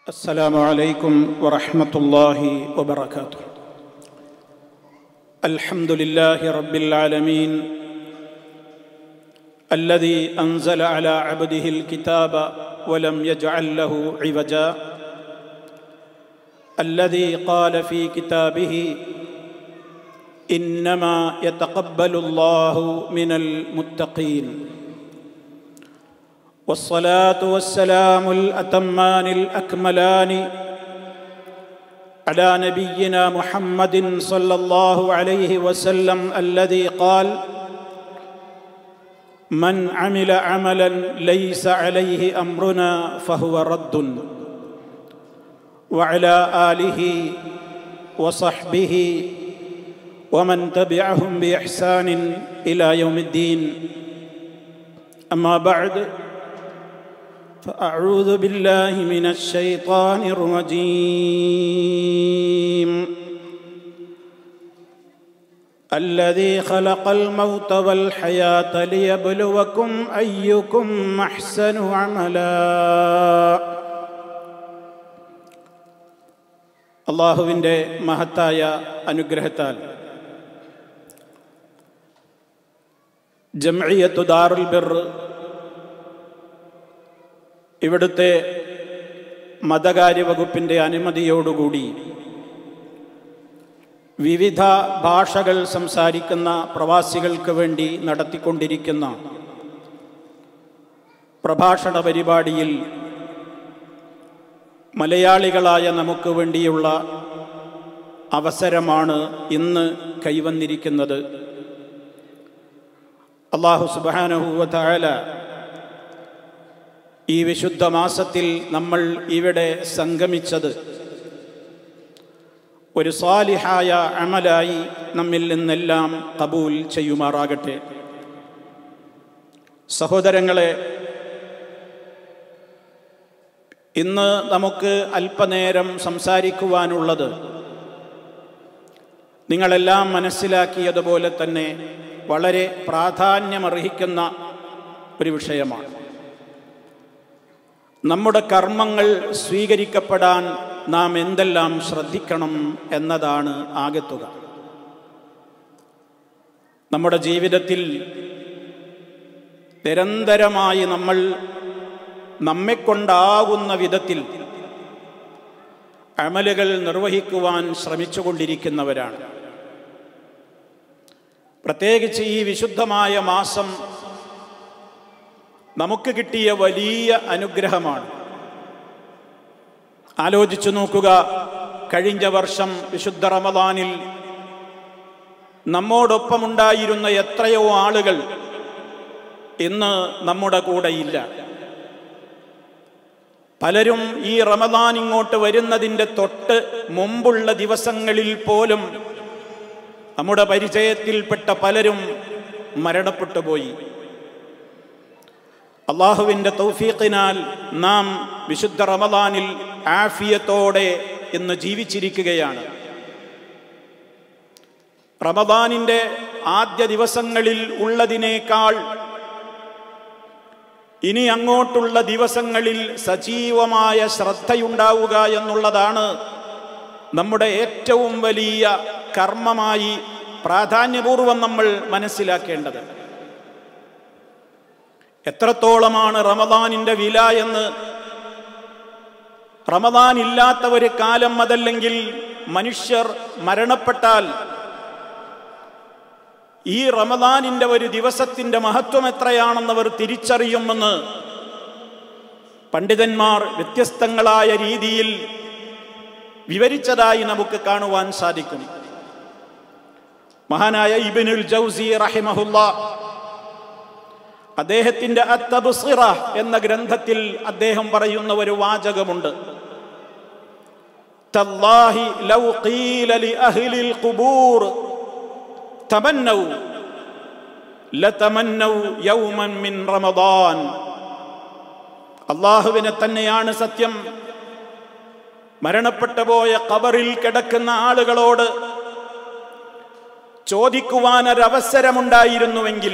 السلام عليكم ورحمة الله وبركاته الحمد لله رب العالمين الذي أنزل على عبده الكتاب ولم يجعل له عوجا الذي قال في كتابه إنما يتقبل الله من المتقين والصلاة والسلام الأتمان الأكملان على نبينا محمد صلى الله عليه وسلم الذي قال من عمل عملا ليس عليه أمرنا فهو رد وعلى آله وصحبه ومن تبعهم بإحسان إلى يوم الدين أما بعد فأعوذ بالله من الشيطان الرجيم الذي خلق الموت والحياة ليبلوكم أيكم أحسن عملا അള്ളാഹുവിൻ്റെ മഹത്തായ അനുഗ്രഹത്താൽ ജംഇയത്തു ദാറുൽ ബിർ ഇവിടുത്തെ മതകാര്യ വകുപ്പിൻ്റെ അനുമതിയോടുകൂടി വിവിധ ഭാഷകൾ സംസാരിക്കുന്ന പ്രവാസികൾക്ക് വേണ്ടി നടത്തിക്കൊണ്ടിരിക്കുന്ന പ്രഭാഷണ പരിപാടിയിൽ മലയാളികളായ നമുക്ക് വേണ്ടിയുള്ള അവസരമാണ് ഇന്ന് കൈവന്നിരിക്കുന്നത് അള്ളാഹു സുബാനഹുവല ഈ വിശുദ്ധ മാസത്തിൽ നമ്മൾ ഇവിടെ സംഗമിച്ചത് ഒരു സ്വാലിഹായ അമലായി നമ്മിൽ നിന്നെല്ലാം കബൂൽ ചെയ്യുമാറാകട്ടെ സഹോദരങ്ങളെ ഇന്ന് നമുക്ക് അല്പനേരം സംസാരിക്കുവാനുള്ളത് നിങ്ങളെല്ലാം മനസ്സിലാക്കിയതുപോലെ തന്നെ വളരെ പ്രാധാന്യമർഹിക്കുന്ന ഒരു വിഷയമാണ് നമ്മുടെ കർമ്മങ്ങൾ സ്വീകരിക്കപ്പെടാൻ നാം എന്തെല്ലാം ശ്രദ്ധിക്കണം എന്നതാണ് ആകത്തുക നമ്മുടെ ജീവിതത്തിൽ നിരന്തരമായി നമ്മൾ നമ്മെക്കൊണ്ടാകുന്ന വിധത്തിൽ അമലുകൾ നിർവഹിക്കുവാൻ ശ്രമിച്ചുകൊണ്ടിരിക്കുന്നവരാണ് പ്രത്യേകിച്ച് ഈ വിശുദ്ധമായ മാസം നമുക്ക് കിട്ടിയ വലിയ അനുഗ്രഹമാണ് ആലോചിച്ചു നോക്കുക കഴിഞ്ഞ വർഷം വിശുദ്ധ റമദാനിൽ നമ്മോടൊപ്പമുണ്ടായിരുന്ന എത്രയോ ആളുകൾ ഇന്ന് നമ്മുടെ കൂടെയില്ല പലരും ഈ റമദാൻ ഇങ്ങോട്ട് വരുന്നതിൻ്റെ തൊട്ട് മുമ്പുള്ള ദിവസങ്ങളിൽ പോലും നമ്മുടെ പരിചയത്തിൽപ്പെട്ട പലരും മരണപ്പെട്ടു പോയി അള്ളാഹുവിൻ്റെ തൗഫീഖിനാൽ നാം വിശുദ്ധ റമദാനിൽ ആഫിയത്തോടെ ഇന്ന് ജീവിച്ചിരിക്കുകയാണ് റമദാനിൻ്റെ ആദ്യ ദിവസങ്ങളിൽ ഉള്ളതിനേക്കാൾ ഇനി അങ്ങോട്ടുള്ള ദിവസങ്ങളിൽ സജീവമായ ശ്രദ്ധയുണ്ടാവുക എന്നുള്ളതാണ് നമ്മുടെ ഏറ്റവും വലിയ കർമ്മമായി പ്രാധാന്യപൂർവം നമ്മൾ മനസ്സിലാക്കേണ്ടത് എത്രത്തോളമാണ് റമദാനിൻ്റെ വില എന്ന് റമദാൻ ഇല്ലാത്ത ഒരു കാലം അതല്ലെങ്കിൽ മനുഷ്യർ മരണപ്പെട്ടാൽ ഈ റമദാനിൻ്റെ ഒരു ദിവസത്തിൻ്റെ മഹത്വം എത്രയാണെന്നവർ തിരിച്ചറിയുമെന്ന് പണ്ഡിതന്മാർ വ്യത്യസ്തങ്ങളായ രീതിയിൽ വിവരിച്ചതായി നമുക്ക് കാണുവാൻ സാധിക്കും മഹാനായ ഇബിനുൽ ജൗസി റഹിമഹുല്ല അദ്ദേഹത്തിന്റെ അത്തബുസിറ എന്ന ഗ്രന്ഥത്തിൽ അദ്ദേഹം പറയുന്ന ഒരു വാചകമുണ്ട് തല്ലാഹി ലൗ ഖീല ലി അഹ്ലിൽ ഖുബൂർ തമന്നൗ ലതമന്നൗ യൗമൻ മിൻ റമദാൻ അള്ളാഹുവിനെ തന്നെയാണ് സത്യം മരണപ്പെട്ടു പോയ കബറിൽ കിടക്കുന്ന ആളുകളോട് ചോദിക്കുവാനൊരവസരമുണ്ടായിരുന്നുവെങ്കിൽ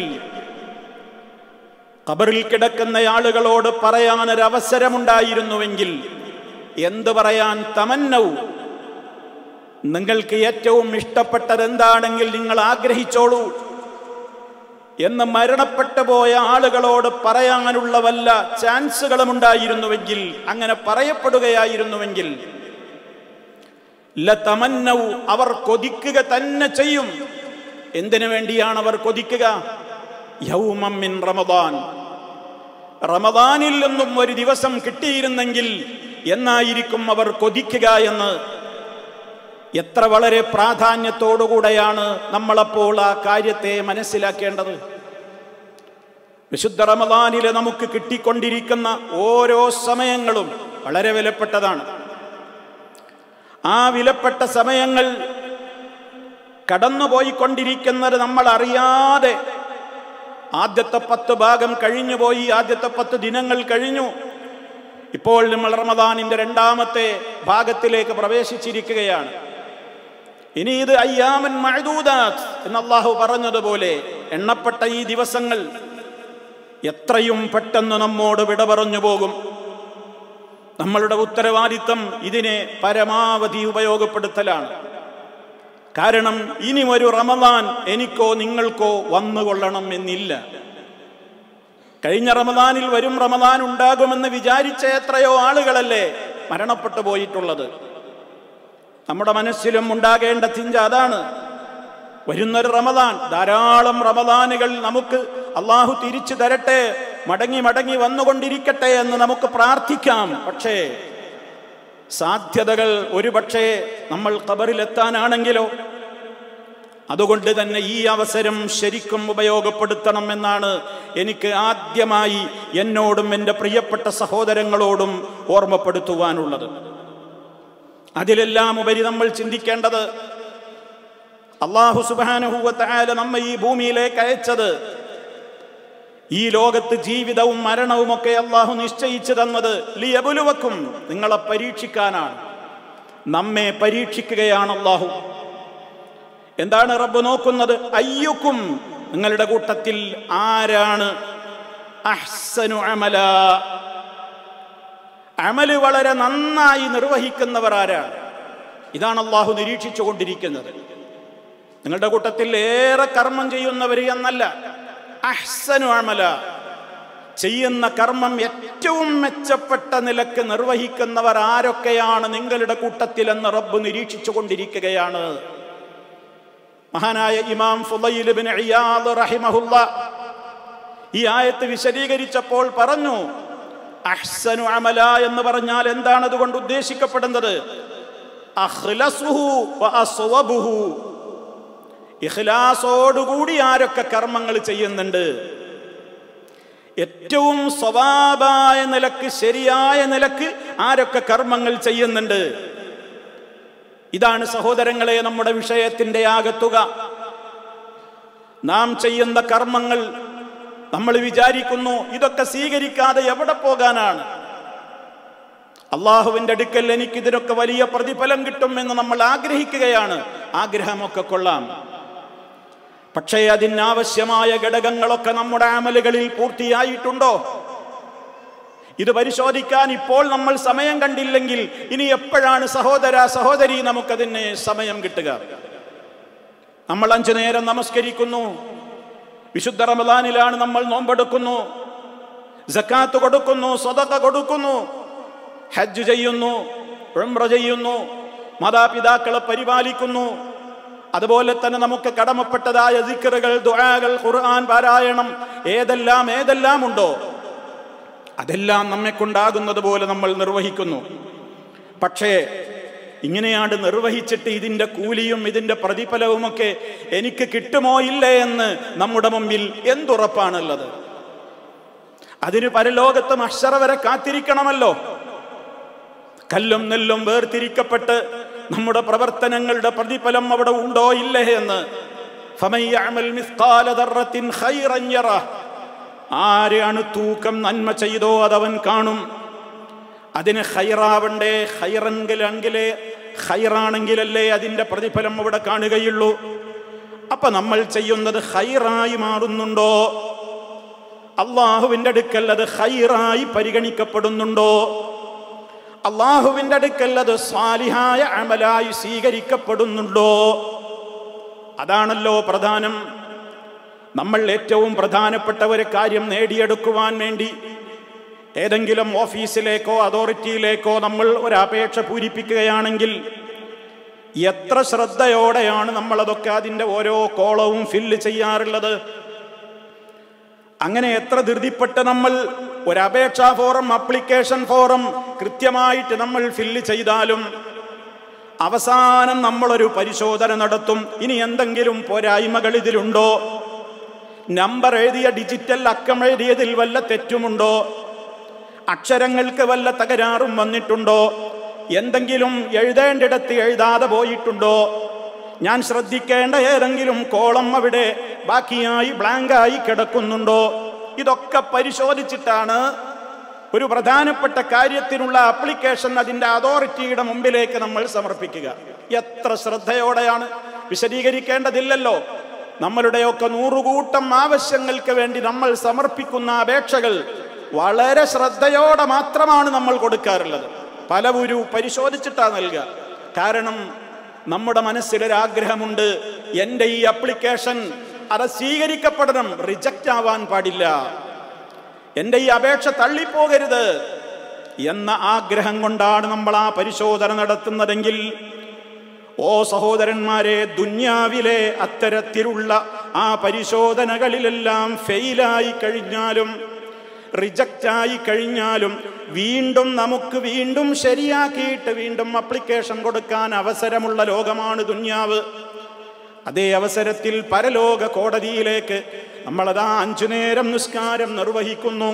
ഖബറിൽ കിടക്കുന്ന ആളുകളോട് പറയാനൊരവസരമുണ്ടായിരുന്നുവെങ്കിൽ എന്ത് പറയാൻ തമന്നവും നിങ്ങൾക്ക് ഏറ്റവും ഇഷ്ടപ്പെട്ടത് എന്താണെങ്കിൽ നിങ്ങൾ ആഗ്രഹിച്ചോളൂ എന്ന് മരണപ്പെട്ടു പോയ ആളുകളോട് പറയാനുള്ള വല്ല ചാൻസുകളും ഉണ്ടായിരുന്നുവെങ്കിൽ അങ്ങനെ പറയപ്പെടുകയായിരുന്നുവെങ്കിൽ ലതമന്നവു അവർ കൊതിക്കുക തന്നെ ചെയ്യും എന്തിനു വേണ്ടിയാണ് അവർ കൊതിക്കുക യൗമം മിൻ റമദാൻ റമദാനിൽ നിന്നും ഒരു ദിവസം കിട്ടിയിരുന്നെങ്കിൽ എന്നായിരിക്കും അവർ കൊതിക്കുക എന്ന് എത്ര വളരെ പ്രാധാന്യത്തോടുകൂടെയാണ് നമ്മളപ്പോൾ ആ കാര്യത്തെ മനസ്സിലാക്കേണ്ടത് വിശുദ്ധ റമദാനിലെ നമുക്ക് കിട്ടിക്കൊണ്ടിരിക്കുന്ന ഓരോ സമയങ്ങളും വളരെ വിലപ്പെട്ടതാണ് ആ വിലപ്പെട്ട സമയങ്ങൾ കടന്നുപോയിക്കൊണ്ടിരിക്കുന്നത് നമ്മൾ അറിയാതെ ആദ്യത്തെ പത്ത് ഭാഗം കഴിഞ്ഞുപോയി ആദ്യത്തെ പത്ത് ദിനങ്ങൾ കഴിഞ്ഞു ഇപ്പോൾ നമ്മൾ റമദാനിന്റെ രണ്ടാമത്തെ ഭാഗത്തിലേക്ക് പ്രവേശിച്ചിരിക്കുകയാണ് ഇനി ഇത് അയ്യാമൻ മഴദൂദാത്ത് എന്ന് അള്ളാഹു പറഞ്ഞതുപോലെ എണ്ണപ്പെട്ട ഈ ദിവസങ്ങൾ എത്രയും പെട്ടെന്ന് നമ്മോട് വിട പറഞ്ഞു പോകും നമ്മളുടെ ഉത്തരവാദിത്തം ഇതിനെ പരമാവധി ഉപയോഗപ്പെടുത്തലാണ് കാരണം ഇനി ഒരു റമദാൻ എനിക്കോ നിങ്ങൾക്കോ വന്നുകൊള്ളണം എന്നില്ല കഴിഞ്ഞ റമദാനിൽ വരും റമദാൻ ഉണ്ടാകുമെന്ന് വിചാരിച്ച എത്രയോ ആളുകളല്ലേ മരണപ്പെട്ടു പോയിട്ടുള്ളത് നമ്മുടെ മനസ്സിലും ഉണ്ടാകേണ്ട ചിന്ത അതാണ് വരുന്നൊരു റമദാൻ ധാരാളം റമദാനുകൾ നമുക്ക് അള്ളാഹു തിരിച്ചു തരട്ടെ മടങ്ങി മടങ്ങി വന്നുകൊണ്ടിരിക്കട്ടെ എന്ന് നമുക്ക് പ്രാർത്ഥിക്കാം പക്ഷേ സാധ്യതകൾ ഒരുപക്ഷെ നമ്മൾ ഖബറിലെത്താനാണെങ്കിലോ അതുകൊണ്ട് തന്നെ ഈ അവസരം ശരിക്കും ഉപയോഗപ്പെടുത്തണം എന്നാണ് എനിക്ക് ആദ്യമായി എന്നോടും എൻ്റെ പ്രിയപ്പെട്ട സഹോദരങ്ങളോടും ഓർമ്മപ്പെടുത്തുവാനുള്ളത് അതിലെല്ലാം ഉപരി നമ്മൾ ചിന്തിക്കേണ്ടത് അള്ളാഹു സുബാനുഹൂവത്തായ നമ്മ ഈ ഭൂമിയിലേക്ക് അയച്ചത് ഈ ലോകത്ത് ജീവിതവും മരണവും ഒക്കെ അള്ളാഹു നിശ്ചയിച്ചു തന്നത് ലിയബുലുവക്കും നിങ്ങളെ പരീക്ഷിക്കാനാണ് നമ്മെ പരീക്ഷിക്കുകയാണ് അള്ളാഹു എന്താണ് റബ്ബ് നോക്കുന്നത് അയ്യുക്കും നിങ്ങളുടെ കൂട്ടത്തിൽ ആരാണ് അഹ്സനു അമല അമല് വളരെ നന്നായി നിർവഹിക്കുന്നവർ ആരാണ് ഇതാണ് അള്ളാഹു നിരീക്ഷിച്ചു കൊണ്ടിരിക്കുന്നത് നിങ്ങളുടെ കൂട്ടത്തിൽ ഏറെ കർമ്മം ചെയ്യുന്നവർ എന്നല്ല അഹ്സനു അമല ചെയ്യുന്ന കർമ്മം ഏറ്റവും മെച്ചപ്പെട്ട നിലക്ക് നിർവഹിക്കുന്നവർ ആരൊക്കെയാണ് നിങ്ങളുടെ കൂട്ടത്തിലെന്ന് റബ്ബ് നിരീക്ഷിച്ചു കൊണ്ടിരിക്കുകയാണ് മഹാനായ ഇമാം ഫുലൈൽ ബിൻ ഇയാദ് റഹിമഹുല്ല ഈ ആയത്ത് വിശദീകരിച്ചപ്പോൾ പറഞ്ഞു അഹ്സനു അമല എന്ന് പറഞ്ഞാൽ എന്താണ് അതുകൊണ്ട് ഉദ്ദേശിക്കപ്പെടുന്നത് അഖ്ലസുഹു വ അസ്വബുഹു ഇഖ്ലാസോടുകൂടി ആരൊക്കെ കർമ്മങ്ങൾ ചെയ്യുന്നുണ്ട് ഏറ്റവും സ്വഭാവായ നിലക്ക് ശരിയായ നിലക്ക് ആരൊക്കെ കർമ്മങ്ങൾ ചെയ്യുന്നുണ്ട് ഇതാണ് സഹോദരങ്ങളെ നമ്മുടെ വിഷയത്തിന്റെ ആകത്തുക നാം ചെയ്യുന്ന കർമ്മങ്ങൾ നമ്മൾ വിചാരിക്കുന്നു ഇതൊക്കെ സ്വീകരിക്കാതെ എവിടെ പോകാനാണ് അള്ളാഹുവിന്റെ അടുക്കൽ എനിക്ക് ഇതിനൊക്കെ വലിയ പ്രതിഫലം കിട്ടും എന്ന് നമ്മൾ ആഗ്രഹിക്കുകയാണ് ആഗ്രഹമൊക്കെ കൊള്ളാം പക്ഷേ അതിനാവശ്യമായ ഘടകങ്ങളൊക്കെ നമ്മുടെ അമലുകളിൽ പൂർത്തിയായിട്ടുണ്ടോ ഇത് പരിശോധിക്കാൻ ഇപ്പോൾ നമ്മൾ സമയം കണ്ടില്ലെങ്കിൽ ഇനി എപ്പോഴാണ് സഹോദര സഹോദരി നമുക്കതിന് സമയം കിട്ടുക നമ്മൾ അഞ്ചു നേരം നമസ്കരിക്കുന്നു വിശുദ്ധ റമദാനിലാണ് നമ്മൾ നോമ്പെടുക്കുന്നു ജക്കാത്ത് കൊടുക്കുന്നു സ്വതക്ക കൊടുക്കുന്നു ഹജ്ജ് ചെയ്യുന്നു ഉംറ ചെയ്യുന്നു മാതാപിതാക്കളെ പരിപാലിക്കുന്നു അതുപോലെ തന്നെ നമുക്ക് കടമപ്പെട്ടതായ ദിക്കറുകൾ ദുആകൾ ഖുർആൻ പാരായണം ഏതെല്ലാം ഏതെല്ലാം ഉണ്ടോ അതെല്ലാം നമ്മെ കൊണ്ടാകുന്നത് പോലെ നമ്മൾ നിർവഹിക്കുന്നു പക്ഷേ ഇങ്ങനെയാണ് നിർവഹിച്ചിട്ട് ഇതിൻ്റെ കൂലിയും ഇതിൻ്റെ പ്രതിഫലവുമൊക്കെ എനിക്ക് കിട്ടുമോ ഇല്ലേ എന്ന് നമ്മുടെ മുമ്പിൽ എന്തുറപ്പാണുള്ളത് അതിന് പരലോകത്ത് മഷറ വരെ കാത്തിരിക്കണമല്ലോ കല്ലും നെല്ലും വേർതിരിക്കപ്പെട്ട് നമ്മുടെ പ്രവർത്തനങ്ങളുടെ പ്രതിഫലം അവിടെ ഉണ്ടോ ഇല്ലേ എന്ന് ഫമയ്യഅമൽ മിസ്കാല ദർറത്തിൻ ഖൈറൻ യറഹ് ആര് അണുത്തൂക്കം നന്മ ചെയ്തോ അതവൻ കാണും അതിന് ഹൈറാവണ്ടേ ഹൈറെങ്കിലെങ്കിലേ ഹൈറാണെങ്കിലല്ലേ അതിൻ്റെ പ്രതിഫലം അവിടെ കാണുകയുള്ളൂ അപ്പൊ നമ്മൾ ചെയ്യുന്നത് ഹൈറായി മാറുന്നുണ്ടോ അള്ളാഹുവിൻ്റെ അടുക്കൽ അത് ഹൈറായി പരിഗണിക്കപ്പെടുന്നുണ്ടോ അള്ളാഹുവിൻ്റെ അടുക്കൽ അത് സ്വാലിഹായ അമലായി സ്വീകരിക്കപ്പെടുന്നുണ്ടോ അതാണല്ലോ പ്രധാനം നമ്മൾ ഏറ്റവും പ്രധാനപ്പെട്ട ഒരു കാര്യം നേടിയെടുക്കുവാൻ വേണ്ടി ഏതെങ്കിലും ഓഫീസിലേക്കോ അതോറിറ്റിയിലേക്കോ നമ്മൾ ഒരു അപേക്ഷ പൂരിപ്പിക്കുകയാണെങ്കിൽ എത്ര ശ്രദ്ധയോടെയാണ് നമ്മളതൊക്കെ അതിൻ്റെ ഓരോ കോളവും ഫില്ല് ചെയ്യാറുള്ളത് അങ്ങനെ എത്ര ധൃതിപ്പെട്ട് നമ്മൾ ഒരു അപേക്ഷാ ഫോറം അപ്ലിക്കേഷൻ ഫോറം കൃത്യമായിട്ട് നമ്മൾ ഫില്ല് ചെയ്താലും അവസാനം നമ്മളൊരു പരിശോധന നടത്തും ഇനി എന്തെങ്കിലും പോരായ്മകൾ ഇതിലുണ്ടോ നമ്പർ എഴുതിയ ഡിജിറ്റൽ അക്കം എഴുതിയതിൽ വല്ല തെറ്റുമുണ്ടോ അക്ഷരങ്ങൾക്ക് വല്ല തകരാറും വന്നിട്ടുണ്ടോ എന്തെങ്കിലും എഴുതേണ്ടിടത്ത് എഴുതാതെ പോയിട്ടുണ്ടോ ഞാൻ ശ്രദ്ധിക്കേണ്ട ഏതെങ്കിലും കോളം അവിടെ ബാക്കിയായി ബ്ലാങ്കായി കിടക്കുന്നുണ്ടോ ഇതൊക്കെ പരിശോധിച്ചിട്ടാണ് ഒരു പ്രധാനപ്പെട്ട കാര്യത്തിനുള്ള ആപ്ലിക്കേഷൻ അതിൻ്റെ അതോറിറ്റിയുടെ മുമ്പിലേക്ക് നമ്മൾ സമർപ്പിക്കുക എത്ര ശ്രദ്ധയോടെയാണ് വിശദീകരിക്കേണ്ടതില്ലല്ലോ നമ്മളുടെയൊക്കെ നൂറുകൂട്ടം ആവശ്യങ്ങൾക്ക് വേണ്ടി നമ്മൾ സമർപ്പിക്കുന്ന അപേക്ഷകൾ വളരെ ശ്രദ്ധയോടെ മാത്രമാണ് നമ്മൾ കൊടുക്കാറുള്ളത് പലവരു പരിശോധിച്ചിട്ടാണ് നൽകുക കാരണം നമ്മുടെ മനസ്സിലൊരാഗ്രഹമുണ്ട് എൻ്റെ ഈ അപ്ലിക്കേഷൻ അത് സ്വീകരിക്കപ്പെടണം റിജക്റ്റ് ആവാൻ പാടില്ല എൻ്റെ ഈ അപേക്ഷ തള്ളിപ്പോകരുത് എന്ന ആഗ്രഹം കൊണ്ടാണ് നമ്മൾ ആ പരിശോധന നടത്തുന്നതെങ്കിൽ ഓ സഹോദരന്മാരെ ദുന്യാവിലെ അത്തരത്തിലുള്ള ആ പരിശോധനകളിലെല്ലാം ഫെയിലായി കഴിഞ്ഞാലും റിജക്റ്റായി കഴിഞ്ഞാലും വീണ്ടും നമുക്ക് വീണ്ടും ശരിയാക്കിയിട്ട് വീണ്ടും അപ്ലിക്കേഷൻ കൊടുക്കാൻ അവസരമുള്ള ലോകമാണ് ദുന്യാവ് അതേ അവസരത്തിൽ പരലോക കോടതിയിലേക്ക് നമ്മളതാ അഞ്ചു നേരം നിസ്കാരം നിർവഹിക്കുന്നു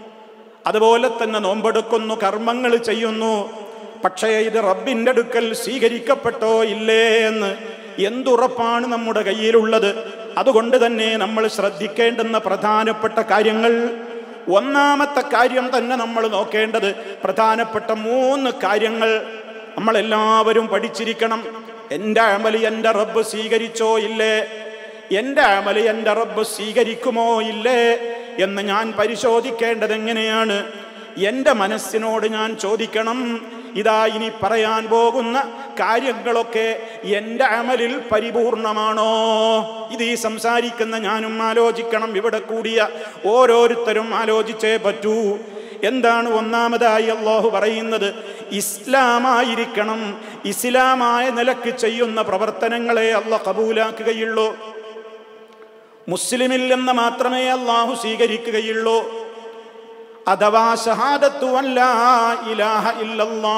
അതുപോലെ തന്നെ നോമ്പെടുക്കുന്നു കർമ്മങ്ങൾ ചെയ്യുന്നു പക്ഷേ ഇത് റബ്ബിൻ്റെ അടുക്കൽ സ്വീകരിക്കപ്പെട്ടോ ഇല്ലേ എന്ന് എന്തുറപ്പാണ് നമ്മുടെ കയ്യിലുള്ളത് അതുകൊണ്ട് തന്നെ നമ്മൾ ശ്രദ്ധിക്കേണ്ടുന്ന പ്രധാനപ്പെട്ട കാര്യങ്ങൾ ഒന്നാമത്തെ കാര്യം തന്നെ നമ്മൾ നോക്കേണ്ടത് പ്രധാനപ്പെട്ട മൂന്ന് കാര്യങ്ങൾ നമ്മളെല്ലാവരും പഠിച്ചിരിക്കണം എൻ്റെ അമലി എൻ്റെ റബ്ബ് സ്വീകരിച്ചോ ഇല്ലേ എൻ്റെ അമലി എൻ്റെ റബ്ബ് സ്വീകരിക്കുമോ ഇല്ലേ എന്ന് ഞാൻ പരിശോധിക്കേണ്ടത് എങ്ങനെയാണ് എൻ്റെ മനസ്സിനോട് ഞാൻ ചോദിക്കണം ഇതാ ഇനി പറയാൻ പോകുന്ന കാര്യങ്ങളൊക്കെ എൻ്റെ അമലിൽ പരിപൂർണമാണോ ഇത് ഈ സംസാരിക്കുന്ന ഞാനും ആലോചിക്കണം ഇവിടെ കൂടിയ ഓരോരുത്തരും ആലോചിച്ചേ പറ്റൂ എന്താണ് ഒന്നാമതായി അള്ളാഹു പറയുന്നത് ഇസ്ലാമായിരിക്കണം ഇസ്ലാമായ നിലക്ക് ചെയ്യുന്ന പ്രവർത്തനങ്ങളെ അല്ല കബൂലാക്കുകയുള്ളൂ മുസ്ലിമിൽ നിന്ന് മാത്രമേ അള്ളാഹു സ്വീകരിക്കുകയുള്ളൂ അഥവാ ഷഹാദത്തു അല്ലാ ഇലാഹ ഇല്ലല്ലാ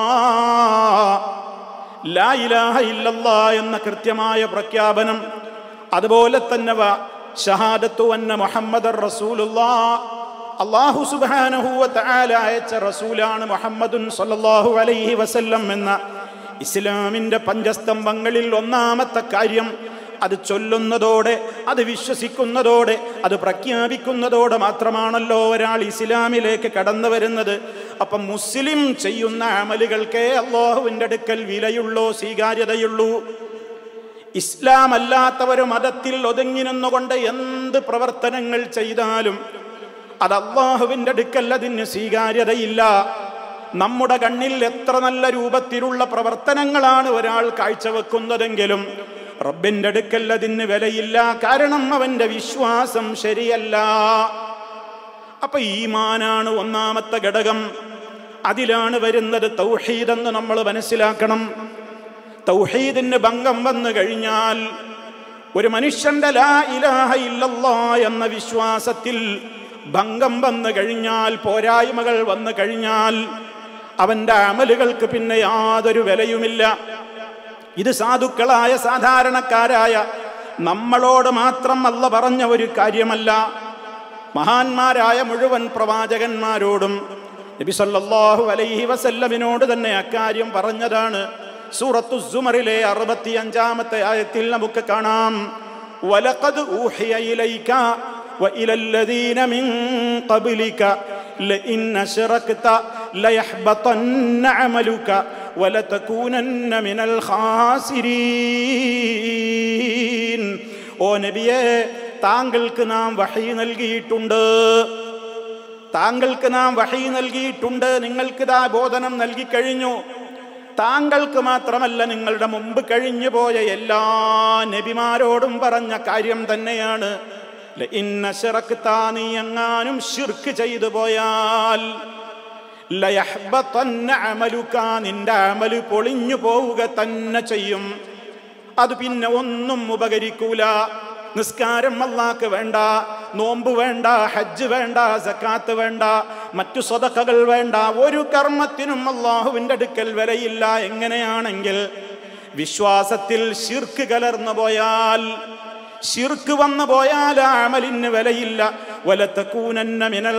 ലാ ഇലാഹ ഇല്ലല്ലാ എന്ന കൃത്യമായ പ്രഖ്യാപനം അതുപോലെ തന്നെ വ ഷഹാദത്തു അന്ന മുഹമ്മദ് റസൂലുല്ലാ അള്ളാഹു സുബാനഹുവ തആല അയച്ച റസൂലാണ് മുഹമ്മദുൻ സല്ലല്ലാഹു അലൈഹി വസല്ലം എന്ന ഇസ്ലാമിൻ്റെ പഞ്ചസ്തംഭങ്ങളിൽ ഒന്നാമത്തെ കാര്യം അത് ചൊല്ലുന്നതോടെ അത് വിശ്വസിക്കുന്നതോടെ അത് പ്രഖ്യാപിക്കുന്നതോടെ മാത്രമാണല്ലോ ഒരാൾ ഇസ്ലാമിലേക്ക് കടന്നു വരുന്നത് അപ്പം മുസ്ലിം ചെയ്യുന്ന അമലുകൾക്കേ അള്ളാഹുവിൻ്റെ അടുക്കൽ വിലയുള്ളൂ സ്വീകാര്യതയുള്ളൂ ഇസ്ലാം അല്ലാത്ത ഒരു മതത്തിൽ ഒതുങ്ങി നിന്നുകൊണ്ട് എന്ത് പ്രവർത്തനങ്ങൾ ചെയ്താലും അത് അള്ളാഹുവിൻ്റെ അടുക്കൽ അതിന് സ്വീകാര്യതയില്ല നമ്മുടെ കണ്ണിൽ എത്ര നല്ല രൂപത്തിലുള്ള പ്രവർത്തനങ്ങളാണ് ഒരാൾ കാഴ്ചവെക്കുന്നതെങ്കിലും റബ്ബിന്റെ അടുക്കൽ അതിന് വിലയില്ല കാരണം അവന്റെ വിശ്വാസം ശരിയല്ല അപ്പൊ ഈമാനാണ് ഒന്നാമത്തെ ഘടകം അതിലാണ് വരുന്നത് തൗഹീദ് എന്ന് നമ്മൾ മനസ്സിലാക്കണം തൗഹീദിന് ഭംഗം വന്നു കഴിഞ്ഞാൽ ഒരു മനുഷ്യന്റെ ലാ ഇലാഹ ഇല്ലല്ലാ എന്ന വിശ്വാസത്തിൽ ഭംഗം വന്നു കഴിഞ്ഞാൽ പോരായ്മകൾ വന്നു കഴിഞ്ഞാൽ അവന്റെ അമലുകൾക്ക് പിന്നെ യാതൊരു വിലയുമില്ല ഇത് സാധുക്കളായ സാധാരണക്കാരായ നമ്മളോട് മാത്രം അല്ല പറഞ്ഞ ഒരു കാര്യമല്ല മഹാന്മാരായ മുഴുവൻ പ്രവാചകന്മാരോടും നബി സല്ലല്ലാഹു അലൈഹി വസല്ലമിനോട് തന്നെ അക്കാര്യം പറഞ്ഞതാണ് സൂറത്തു സുമറിലെ അറുപത്തി അഞ്ചാമത്തെ ആയത്തിൽ നമുക്ക് കാണാം വലഖദ് ഊഹിയ ഇലൈക وإلى الذين من قبلك لئن أشركت ليحبطن عملك ولتكونن من الخاسرين ഓ നബിയെ താങ്കൾക്ക് നാം വഹി നൽകിയിട്ടുണ്ട് താങ്കൾക്ക് നാം വഹി നൽകിയിട്ടുണ്ട് നിങ്ങൾക്ക് ഇതാ ബോധനം നൽകിക്കഴിഞ്ഞു താങ്കൾക്ക് മാത്രമല്ല നിങ്ങളുടെ മുമ്പ് കഴിഞ്ഞു പോയ എല്ലാ നബിമാരോടും പറഞ്ഞ കാര്യം തന്നെയാണ് ഇന്ന ശിറക്ക് നീ എങ്ങാനും ഷിർക്ക് ചെയ്തു പോയാൽ ലയഹ്ബത്തന്ന അമലുക നിന്റെ അമല് പൊളിഞ്ഞു പോവുക തന്നെ ചെയ്യും അത് പിന്നെ ഒന്നും ഉപകരിക്കൂല നിസ്കാരം അള്ളാക്ക് വേണ്ട നോമ്പ് വേണ്ട ഹജ്ജ് വേണ്ട സക്കാത്ത് വേണ്ട മറ്റു സ്വതക്കകൾ വേണ്ട ഒരു കർമ്മത്തിനും അള്ളാഹുവിൻ്റെ അടുക്കൽ വിലയില്ല എങ്ങനെയാണെങ്കിൽ വിശ്വാസത്തിൽ ശിർക്ക് കലർന്നു പോയാൽ ശിർക്ക് വന്നു പോയാൽ ആ അമലിന് വിലയില്ല വലത്തക്കൂനന്ന മിനൽ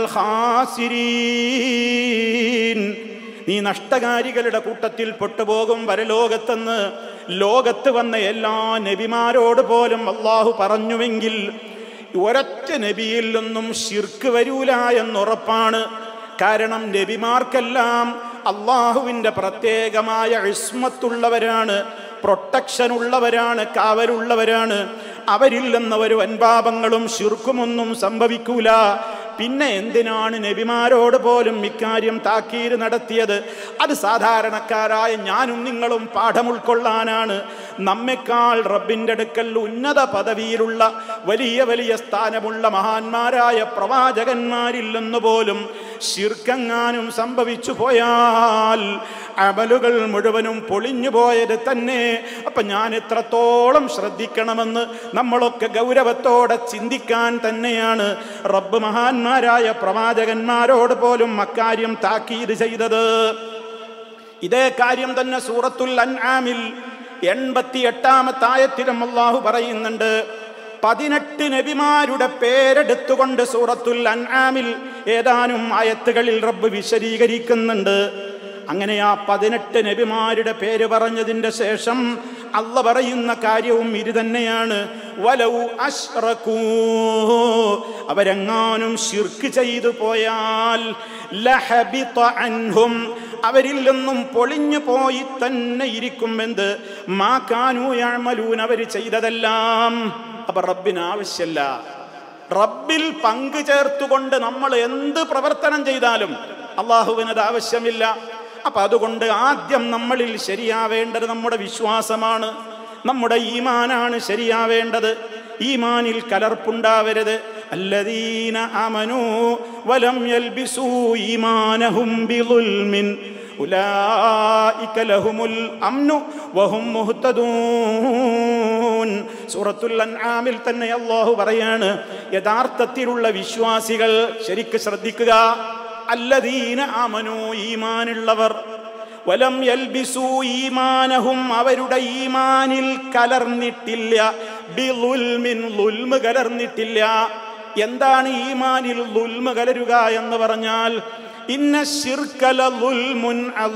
ഹാസിരീൻ നീ നഷ്ടകാരികളുടെ കൂട്ടത്തിൽ പെട്ടുപോകും വരലോകത്തെന്ന് ലോകത്ത് വന്ന എല്ലാ നബിമാരോട് പോലും അള്ളാഹു പറഞ്ഞുവെങ്കിൽ ഒരൊറ്റ നബിയിൽ നിന്നും ശിർക്ക് വരൂല എന്നുറപ്പാണ് കാരണം നബിമാർക്കെല്ലാം അള്ളാഹുവിൻ്റെ പ്രത്യേകമായ ഇസ്മത്തുള്ളവരാണ് പ്രൊട്ടക്ഷൻ ഉള്ളവരാണ് കാവലുള്ളവരാണ് അവരിൽ നിന്ന് ഒരു വൻപാപങ്ങളും ശിർക്കുമൊന്നും സംഭവിക്കൂല പിന്നെ എന്തിനാണ് നബിമാരോട് പോലും ഇക്കാര്യം താക്കീര് നടത്തിയത് അത് സാധാരണക്കാരായ ഞാനും നിങ്ങളും പാഠം ഉൾക്കൊള്ളാനാണ് നമ്മെക്കാൾ റബ്ബിൻ്റെ അടുക്കൽ ഉന്നത പദവിയിലുള്ള വലിയ വലിയ സ്ഥാനമുള്ള മഹാന്മാരായ പ്രവാചകന്മാരിൽ നിന്ന് പോലും ശിർക്കെങ്ങാനും സംഭവിച്ചു പോയാൽ അമലുകൾ മുഴുവനും പൊളിഞ്ഞു പോയത് തന്നെ അപ്പം ഞാൻ എത്രത്തോളം ശ്രദ്ധിക്കണമെന്ന് നമ്മളൊക്കെ ഗൗരവത്തോടെ ചിന്തിക്കാൻ തന്നെയാണ് റബ്ബ് മഹാന്മാരായ പ്രവാചകന്മാരോട് പോലും അക്കാര്യം താക്കീത് ചെയ്തത് ഇതേ കാര്യം തന്നെ സൂറത്തുൽ അൻആമിൽ എൺപത്തി എട്ടാമത്തെ ആയത്തിലും അള്ളാഹു പറയുന്നുണ്ട് പതിനെട്ട് നബിമാരുടെ പേരെടുത്തുകൊണ്ട് സൂറത്തുൽ അൻആമിൽ ഏതാനും ആയത്തുകളിൽ റബ്ബ് വിശദീകരിക്കുന്നുണ്ട് അങ്ങനെ ആ പതിനെട്ട് നബിമാരുടെ പേര് പറഞ്ഞതിൻ്റെ ശേഷം അല്ല പറയുന്ന കാര്യവും ഇത് തന്നെയാണ് വലൗ അഷ്റകൂ അവരെങ്ങാനും ശിർക്ക് ചെയ്തു പോയാൽ ലഹബിത അൻഹും അവരിൽ നിന്നും പൊളിഞ്ഞു പോയി തന്നെ ഇരിക്കും എന്ത് മാ കാനു യാമലൂൻ അവർ ചെയ്തതെല്ലാം അപ്പൊ റബ്ബിന് ആവശ്യമല്ല റബ്ബിൽ പങ്കു ചേർത്തുകൊണ്ട് നമ്മൾ എന്ത് പ്രവർത്തനം ചെയ്താലും അള്ളാഹുവിനത് ആവശ്യമില്ല അപ്പൊ അതുകൊണ്ട് ആദ്യം നമ്മളിൽ ശരിയാവേണ്ടത് നമ്മുടെ വിശ്വാസമാണ് നമ്മുടെ ഈമാനാണ് ശരിയാവേണ്ടത് ഈമാനിൽ കലർപ്പുണ്ടാവരുത് അല്ലദീന അമനു വലം യൽബിസു ഈമാനഹും ബിളുൽമിൻ ഉലായിക ലഹുമുൽ അംനു വഹും മുഹ്തദൂൻ സൂറത്തുൽ അൻആമിൽ തന്നെ അല്ലാഹു പറയാണ് യഥാർത്ഥത്തിലുള്ള വിശ്വാസികൾ ശരിക്ക് ശ്രദ്ധിക്കുക അല്ലദീന അമനു ഈമാനുള്ളവർ വലം യൽബിസു ഈമാനഹും അവരുടെ ഈമാനിൽ കലർന്നിട്ടില്ല ബിളുൽമിൻ ലുൽമ് കലർന്നിട്ടില്ല എന്താണ് ഈമാനിൽ ലുൽമ് കലരുക എന്ന് പറഞ്ഞാൽ ഇന്ന ശിർക്കല ലുൽമുൻ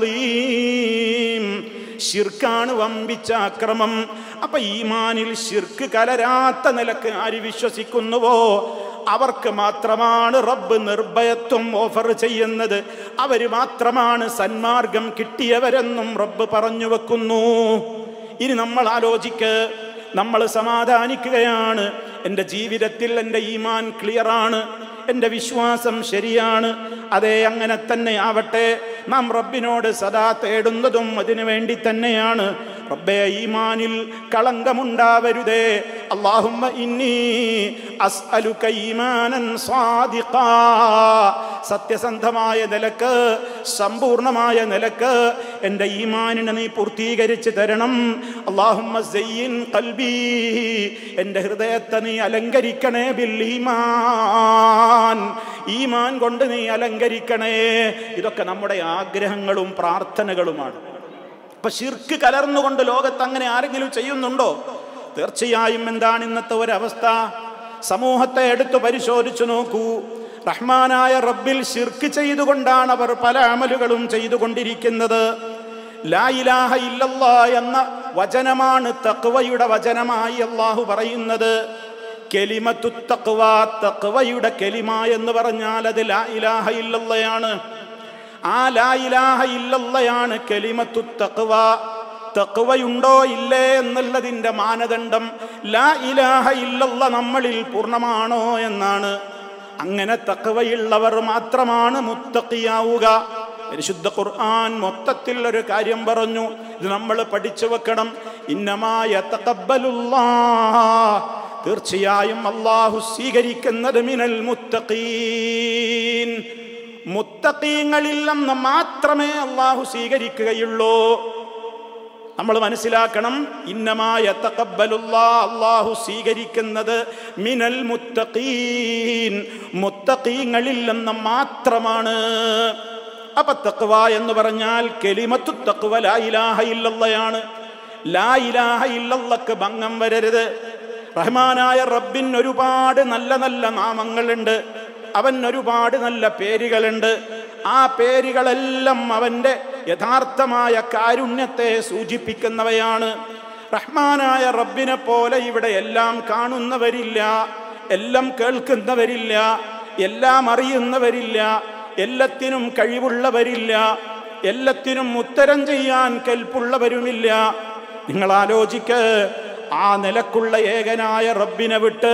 അലീം ഷിർക്കാണ് വമ്പിച്ച അക്രമം അപ്പൊ ഈമാനിൽ ഷിർക്ക് കലരാത്ത നിലക്ക് ആര് വിശ്വസിക്കുന്നുവോ അവർക്ക് മാത്രമാണ് റബ്ബ് നിർഭയത്വം ഓഫർ ചെയ്യുന്നത് അവർ മാത്രമാണ് സന്മാർഗം കിട്ടിയവരെന്നും റബ്ബ് പറഞ്ഞു വെക്കുന്നു ഇനി നമ്മൾ ആലോചിക്ക് നമ്മൾ സമാധാനിക്കുകയാണ് എൻ്റെ ജീവിതത്തിൽ എൻ്റെ ഈമാൻ ക്ലിയറാണ് എൻ്റെ വിശ്വാസം ശരിയാണ് അതേ അങ്ങനെ തന്നെ ആവട്ടെ നാം റബ്ബിനോട് സദാ തേടുന്നതും അതിനു വേണ്ടി തന്നെയാണ് റബ്ബെ ഈമാനിൽ കളങ്കമുണ്ടാവരുതേ അള്ളാഹുമ്മ ഇന്നി അസ്അലുക ഈമാനൻ സാദിഖാ സത്യസന്ധമായ നിലക്ക് സമ്പൂർണമായ നിലക്ക് എൻ്റെ ഈമാനിനെ നീ പൂർത്തീകരിച്ച് തരണം അള്ളാഹുമ്മ സയ്യിൻ കൽബി എൻ്റെ ഹൃദയത്തെ നീ അലങ്കരിക്കണേ ബിൽ ഈമാൻ ഈമാൻ കൊണ്ട് നീ അലങ്കരിക്കണേ ഇതൊക്കെ നമ്മുടെ ആഗ്രഹങ്ങളും പ്രാർത്ഥനകളുമാണ് അപ്പൊ ശിർക്ക് കലർന്നുകൊണ്ട് ലോകത്ത് അങ്ങനെ ആരെങ്കിലും ചെയ്യുന്നുണ്ടോ തീർച്ചയായും എന്താണ് ഇന്നത്തെ ഒരവസ്ഥ സമൂഹത്തെ എടുത്തു പരിശോധിച്ചു നോക്കൂ റഹ്മാനായ റബ്ബിൽ ശിർക്ക് ചെയ്തുകൊണ്ടാണ് അവർ പല അമലുകളും ചെയ്തുകൊണ്ടിരിക്കുന്നത് ലാ ഇലാഹ ഇല്ലല്ലാ എന്ന വചനമാണ് തക്വയുടെ വചനമായി അള്ളാഹു പറയുന്നത് കെലിമത്തു തക്വ തക്വയുടെ കെലിമ എന്ന് പറഞ്ഞാൽ അത് ലാ ഇലാഹ ഇല്ലല്ലയാണ് ആ ലാ ഇലാഹ ഇല്ലല്ലയാണ് കെലിമത്തു തക്വ തക്വയുണ്ടോ ഇല്ലേ എന്നുള്ളതിൻ്റെ മാനദണ്ഡം ലാ ഇലാഹ ഇല്ലല്ല നമ്മളിൽ പൂർണ്ണമാണോ എന്നാണ് അങ്ങനെ തക്കവയുള്ളവർ മാത്രമാണ് മുത്തക്കിയാവുക പരിശുദ്ധ ഖുർആൻ മൊത്തത്തിൽ ഒരു കാര്യം പറഞ്ഞു ഇത് നമ്മൾ പഠിച്ചു വെക്കണം ഇന്നമായ തക്കബലുല്ലാ തീർച്ചയായും അള്ളാഹു സ്വീകരിക്കുന്നത് മിനൽ മുത്തഖീൻ മുത്തഖീങ്ങളിൽ നിന്ന് മാത്രമേ അള്ളാഹു സ്വീകരിക്കുകയുള്ളൂ നമ്മൾ മനസ്സിലാക്കണം ഇന്നമായ തക്കബലുല്ലാ അള്ളാഹു സ്വീകരിക്കുന്നത് മിനൽ മുത്തഖീൻ മുത്തഖീങ്ങളിൽ നിന്ന് മാത്രമാണ് അപ്പൊ തക്വ എന്ന് പറഞ്ഞാൽ കെലിമത്തു തക്വ ലാ ഇലാഹ ഇല്ലല്ലയാണ് ലാ ഇലാഹ ഇല്ലല്ലക്ക് ഭംഗം വരരുത് റഹ്മാനായ റബ്ബിൻ ഒരുപാട് നല്ല നല്ല നാമങ്ങളുണ്ട് അവൻ ഒരുപാട് നല്ല പേരുകളുണ്ട് ആ പേരുകളെല്ലാം അവൻ്റെ യഥാർത്ഥമായ കാരുണ്യത്തെ സൂചിപ്പിക്കുന്നവയാണ് റഹ്മാനായ റബ്ബിനെ പോലെ ഇവിടെ എല്ലാം കാണുന്നവരില്ല എല്ലാം കേൾക്കുന്നവരില്ല എല്ലാം അറിയുന്നവരില്ല എല്ലാത്തിനും കഴിവുള്ളവരില്ല എല്ലാത്തിനും ഉത്തരം ചെയ്യാൻ കെൽപ്പുള്ളവരുമില്ല നിങ്ങൾ ആലോചിക്ക് ആ നിലക്കുള്ള ഏകനായ റബ്ബിനെ വിട്ട്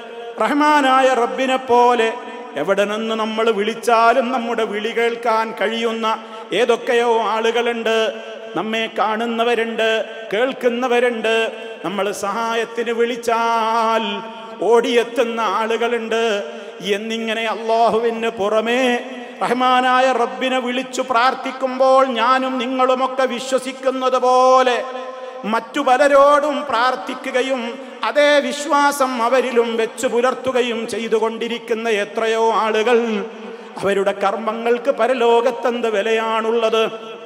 റഹ്മാനായ റബ്ബിനെ പോലെ എവിടെ നിന്ന് നമ്മൾ വിളിച്ചാലും നമ്മുടെ വിളി കേൾക്കാൻ കഴിയുന്ന ഏതൊക്കെയോ ആളുകളുണ്ട് നമ്മെ കാണുന്നവരുണ്ട് കേൾക്കുന്നവരുണ്ട് നമ്മൾ സഹായത്തിന് വിളിച്ചാൽ ഓടിയെത്തുന്ന ആളുകളുണ്ട് എന്നിങ്ങനെ അള്ളാഹുവിന് പുറമേ റഹ്മാനായ റബ്ബിനെ വിളിച്ചു പ്രാർത്ഥിക്കുമ്പോൾ ഞാനും നിങ്ങളുമൊക്കെ വിശ്വസിക്കുന്നത് പോലെ മറ്റു പലരോടും പ്രാർത്ഥിക്കുകയും അതേ വിശ്വാസം അവരിലും വെച്ചു പുലർത്തുകയും ചെയ്തുകൊണ്ടിരിക്കുന്ന എത്രയോ ആളുകൾ അവരുടെ കർമ്മങ്ങൾക്ക് പരലോകത്തെന്ത് വിലയാണുള്ളത്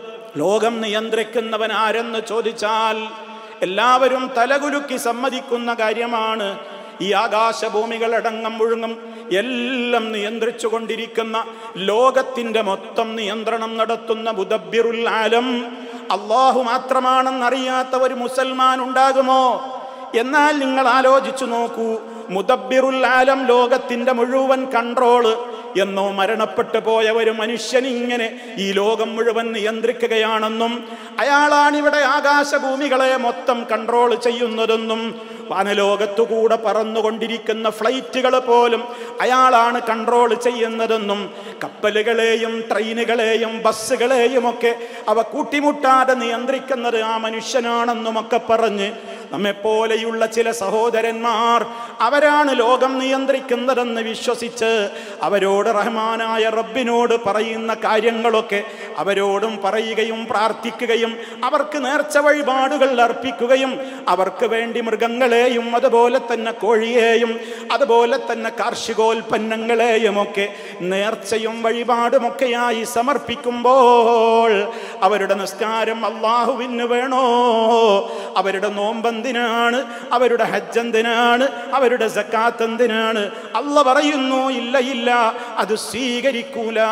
ലോകം നിയന്ത്രിക്കുന്നവൻ ആരെന്ന് ചോദിച്ചാൽ എല്ലാവരും തലകുലുക്കി സമ്മതിക്കുന്ന കാര്യമാണ് ഈ ആകാശഭൂമികളടങ്ങം മുഴുങ്ങും എല്ലാം നിയന്ത്രിച്ചു കൊണ്ടിരിക്കുന്ന ലോകത്തിന്റെ മൊത്തം നിയന്ത്രണം നടത്തുന്ന മുദബ്ബിറുൽ ആലം അള്ളാഹു മാത്രമാണെന്നറിയാത്ത ഒരു മുസൽമാൻ ഉണ്ടാകുമോ എന്നാൽ നിങ്ങൾ ആലോചിച്ചു നോക്കൂ മുദബ്ബിറുൽ ആലം ലോകത്തിന്റെ മുഴുവൻ കൺട്രോള് എന്നോ മരണപ്പെട്ടു പോയ ഒരു മനുഷ്യൻ ഇങ്ങനെ ഈ ലോകം മുഴുവൻ നിയന്ത്രിക്കുകയാണെന്നും അയാളാണിവിടെ ആകാശഭൂമികളെ മൊത്തം കൺട്രോൾ ചെയ്യുന്നതെന്നും വാനലോകത്തുകൂടെ പറന്നുകൊണ്ടിരിക്കുന്ന ഫ്ലൈറ്റുകൾ പോലും അയാളാണ് കൺട്രോൾ ചെയ്യുന്നതെന്നും കപ്പലുകളെയും ട്രെയിനുകളെയും ബസ്സുകളെയും ഒക്കെ അവ കൂട്ടിമുട്ടാതെ നിയന്ത്രിക്കുന്നത് ആ മനുഷ്യനാണെന്നുമൊക്കെ പറഞ്ഞ് നമ്മെപ്പോലെയുള്ള ചില സഹോദരന്മാർ അവരാണ് ലോകം നിയന്ത്രിക്കുന്നതെന്ന് വിശ്വസിച്ച് അവരോട് റഹ്മാനായ റബ്ബിനോട് പറയുന്ന കാര്യങ്ങളൊക്കെ അവരോടും പറയുകയും പ്രാർത്ഥിക്കുകയും അവർക്ക് നേർച്ച വഴിപാടുകൾ അർപ്പിക്കുകയും അവർക്ക് വേണ്ടി മൃഗങ്ങളെയും അതുപോലെ തന്നെ കോഴിയെയും അതുപോലെ തന്നെ കാർഷികോൽപ്പന്നങ്ങളെയും ഒക്കെ നേർച്ചയും വഴിപാടുമൊക്കെയായി സമർപ്പിക്കുമ്പോൾ അവരുടെ നിസ്കാരം അള്ളാഹുവിന് വേണോ അവരുടെ നോമ്പെന്തിനാണ് അവരുടെ ഹജ്ജ് എന്തിനാണ് അവരുടെ സക്കാത്ത് എന്തിനാണ് അല്ല പറയുന്നു ഇല്ല ഇല്ല അത് സ്വീകരിക്കൂല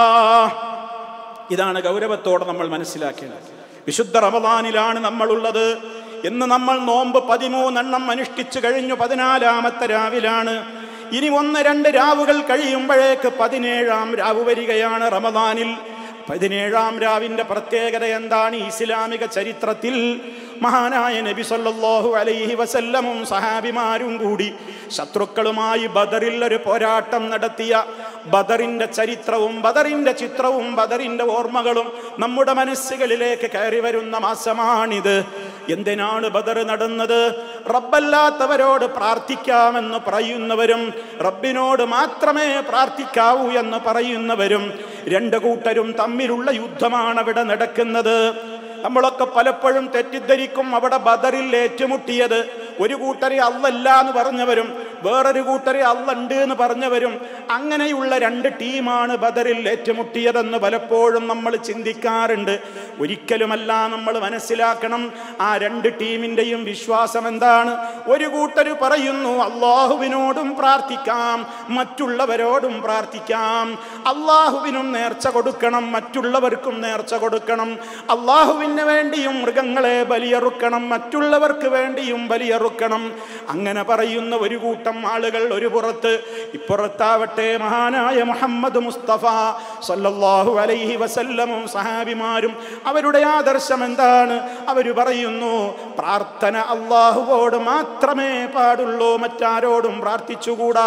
ഇതാണ് ഗൗരവത്തോടെ നമ്മൾ മനസ്സിലാക്കേണ്ടത് വിശുദ്ധ റമദാനിലാണ് നമ്മളുള്ളത് എന്ന് നമ്മൾ നോമ്പ് പതിമൂന്നെണ്ണം അനുഷ്ഠിച്ചു കഴിഞ്ഞു പതിനാലാമത്തെ രാവിലാണ് ഇനി ഒന്ന് രണ്ട് രാവുകൾ കഴിയുമ്പോഴേക്ക് പതിനേഴാം രാവ് വരികയാണ് റമദാനിൽ പതിനേഴാം രാവിന്റെ പ്രത്യേകത എന്താണ് ഇസ്ലാമിക ചരിത്രത്തിൽ മഹാനായ നബി സല്ലല്ലാഹു അലൈഹി വസല്ലമും സഹാബിമാരും കൂടി ശത്രുക്കളുമായി ബദറിൽ ഒരു പോരാട്ടം നടത്തിയ ബദറിന്റെ ചരിത്രവും ബദറിന്റെ ചിത്രവും ബദറിന്റെ ഓർമ്മകളും നമ്മുടെ മനസ്സുകളിലേക്ക് കയറി വരുന്ന മാസമാണിത് എന്തിനാണ് ബദർ നടന്നത് റബ്ബല്ലാത്തവരോട് പ്രാർത്ഥിക്കാമെന്ന് പറയുന്നവരും റബ്ബിനോട് മാത്രമേ പ്രാർത്ഥിക്കാവൂ എന്ന് പറയുന്നവരും രണ്ട് കൂട്ടരും തമ്മിലുള്ള യുദ്ധമാണ് അവിടെ നടക്കുന്നത് നമ്മളൊക്കെ പലപ്പോഴും തെറ്റിദ്ധരിക്കും അവിടെ ബദറിൽ ഏറ്റുമുട്ടിയത് ഒരു കൂട്ടരെ അല്ലല്ല എന്ന് പറഞ്ഞവരും വേറൊരു കൂട്ടരെ അല്ലുണ്ട് എന്ന് പറഞ്ഞവരും അങ്ങനെയുള്ള രണ്ട് ടീമാണ് ബദറിൽ ഏറ്റുമുട്ടിയതെന്ന് പലപ്പോഴും നമ്മൾ ചിന്തിക്കാറുണ്ട് ഒരിക്കലുമല്ല നമ്മൾ മനസ്സിലാക്കണം ആ രണ്ട് ടീമിൻ്റെയും വിശ്വാസം എന്താണ് ഒരു കൂട്ടർ പറയുന്നു അള്ളാഹുവിനോടും പ്രാർത്ഥിക്കാം മറ്റുള്ളവരോടും പ്രാർത്ഥിക്കാം അള്ളാഹുവിനും നേർച്ച കൊടുക്കണം മറ്റുള്ളവർക്കും നേർച്ച കൊടുക്കണം അള്ളാഹുവിന് വേണ്ടിയും മൃഗങ്ങളെ ബലിയറുക്കണം മറ്റുള്ളവർക്ക് വേണ്ടിയും ബലിയറുക്കണം അങ്ങനെ പറയുന്ന ഒരു കൂട്ടം ആളുകൾ ഒരു പുറത്ത് ഇപ്പുറത്താവട്ടെ മഹാനായ മുഹമ്മദ് മുസ്തഫ സല്ലല്ലാഹു അലൈഹി വസല്ലമും സഹാബിമാരും അവരുടെ ആദർശം എന്താണ് അവർ പറയുന്നു പ്രാർത്ഥന അള്ളാഹുവോട് മാത്രമേ പാടുള്ളൂ മറ്റാരോടും പ്രാർത്ഥിച്ചുകൂടാ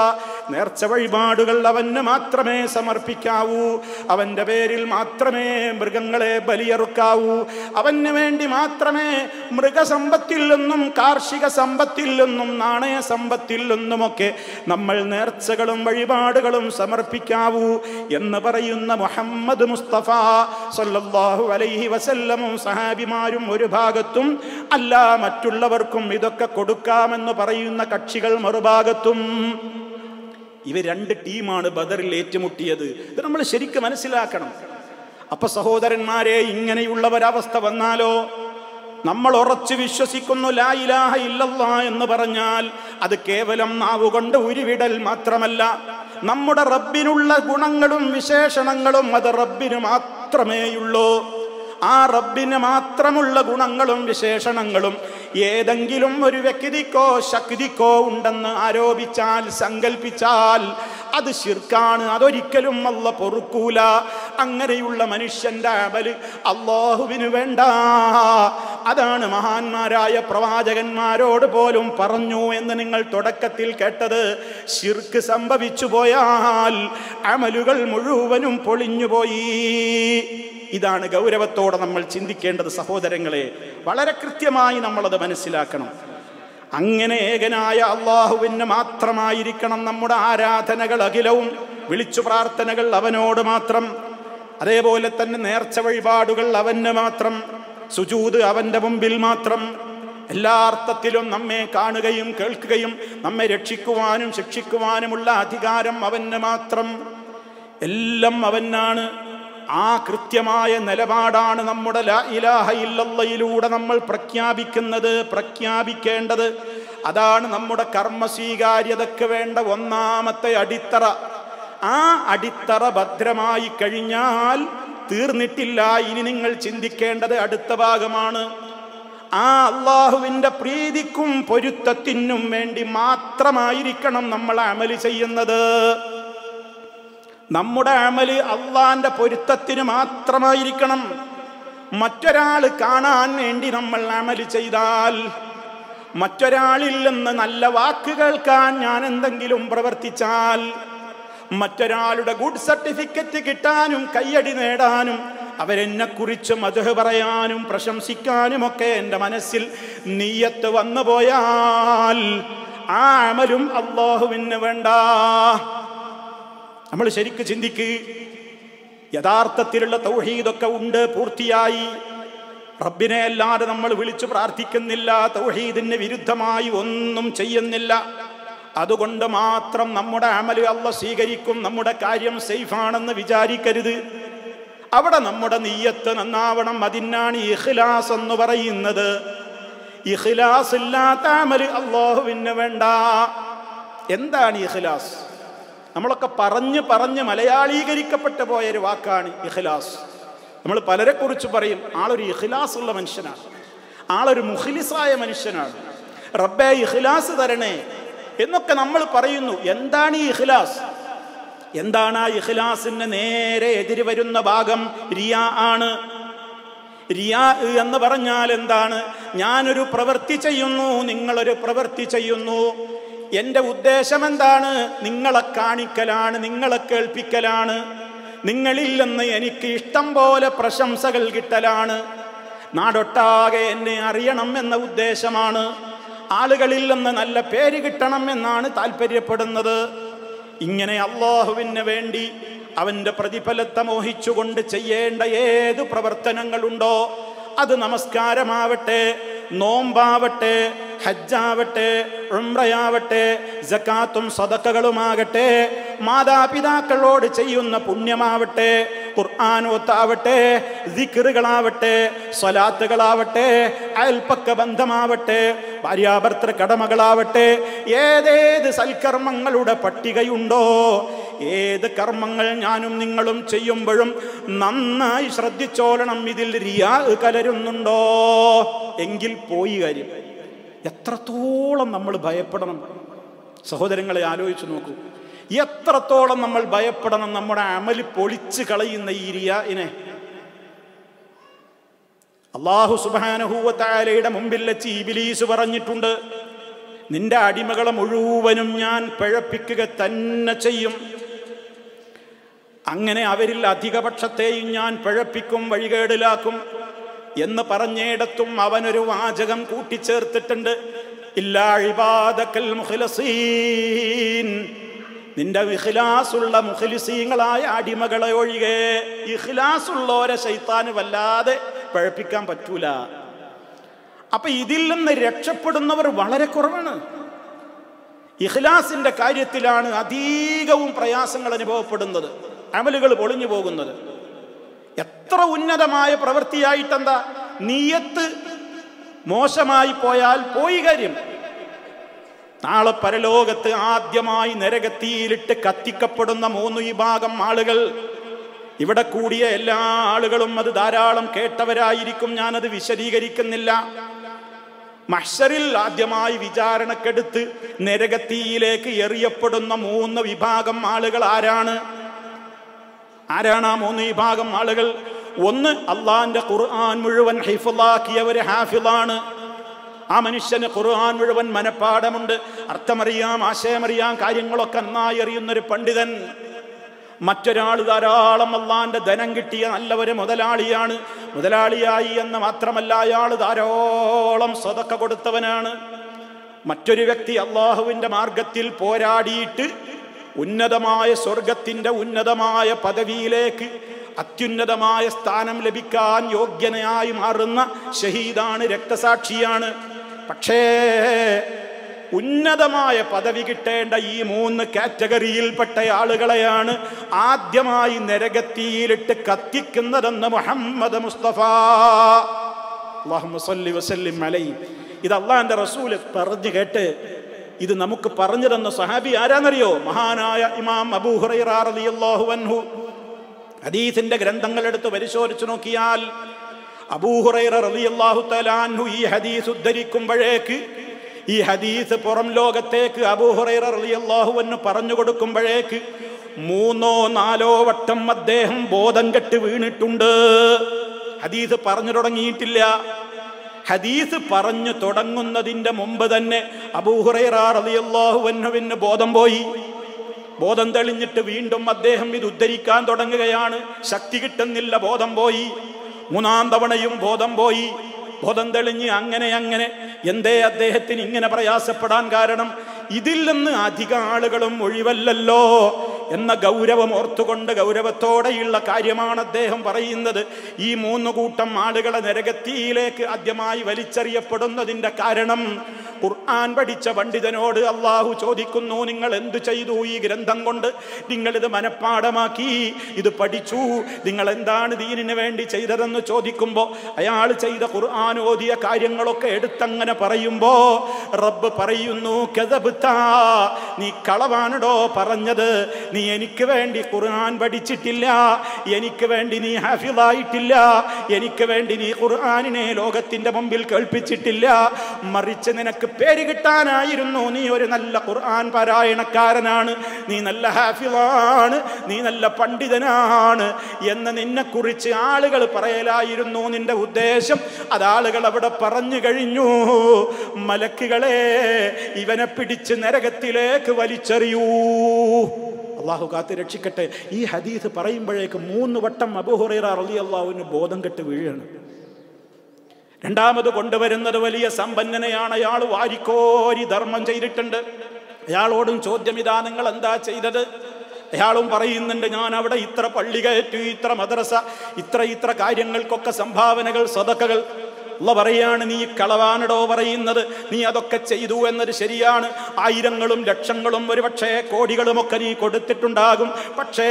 നേർച്ച വഴിപാടുകൾ അവന് മാത്രമേ സമർപ്പിക്കാവൂ അവന്റെ പേരിൽ മാത്രമേ മൃഗങ്ങളെ ബലിയറുക്കാവൂ അവന് വേണ്ടി മാത്രമേ മൃഗസമ്പത്തിൽ നിന്നും കാർഷിക സമ്പത്തിൽ നിന്നും നാണയ സമ്പത്തിൽ നിന്നുമൊക്കെ നമ്മൾ നേർച്ചകളും വഴിപാടുകളും സമർപ്പിക്കാവൂ എന്ന് പറയുന്ന മുഹമ്മദ് മുസ്തഫ സല്ലല്ലാഹു അലൈഹി വസല്ലമും സഹാബിമാരും ഒരു ഭാഗത്തും അല്ല മറ്റുള്ളവർക്കും ഇതൊക്കെ കൊടുക്കാമെന്ന് പറയുന്ന കക്ഷികൾ മറുഭാഗത്തും ഇവ രണ്ട് ടീമാണ് ബദറിൽ ഏറ്റുമുട്ടിയത് ഇത് നമ്മൾ ശരിക്കും മനസ്സിലാക്കണം അപ്പൊ സഹോദരന്മാരെ ഇങ്ങനെയുള്ള ഒരവസ്ഥ വന്നാലോ നമ്മൾ ഉറച്ചു വിശ്വസിക്കുന്നു ലാ ഇലാഹ ഇല്ലല്ലാ എന്ന് പറഞ്ഞാൽ അത് കേവലം നാവുകൊണ്ട് ഉരുവിടൽ മാത്രമല്ല നമ്മുടെ റബ്ബിനുള്ള ഗുണങ്ങളും വിശേഷണങ്ങളും അത് റബ്ബിന് മാത്രമേയുള്ളൂ ആ റബ്ബിന് മാത്രമുള്ള ഗുണങ്ങളും വിശേഷണങ്ങളും ഏതെങ്കിലും ഒരു വ്യക്തിക്കോ ശക്തിക്കോ ഉണ്ടെന്ന് ആരോപിച്ചാൽ സങ്കല്പിച്ചാൽ അത് ശിർക്കാണ് അതൊരിക്കലും അല്ല പൊറുക്കൂല അങ്ങനെയുള്ള മനുഷ്യന്റെ അമല് അള്ളാഹുവിന് വേണ്ട അതാണ് മഹാന്മാരായ പ്രവാചകന്മാരോട് പോലും പറഞ്ഞു എന്ന് നിങ്ങൾ തുടക്കത്തിൽ കേട്ടത് ശിർക്ക് സംഭവിച്ചു പോയാൽ അമലുകൾ മുഴുവനും പൊളിഞ്ഞുപോയി ഇതാണ് ഗൗരവത്തോടെ നമ്മൾ ചിന്തിക്കേണ്ടത് സഹോദരങ്ങളെ വളരെ കൃത്യമായി നമ്മളത് മനസ്സിലാക്കണം അങ്ങനെ ഏകനായ അള്ളാഹുവിന് മാത്രമായിരിക്കണം നമ്മുടെ ആരാധനകൾ അഖിലവും വിളിച്ചു പ്രാർത്ഥനകൾ അവനോട് മാത്രം അതേപോലെ തന്നെ നേർച്ച വഴിപാടുകൾ അവന് മാത്രം സുജൂത് അവന്റെ മുമ്പിൽ മാത്രം എല്ലാ അർത്ഥത്തിലും നമ്മെ കാണുകയും കേൾക്കുകയും നമ്മെ രക്ഷിക്കുവാനും ശിക്ഷിക്കുവാനുമുള്ള അധികാരം അവന് മാത്രം എല്ലാം അവനാണ് ആ കൃത്യമായ നിലപാടാണ് നമ്മുടെ ലാ ഇലാഹ ഇല്ലല്ലയിലൂടെ നമ്മൾ പ്രഖ്യാപിക്കുന്നത് പ്രഖ്യാപിക്കേണ്ടത് അതാണ് നമ്മുടെ കർമ്മ സ്വീകാര്യതയ്ക്ക് വേണ്ട ഒന്നാമത്തെ അടിത്തറ ആ അടിത്തറ ഭദ്രമായി കഴിഞ്ഞാൽ തീർന്നിട്ടില്ല ഇനി നിങ്ങൾ ചിന്തിക്കേണ്ടത് അടുത്ത ഭാഗമാണ് ആ അള്ളാഹുവിൻ്റെ പ്രീതിക്കും പൊരുത്തത്തിനും വേണ്ടി മാത്രമായിരിക്കണം നമ്മൾ അമല് ചെയ്യുന്നത് നമ്മുടെ അമല് അള്ളാന്റെ പൊരുത്തത്തിന് മാത്രമായിരിക്കണം മറ്റൊരാൾ കാണാൻ വേണ്ടി നമ്മൾ അമല് ചെയ്താൽ മറ്റൊരാളിൽ നിന്ന് നല്ല വാക്ക് കേൾക്കാൻ ഞാൻ എന്തെങ്കിലും പ്രവർത്തിച്ചാൽ മറ്റൊരാളുടെ ഗുഡ് സർട്ടിഫിക്കറ്റ് കിട്ടാനും കയ്യടി നേടാനും അവരെന്നെ കുറിച്ച് മധു പറയാനും പ്രശംസിക്കാനും ഒക്കെ എൻ്റെ മനസ്സിൽ നീയത്ത് വന്നു പോയാൽ ആ അമലും അള്ളാഹുവിന് വേണ്ട നമ്മൾ ശരിക്ക് ചിന്തിക്ക് യഥാർത്ഥത്തിലുള്ള തൗഹീദൊക്കെ ഉണ്ട് പൂർത്തിയായി റബ്ബിനെ അല്ലാതെ നമ്മൾ വിളിച്ചു പ്രാർത്ഥിക്കുന്നില്ല തൗഹീദിന് വിരുദ്ധമായി ഒന്നും ചെയ്യുന്നില്ല അതുകൊണ്ട് മാത്രം നമ്മുടെ അമല് അല്ല സ്വീകരിക്കും നമ്മുടെ കാര്യം സേഫാണെന്ന് വിചാരിക്കരുത് അവിടെ നമ്മുടെ നീയത്ത് നന്നാവണം അതിനാണ് ഇഖ്ലാസ് എന്ന് പറയുന്നത് ഇഖ്ലാസ് ഇല്ലാത്ത അമല് അള്ളാഹുവിന് വേണ്ട എന്താണ് ഇഖ്ലാസ് നമ്മളൊക്കെ പറഞ്ഞ് പറഞ്ഞ് മലയാളീകരിക്കപ്പെട്ടു പോയ ഒരു വാക്കാണ് ഇഖ്ലാസ് നമ്മൾ പലരെ കുറിച്ച് പറയും ആളൊരു ഇഖ്ലാസ് ഉള്ള മനുഷ്യനാണ് ആളൊരു മുഖ്ലിസായ മനുഷ്യനാണ് റബ്ബെ ഇഖ്ലാസ് തരണേ എന്നൊക്കെ നമ്മൾ പറയുന്നു എന്താണ് ഈ ഇഖ്ലാസ് എന്താണ് ആ ഇഖ്ലാസിന് നേരെ എതിര് വരുന്ന ഭാഗം റിയാ ആണ് റിയാ എന്ന് പറഞ്ഞാൽ എന്താണ് ഞാനൊരു പ്രവൃത്തി ചെയ്യുന്നു നിങ്ങളൊരു പ്രവൃത്തി ചെയ്യുന്നു എൻ്റെ ഉദ്ദേശം എന്താണ് നിങ്ങളെ കാണിക്കലാണ് നിങ്ങളെ കേൾപ്പിക്കലാണ് നിങ്ങളിൽ നിന്ന് എനിക്ക് ഇഷ്ടം പോലെ പ്രശംസകൾ കിട്ടലാണ് നാടൊട്ടാകെ എന്നെ അറിയണം എന്ന ഉദ്ദേശമാണ് ആളുകളിൽ നിന്ന് നല്ല പേര് കിട്ടണം എന്നാണ് താല്പര്യപ്പെടുന്നത് ഇങ്ങനെ അള്ളാഹുവിന് വേണ്ടി അവൻ്റെ പ്രതിഫലത്തെ മോഹിച്ചുകൊണ്ട് ചെയ്യേണ്ട ഏത് പ്രവർത്തനങ്ങളുണ്ടോ അത് നമസ്കാരമാവട്ടെ നോമ്പാവട്ടെ ഹജ്ജാവട്ടെ ഉംറയാവട്ടെ ജക്കാത്തും സദക്കകളുമാകട്ടെ മാതാപിതാക്കളോട് ചെയ്യുന്ന പുണ്യമാവട്ടെ ഖുർആാനോത്താവട്ടെ ദിക്കറുകളാവട്ടെ സ്വലാത്തുകളാവട്ടെ അയൽപ്പക്ക ബന്ധമാവട്ടെ ഭാര്യാഭർത്തൃ കടമകളാവട്ടെ ഏതേത് സൽക്കർമ്മങ്ങളുടെ പട്ടികയുണ്ടോ ഏത് കർമ്മങ്ങൾ ഞാനും നിങ്ങളും ചെയ്യുമ്പോഴും നന്നായി ശ്രദ്ധിച്ചോളണം ഇതിൽ റിയാ കലരുന്നുണ്ടോ എങ്കിൽ പോയി കാര്യം എത്രത്തോളം നമ്മൾ ഭയപ്പെടണം സഹോദരങ്ങളെ ആലോചിച്ച് നോക്കൂ എത്രത്തോളം നമ്മൾ ഭയപ്പെടണം നമ്മുടെ അമല് പൊളിച്ച് കളയുന്ന ഈ റിയാഇനെ അള്ളാഹു സുബാനഹൂവത്തായാലയുടെ മുമ്പിൽ വെച്ച് ഇബിലീസ് പറഞ്ഞിട്ടുണ്ട് നിന്റെ അടിമകളെ മുഴുവനും ഞാൻ പിഴപ്പിക്കുക തന്നെ ചെയ്യും അങ്ങനെ അവരിൽ അധികപക്ഷത്തെയും ഞാൻ പിഴപ്പിക്കും വഴികേടിലാക്കും എന്ന് പറഞ്ഞിടത്തും അവനൊരു വാചകം കൂട്ടിച്ചേർത്തിട്ടുണ്ട് ഇല്ലാ ഇബാദക്കൽ മുഖ്ലസീൻ നിന്റെ ഇഖ്ലാസുള്ള മുഖ്ലിസീങ്ങളായ അടിമകളെ ഒഴികെ ഇഖ്ലാസുള്ളവരെ ശൈത്താന് വല്ലാതെ പഴപ്പിക്കാൻ പറ്റൂല അപ്പൊ ഇതിൽ നിന്ന് രക്ഷപ്പെടുന്നവർ വളരെ കുറവാണ് ഇഖ്ലാസിന്റെ കാര്യത്തിലാണ് അധികവും പ്രയാസങ്ങൾ അനുഭവപ്പെടുന്നത് അമലുകൾ പൊളിഞ്ഞു പോകുന്നത് എത്ര ഉന്നതമായ പ്രവൃത്തിയായിട്ടെന്താ നീയത്ത് മോശമായി പോയാൽ പോയി കാര്യം നാളെ പരലോകത്ത് ആദ്യമായി നരകത്തിയിലിട്ട് കത്തിക്കപ്പെടുന്ന മൂന്ന് വിഭാഗം ആളുകൾ ഇവിടെ കൂടിയ എല്ലാ ആളുകളും അത് ധാരാളം കേട്ടവരായിരിക്കും ഞാനത് വിശദീകരിക്കുന്നില്ല മഹ്ഷറിൽ ആദ്യമായി വിചാരണക്കെടുത്ത് നരകത്തിയിലേക്ക് എറിയപ്പെടുന്ന മൂന്ന് വിഭാഗം ആളുകൾ ആരാണ് ആരാണ് ആ മൂന്ന് വിഭാഗം ആളുകൾ ഒന്ന് അള്ളാന്റെ ഖുർആൻ മുഴുവൻ ഹിഫലാക്കിയവര് ഹാഫിളാണ് ആ മനുഷ്യന് ഖുർആൻ മുഴുവൻ മനപ്പാടമുണ്ട് അർത്ഥമറിയാം ആശയമറിയാം കാര്യങ്ങളൊക്കെ നന്നായി അറിയുന്നൊരു പണ്ഡിതൻ മറ്റൊരാൾ ധാരാളം അള്ളാന്റെ ധനം കിട്ടിയ നല്ലവര് മുതലാളിയാണ് മുതലാളിയായി എന്ന് മാത്രമല്ല അയാൾ ധാരാളം സ്വതക്ക കൊടുത്തവനാണ് മറ്റൊരു വ്യക്തി അള്ളാഹുവിൻ്റെ മാർഗത്തിൽ പോരാടിയിട്ട് ഉന്നതമായ സ്വർഗത്തിൻ്റെ ഉന്നതമായ പദവിയിലേക്ക് അത്യുന്നതമായ സ്ഥാനം ലഭിക്കാൻ യോഗ്യനായി മാറുന്ന ഷഹീദാണ് രക്തസാക്ഷിയാണ് പക്ഷേ ഉന്നതമായ പദവി കിട്ടേണ്ട ഈ മൂന്ന് കാറ്റഗറിയിൽപ്പെട്ട ആളുകളെയാണ് ആദ്യമായി നരകത്തിയിലിട്ട് കത്തിക്കുന്നതെന്ന് മുഹമ്മദ് മുസ്തഫ അള്ളാഹു വസല്ലിം അലൈ ഇത് അള്ളാഹിന്റെ റസൂല് പറഞ്ഞു കേട്ട് ഇത് നമുക്ക് പറഞ്ഞു തന്ന സഹാബി ആരാന്നറിയോ മഹാനായ ഇമാം അബൂഹുറൈറാഹു അൻഹു ഹദീസിന്റെ ഗ്രന്ഥങ്ങൾ എടുത്ത് പരിശോധിച്ചു നോക്കിയാൽ അബൂഹുറൈറ റളിയല്ലാഹു തലാൻഹു ഈ ഹദീസ് ഉദ്ധരിക്കുമ്പോഴേക്ക് ഈ ഹദീസ് പുറം ലോകത്തേക്ക് അബൂഹുറൈറ റളിയല്ലാഹു അൻഹു പറഞ്ഞു കൊടുക്കുമ്പോഴേക്ക് മൂന്നോ നാലോ വട്ടം അദ്ദേഹം ബോധം കെട്ട് വീണിട്ടുണ്ട് ഹദീസ് പറഞ്ഞു തുടങ്ങിയിട്ടില്ല ഹദീസ് പറഞ്ഞു തുടങ്ങുന്നതിന്റെ മുമ്പ് തന്നെ അബൂഹുറൈറാറിയല്ലാഹുവന്നുവിന് ബോധം പോയി ബോധം തെളിഞ്ഞിട്ട് വീണ്ടും അദ്ദേഹം ഇത് ഉദ്ധരിക്കാൻ തുടങ്ങുകയാണ് ശക്തി കിട്ടുന്നില്ല ബോധം പോയി മൂന്നാം തവണയും ബോധം പോയി ബോധം തെളിഞ്ഞ് അങ്ങനെ അങ്ങനെ എന്തേ അദ്ദേഹത്തിന് ഇങ്ങനെ പ്രയാസപ്പെടാൻ കാരണം ഇതിൽ നിന്ന് അധിക ആളുകളും ഒഴിവല്ലല്ലോ എന്ന ഗൗരവം ഓർത്തുകൊണ്ട് ഗൗരവത്തോടെയുള്ള കാര്യമാണ് അദ്ദേഹം പറയുന്നത് ഈ മൂന്ന് കൂട്ടം ആളുകളെ നരകത്തിയിലേക്ക് ആദ്യമായി വലിച്ചെറിയപ്പെടുന്നതിന്റെ കാരണം ഖുർആൻ പഠിച്ച പണ്ഡിതനോട് അള്ളാഹു ചോദിക്കുന്നു നിങ്ങൾ എന്തു ചെയ്തു ഈ ഗ്രന്ഥം കൊണ്ട് നിങ്ങൾ ഇത് മനഃപ്പാടമാക്കി ഇത് പഠിച്ചു നിങ്ങൾ എന്താണ് ദീനിന് വേണ്ടി ചെയ്തതെന്ന് ചോദിക്കുമ്പോൾ അയാൾ ചെയ്ത ഖുർആൻ ഓതിയ കാര്യങ്ങളൊക്കെ എടുത്തങ്ങനെ പറയുമ്പോ റബ്ബ് പറയുന്നു കെതബുത്ത നീ കളവാണടോ പറഞ്ഞത് നീ എനിക്ക് വേണ്ടി ഖുർആൻ പഠിച്ചിട്ടില്ല എനിക്ക് വേണ്ടി നീ ഹാഫിളായിട്ടില്ല എനിക്ക് വേണ്ടി നീ ഖുർആനിനെ ലോകത്തിന്റെ മുമ്പിൽ കേൾപ്പിച്ചിട്ടില്ല മറിച്ച് നിനക്ക് പേര് കിട്ടാനായിരുന്നു നീ ഒരു നല്ല ഖുർആൻ പാരായണക്കാരനാണ് നീ നല്ല ഹാഫിളാണ് നീ നല്ല പണ്ഡിതനാണ് എന്ന് നിന്നെക്കുറിച്ച് ആളുകൾ പറയലായിരുന്നു നിന്റെ ഉദ്ദേശം അത് ആളുകൾ അവിടെ പറഞ്ഞു കഴിഞ്ഞു മലക്കുകളെ ഇവനെ പിടിച്ച് നരകത്തിലേക്ക് വലിച്ചെറിയൂ അള്ളാഹു കാത്ത് രക്ഷിക്കട്ടെ ഈ ഹദീസ് പറയുമ്പോഴേക്ക് മൂന്ന് വട്ടം അബുഹുറൈറ റലി അള്ളാഹുവിന് ബോധം കെട്ട് വീഴാണ് രണ്ടാമത് കൊണ്ടുവരുന്നത് വലിയ സമ്പന്നനെയാണ് അയാൾ വാരിക്കോരി ധർമ്മം ചെയ്തിട്ടുണ്ട് അയാളോടും ചോദ്യം ഇതാ നിങ്ങൾ എന്താ ചെയ്തത് അയാളും പറയുന്നുണ്ട് ഞാൻ അവിടെ ഇത്ര പള്ളി കയറ്റു ഇത്ര മദ്രസ ഇത്ര ഇത്ര കാര്യങ്ങൾക്കൊക്കെ സംഭാവനകൾ സതക്കകൾ ഉള്ള പറയാണ് നീ കളവാനടോ പറയുന്നത് നീ അതൊക്കെ ചെയ്തു എന്നത് ശരിയാണ് ആയിരങ്ങളും ലക്ഷങ്ങളും ഒരുപക്ഷെ കോടികളുമൊക്കെ നീ കൊടുത്തിട്ടുണ്ടാകും പക്ഷേ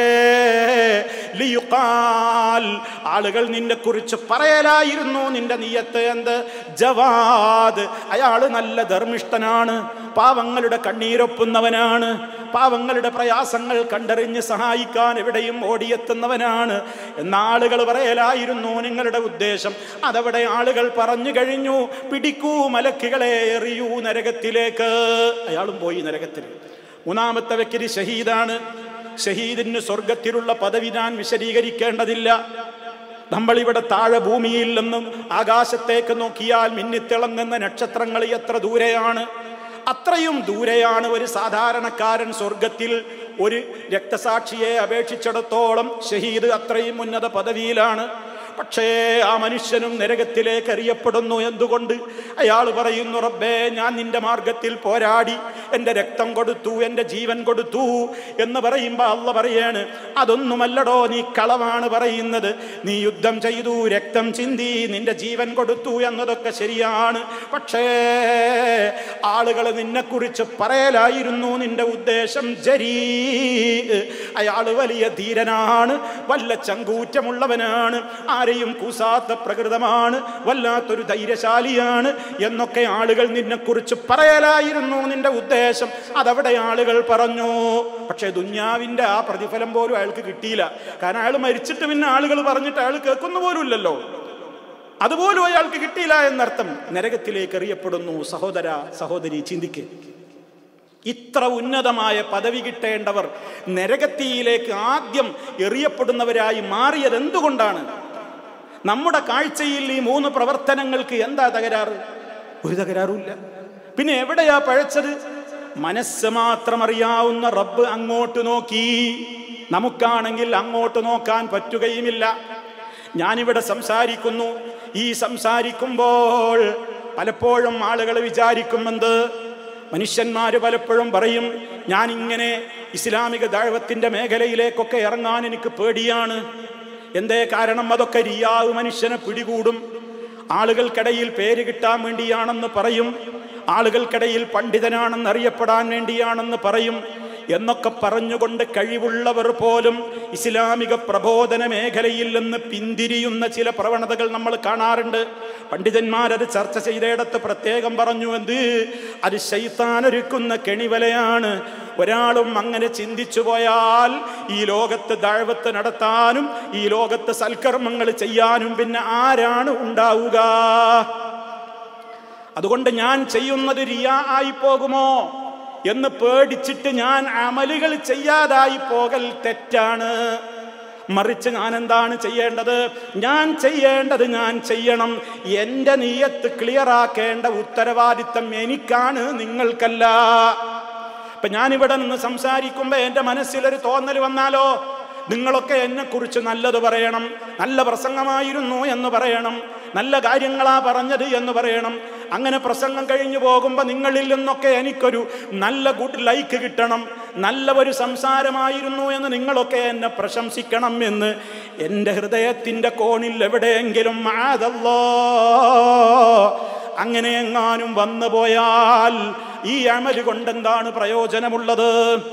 ലിയുക്കാൽ ആളുകൾ നിന്നെ കുറിച്ച് പറയലായിരുന്നു നിന്റെ നീയത്ത് എന്ത് ജവാദ് അയാൾ നല്ല ധർമ്മിഷ്ഠനാണ് പാവങ്ങളുടെ കണ്ണീരൊപ്പുന്നവനാണ് പാവങ്ങളുടെ പ്രയാസങ്ങൾ കണ്ടറിഞ്ഞ് സഹായിക്കാൻ എവിടെയും ഓടിയെത്തുന്നവനാണ് എന്ന ആളുകൾ പറയലായിരുന്നു നിങ്ങളുടെ ഉദ്ദേശം അതവിടെ ആളുകൾ പറഞ്ഞു കഴിഞ്ഞു പിടിക്കൂ മലക്കുകളെ എറിയൂ നരകത്തിലേക്ക് അയാളും പോയി നരകത്തിൽ മൂന്നാമത്തെ വ്യക്തി ഷഹീദാണ് ഷഹീദിന് സ്വർഗത്തിലുള്ള പദവി ഞാൻ വിശദീകരിക്കേണ്ടതില്ല നമ്മളിവിടെ താഴെ ഭൂമിയിൽ നിന്നും ആകാശത്തേക്ക് നോക്കിയാൽ മിന്നിത്തിളങ്ങുന്ന നക്ഷത്രങ്ങൾ എത്ര ദൂരെയാണ് അത്രയും ദൂരെയാണ് ഒരു സാധാരണക്കാരൻ സ്വർഗത്തിൽ ഒരു രക്തസാക്ഷിയെ അപേക്ഷിച്ചിടത്തോളം ഷഹീദ് അത്രയും ഉന്നത പദവിയിലാണ് പക്ഷേ ആ മനുഷ്യനും നരകത്തിലേക്ക് എറിയപ്പെടുന്നു എന്തുകൊണ്ട് അയാൾ പറയുന്നു റബ്ബേ ഞാൻ നിന്റെ മാർഗത്തിൽ പോരാടി എൻ്റെ രക്തം കൊടുത്തു എൻ്റെ ജീവൻ കൊടുത്തു എന്ന് പറയുമ്പോൾ അള്ള പറയാണ് അതൊന്നുമല്ലടോ നീ കളവാണ് പറയുന്നത് നീ യുദ്ധം ചെയ്തു രക്തം ചിന്തി നിന്റെ ജീവൻ കൊടുത്തു എന്നതൊക്കെ ശരിയാണ് പക്ഷേ ആളുകൾ നിന്നെക്കുറിച്ച് പറയലായിരുന്നു നിന്റെ ഉദ്ദേശം ജരീ അയാൾ വലിയ ധീരനാണ് വല്ല ചങ്കൂറ്റമുള്ളവനാണ് ആരെയും കൂസാത്ത പ്രകൃതമാണ് വല്ലാത്തൊരു ധൈര്യശാലിയാണ് എന്നൊക്കെ ആളുകൾ നിന്നെക്കുറിച്ച് പറയലായിരുന്നു നിന്റെ ഉദ്ദേശം അതവിടെ ആളുകൾ പറഞ്ഞു പക്ഷേ ദുന്യാവിൻ്റെ ആ പ്രതിഫലം പോലും അയാൾക്ക് കിട്ടിയില്ല കാരണം അയാൾ മരിച്ചിട്ട് പിന്നെ ആളുകൾ പറഞ്ഞിട്ട് അയാൾ കേൾക്കുന്ന പോലും ഇല്ലല്ലോ അതുപോലും അയാൾക്ക് കിട്ടിയില്ല എന്നർത്ഥം നരകത്തിലേക്ക് എറിയപ്പെടുന്നു സഹോദര സഹോദരി ചിന്തിക്ക് ഇത്ര ഉന്നതമായ പദവി കിട്ടേണ്ടവർ നരകത്തിയിലേക്ക് ആദ്യം എറിയപ്പെടുന്നവരായി മാറിയത് എന്തുകൊണ്ടാണ് നമ്മുടെ കാഴ്ചയിൽ ഈ മൂന്ന് പ്രവർത്തനങ്ങൾക്ക് എന്താ തകരാറ് ഒരു തകരാറുമില്ല പിന്നെ എവിടെയാ പഴച്ചത് മനസ്സ് മാത്രം അറിയാവുന്ന റബ്ബ് അങ്ങോട്ട് നോക്കി നമുക്കാണെങ്കിൽ അങ്ങോട്ട് നോക്കാൻ പറ്റുകയുമില്ല ഞാനിവിടെ സംസാരിക്കുന്നു ഈ സംസാരിക്കുമ്പോൾ പലപ്പോഴും ആളുകൾ വിചാരിക്കുമെന്ത് മനുഷ്യന്മാർ പലപ്പോഴും പറയും ഞാൻ ഇങ്ങനെ ഇസ്ലാമിക ദൈവത്തിൻ്റെ മേഖലയിലേക്കൊക്കെ ഇറങ്ങാൻ എനിക്ക് പേടിയാണ് എന്തേ കാരണം അതൊക്കെ റിയാവ് മനുഷ്യനെ പിടികൂടും ആളുകൾക്കിടയിൽ പേര് കിട്ടാൻ വേണ്ടിയാണെന്ന് പറയും ആളുകൾക്കിടയിൽ പണ്ഡിതനാണെന്ന് അറിയപ്പെടാൻ വേണ്ടിയാണെന്ന് പറയും എന്നൊക്കെ പറഞ്ഞുകൊണ്ട് കഴിവുള്ളവർ പോലും ഇസ്ലാമിക പ്രബോധന മേഖലയിൽ നിന്ന് പിന്തിരിയുന്ന ചില പ്രവണതകൾ നമ്മൾ കാണാറുണ്ട് പണ്ഡിതന്മാരത് ചർച്ച ചെയ്തയിടത്ത് പ്രത്യേകം പറഞ്ഞു എന്ത് അത് ശൈത്താനൊരുക്കുന്ന കെണിവലയാണ് ഒരാളും അങ്ങനെ ചിന്തിച്ചു പോയാൽ ഈ ലോകത്ത് ദഴവത്ത് നടത്താനും ഈ ലോകത്ത് സൽക്കർമ്മങ്ങൾ ചെയ്യാനും പിന്നെ ആരാണ് ഉണ്ടാവുക അതുകൊണ്ട് ഞാൻ ചെയ്യുന്നത് റിയാ ആയി പോകുമോ എന്ന് പേടിച്ചിട്ട് ഞാൻ അമലുകൾ ചെയ്യാതായി പോകൽ തെറ്റാണ് മറിച്ച് ഞാൻ എന്താണ് ചെയ്യേണ്ടത് ഞാൻ ചെയ്യേണ്ടത് ഞാൻ ചെയ്യണം എൻ്റെ നീയത്ത് ക്ലിയർ ആക്കേണ്ട ഉത്തരവാദിത്തം എനിക്കാണ് നിങ്ങൾക്കല്ല ഇപ്പൊ ഞാനിവിടെ നിന്ന് സംസാരിക്കുമ്പോൾ എൻ്റെ മനസ്സിലൊരു തോന്നൽ വന്നാലോ നിങ്ങളൊക്കെ എന്നെക്കുറിച്ച് നല്ലത് പറയണം നല്ല പ്രസംഗമായിരുന്നു എന്ന് പറയണം നല്ല കാര്യങ്ങളാ പറഞ്ഞത് എന്ന് പറയണം അങ്ങനെ പ്രസംഗം കഴിഞ്ഞു പോകുമ്പോൾ നിങ്ങളിൽ നിന്നൊക്കെ എനിക്കൊരു നല്ല ഗുഡ് ലൈക്ക് കിട്ടണം നല്ല ഒരു സംസാരമായിരുന്നു എന്ന് നിങ്ങളൊക്കെ എന്നെ പ്രശംസിക്കണം എന്ന് എൻ്റെ ഹൃദയത്തിൻ്റെ കോണിൽ എവിടെയെങ്കിലും ആദല്ലോ അങ്ങനെ എങ്ങാനും വന്നു പോയാൽ ഈ അമല് കൊണ്ടെന്താണ് പ്രയോജനമുള്ളത്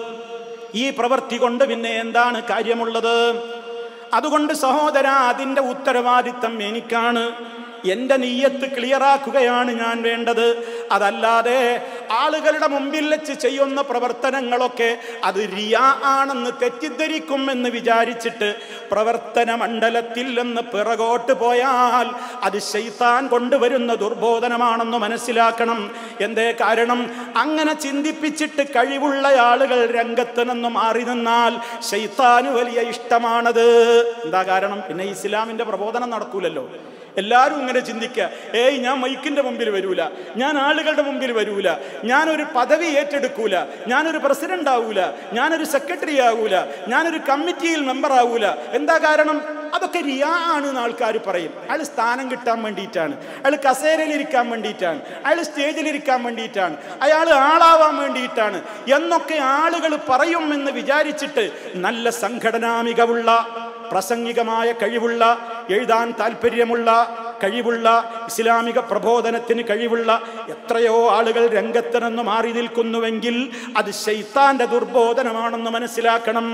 ഈ പ്രവൃത്തി കൊണ്ട് പിന്നെ എന്താണ് കാര്യമുള്ളത് അതുകൊണ്ട് സഹോദര അതിൻ്റെ ഉത്തരവാദിത്തം എനിക്കാണ് എൻ്റെ നീയത്ത് ക്ലിയറാക്കുകയാണ് ഞാൻ വേണ്ടത് അതല്ലാതെ ആളുകളുടെ മുമ്പിൽ വെച്ച് ചെയ്യുന്ന പ്രവർത്തനങ്ങളൊക്കെ അത് റിയാ ആണെന്ന് തെറ്റിദ്ധരിക്കും എന്ന് വിചാരിച്ചിട്ട് പ്രവർത്തന മണ്ഡലത്തിൽ നിന്ന് പിറകോട്ട് പോയാൽ അത് ശൈത്താൻ കൊണ്ടുവരുന്ന ദുർബോധനമാണെന്ന് മനസ്സിലാക്കണം എന്തേ കാരണം അങ്ങനെ ചിന്തിപ്പിച്ചിട്ട് കഴിവുള്ള ആളുകൾ രംഗത്ത് നിന്ന് മാറി നിന്നാൽ ശൈത്താന് വലിയ ഇഷ്ടമാണത് എന്താ കാരണം പിന്നെ ഇസ്ലാമിൻ്റെ പ്രബോധനം നടക്കൂലല്ലോ എല്ലാവരും ഇങ്ങനെ ചിന്തിക്കുക ഏയ് ഞാൻ മൈക്കിന്റെ മുമ്പിൽ വരൂല ഞാൻ ആളുകളുടെ മുമ്പിൽ വരൂല ഞാനൊരു പദവി ഏറ്റെടുക്കൂല ഞാനൊരു പ്രസിഡന്റ് ആവൂല ഞാനൊരു സെക്രട്ടറി ആവൂല ഞാനൊരു കമ്മിറ്റിയിൽ മെമ്പർ ആവൂല എന്താ കാരണം അതൊക്കെ റിയാ ആണ് എന്ന് ആൾക്കാർ പറയും അയാൾ സ്ഥാനം കിട്ടാൻ വേണ്ടിയിട്ടാണ് അയാൾ കസേരയിൽ ഇരിക്കാൻ വേണ്ടിയിട്ടാണ് അയാൾ സ്റ്റേജിൽ ഇരിക്കാൻ വേണ്ടിയിട്ടാണ് അയാൾ ആളാവാൻ വേണ്ടിയിട്ടാണ് എന്നൊക്കെ ആളുകൾ പറയും എന്ന് വിചാരിച്ചിട്ട് നല്ല സംഘടനാ മികവുള്ള പ്രാസംഗികമായ കഴിവുള്ള എഴുതാൻ താല്പര്യമുള്ള കഴിവുള്ള ഇസ്ലാമിക പ്രബോധനത്തിന് കഴിവുള്ള എത്രയോ ആളുകൾ രംഗത്ത് നിന്ന് മാറി നിൽക്കുന്നുവെങ്കിൽ അത് ശൈത്താന്റെ ദുർബോധനമാണെന്ന് മനസ്സിലാക്കണം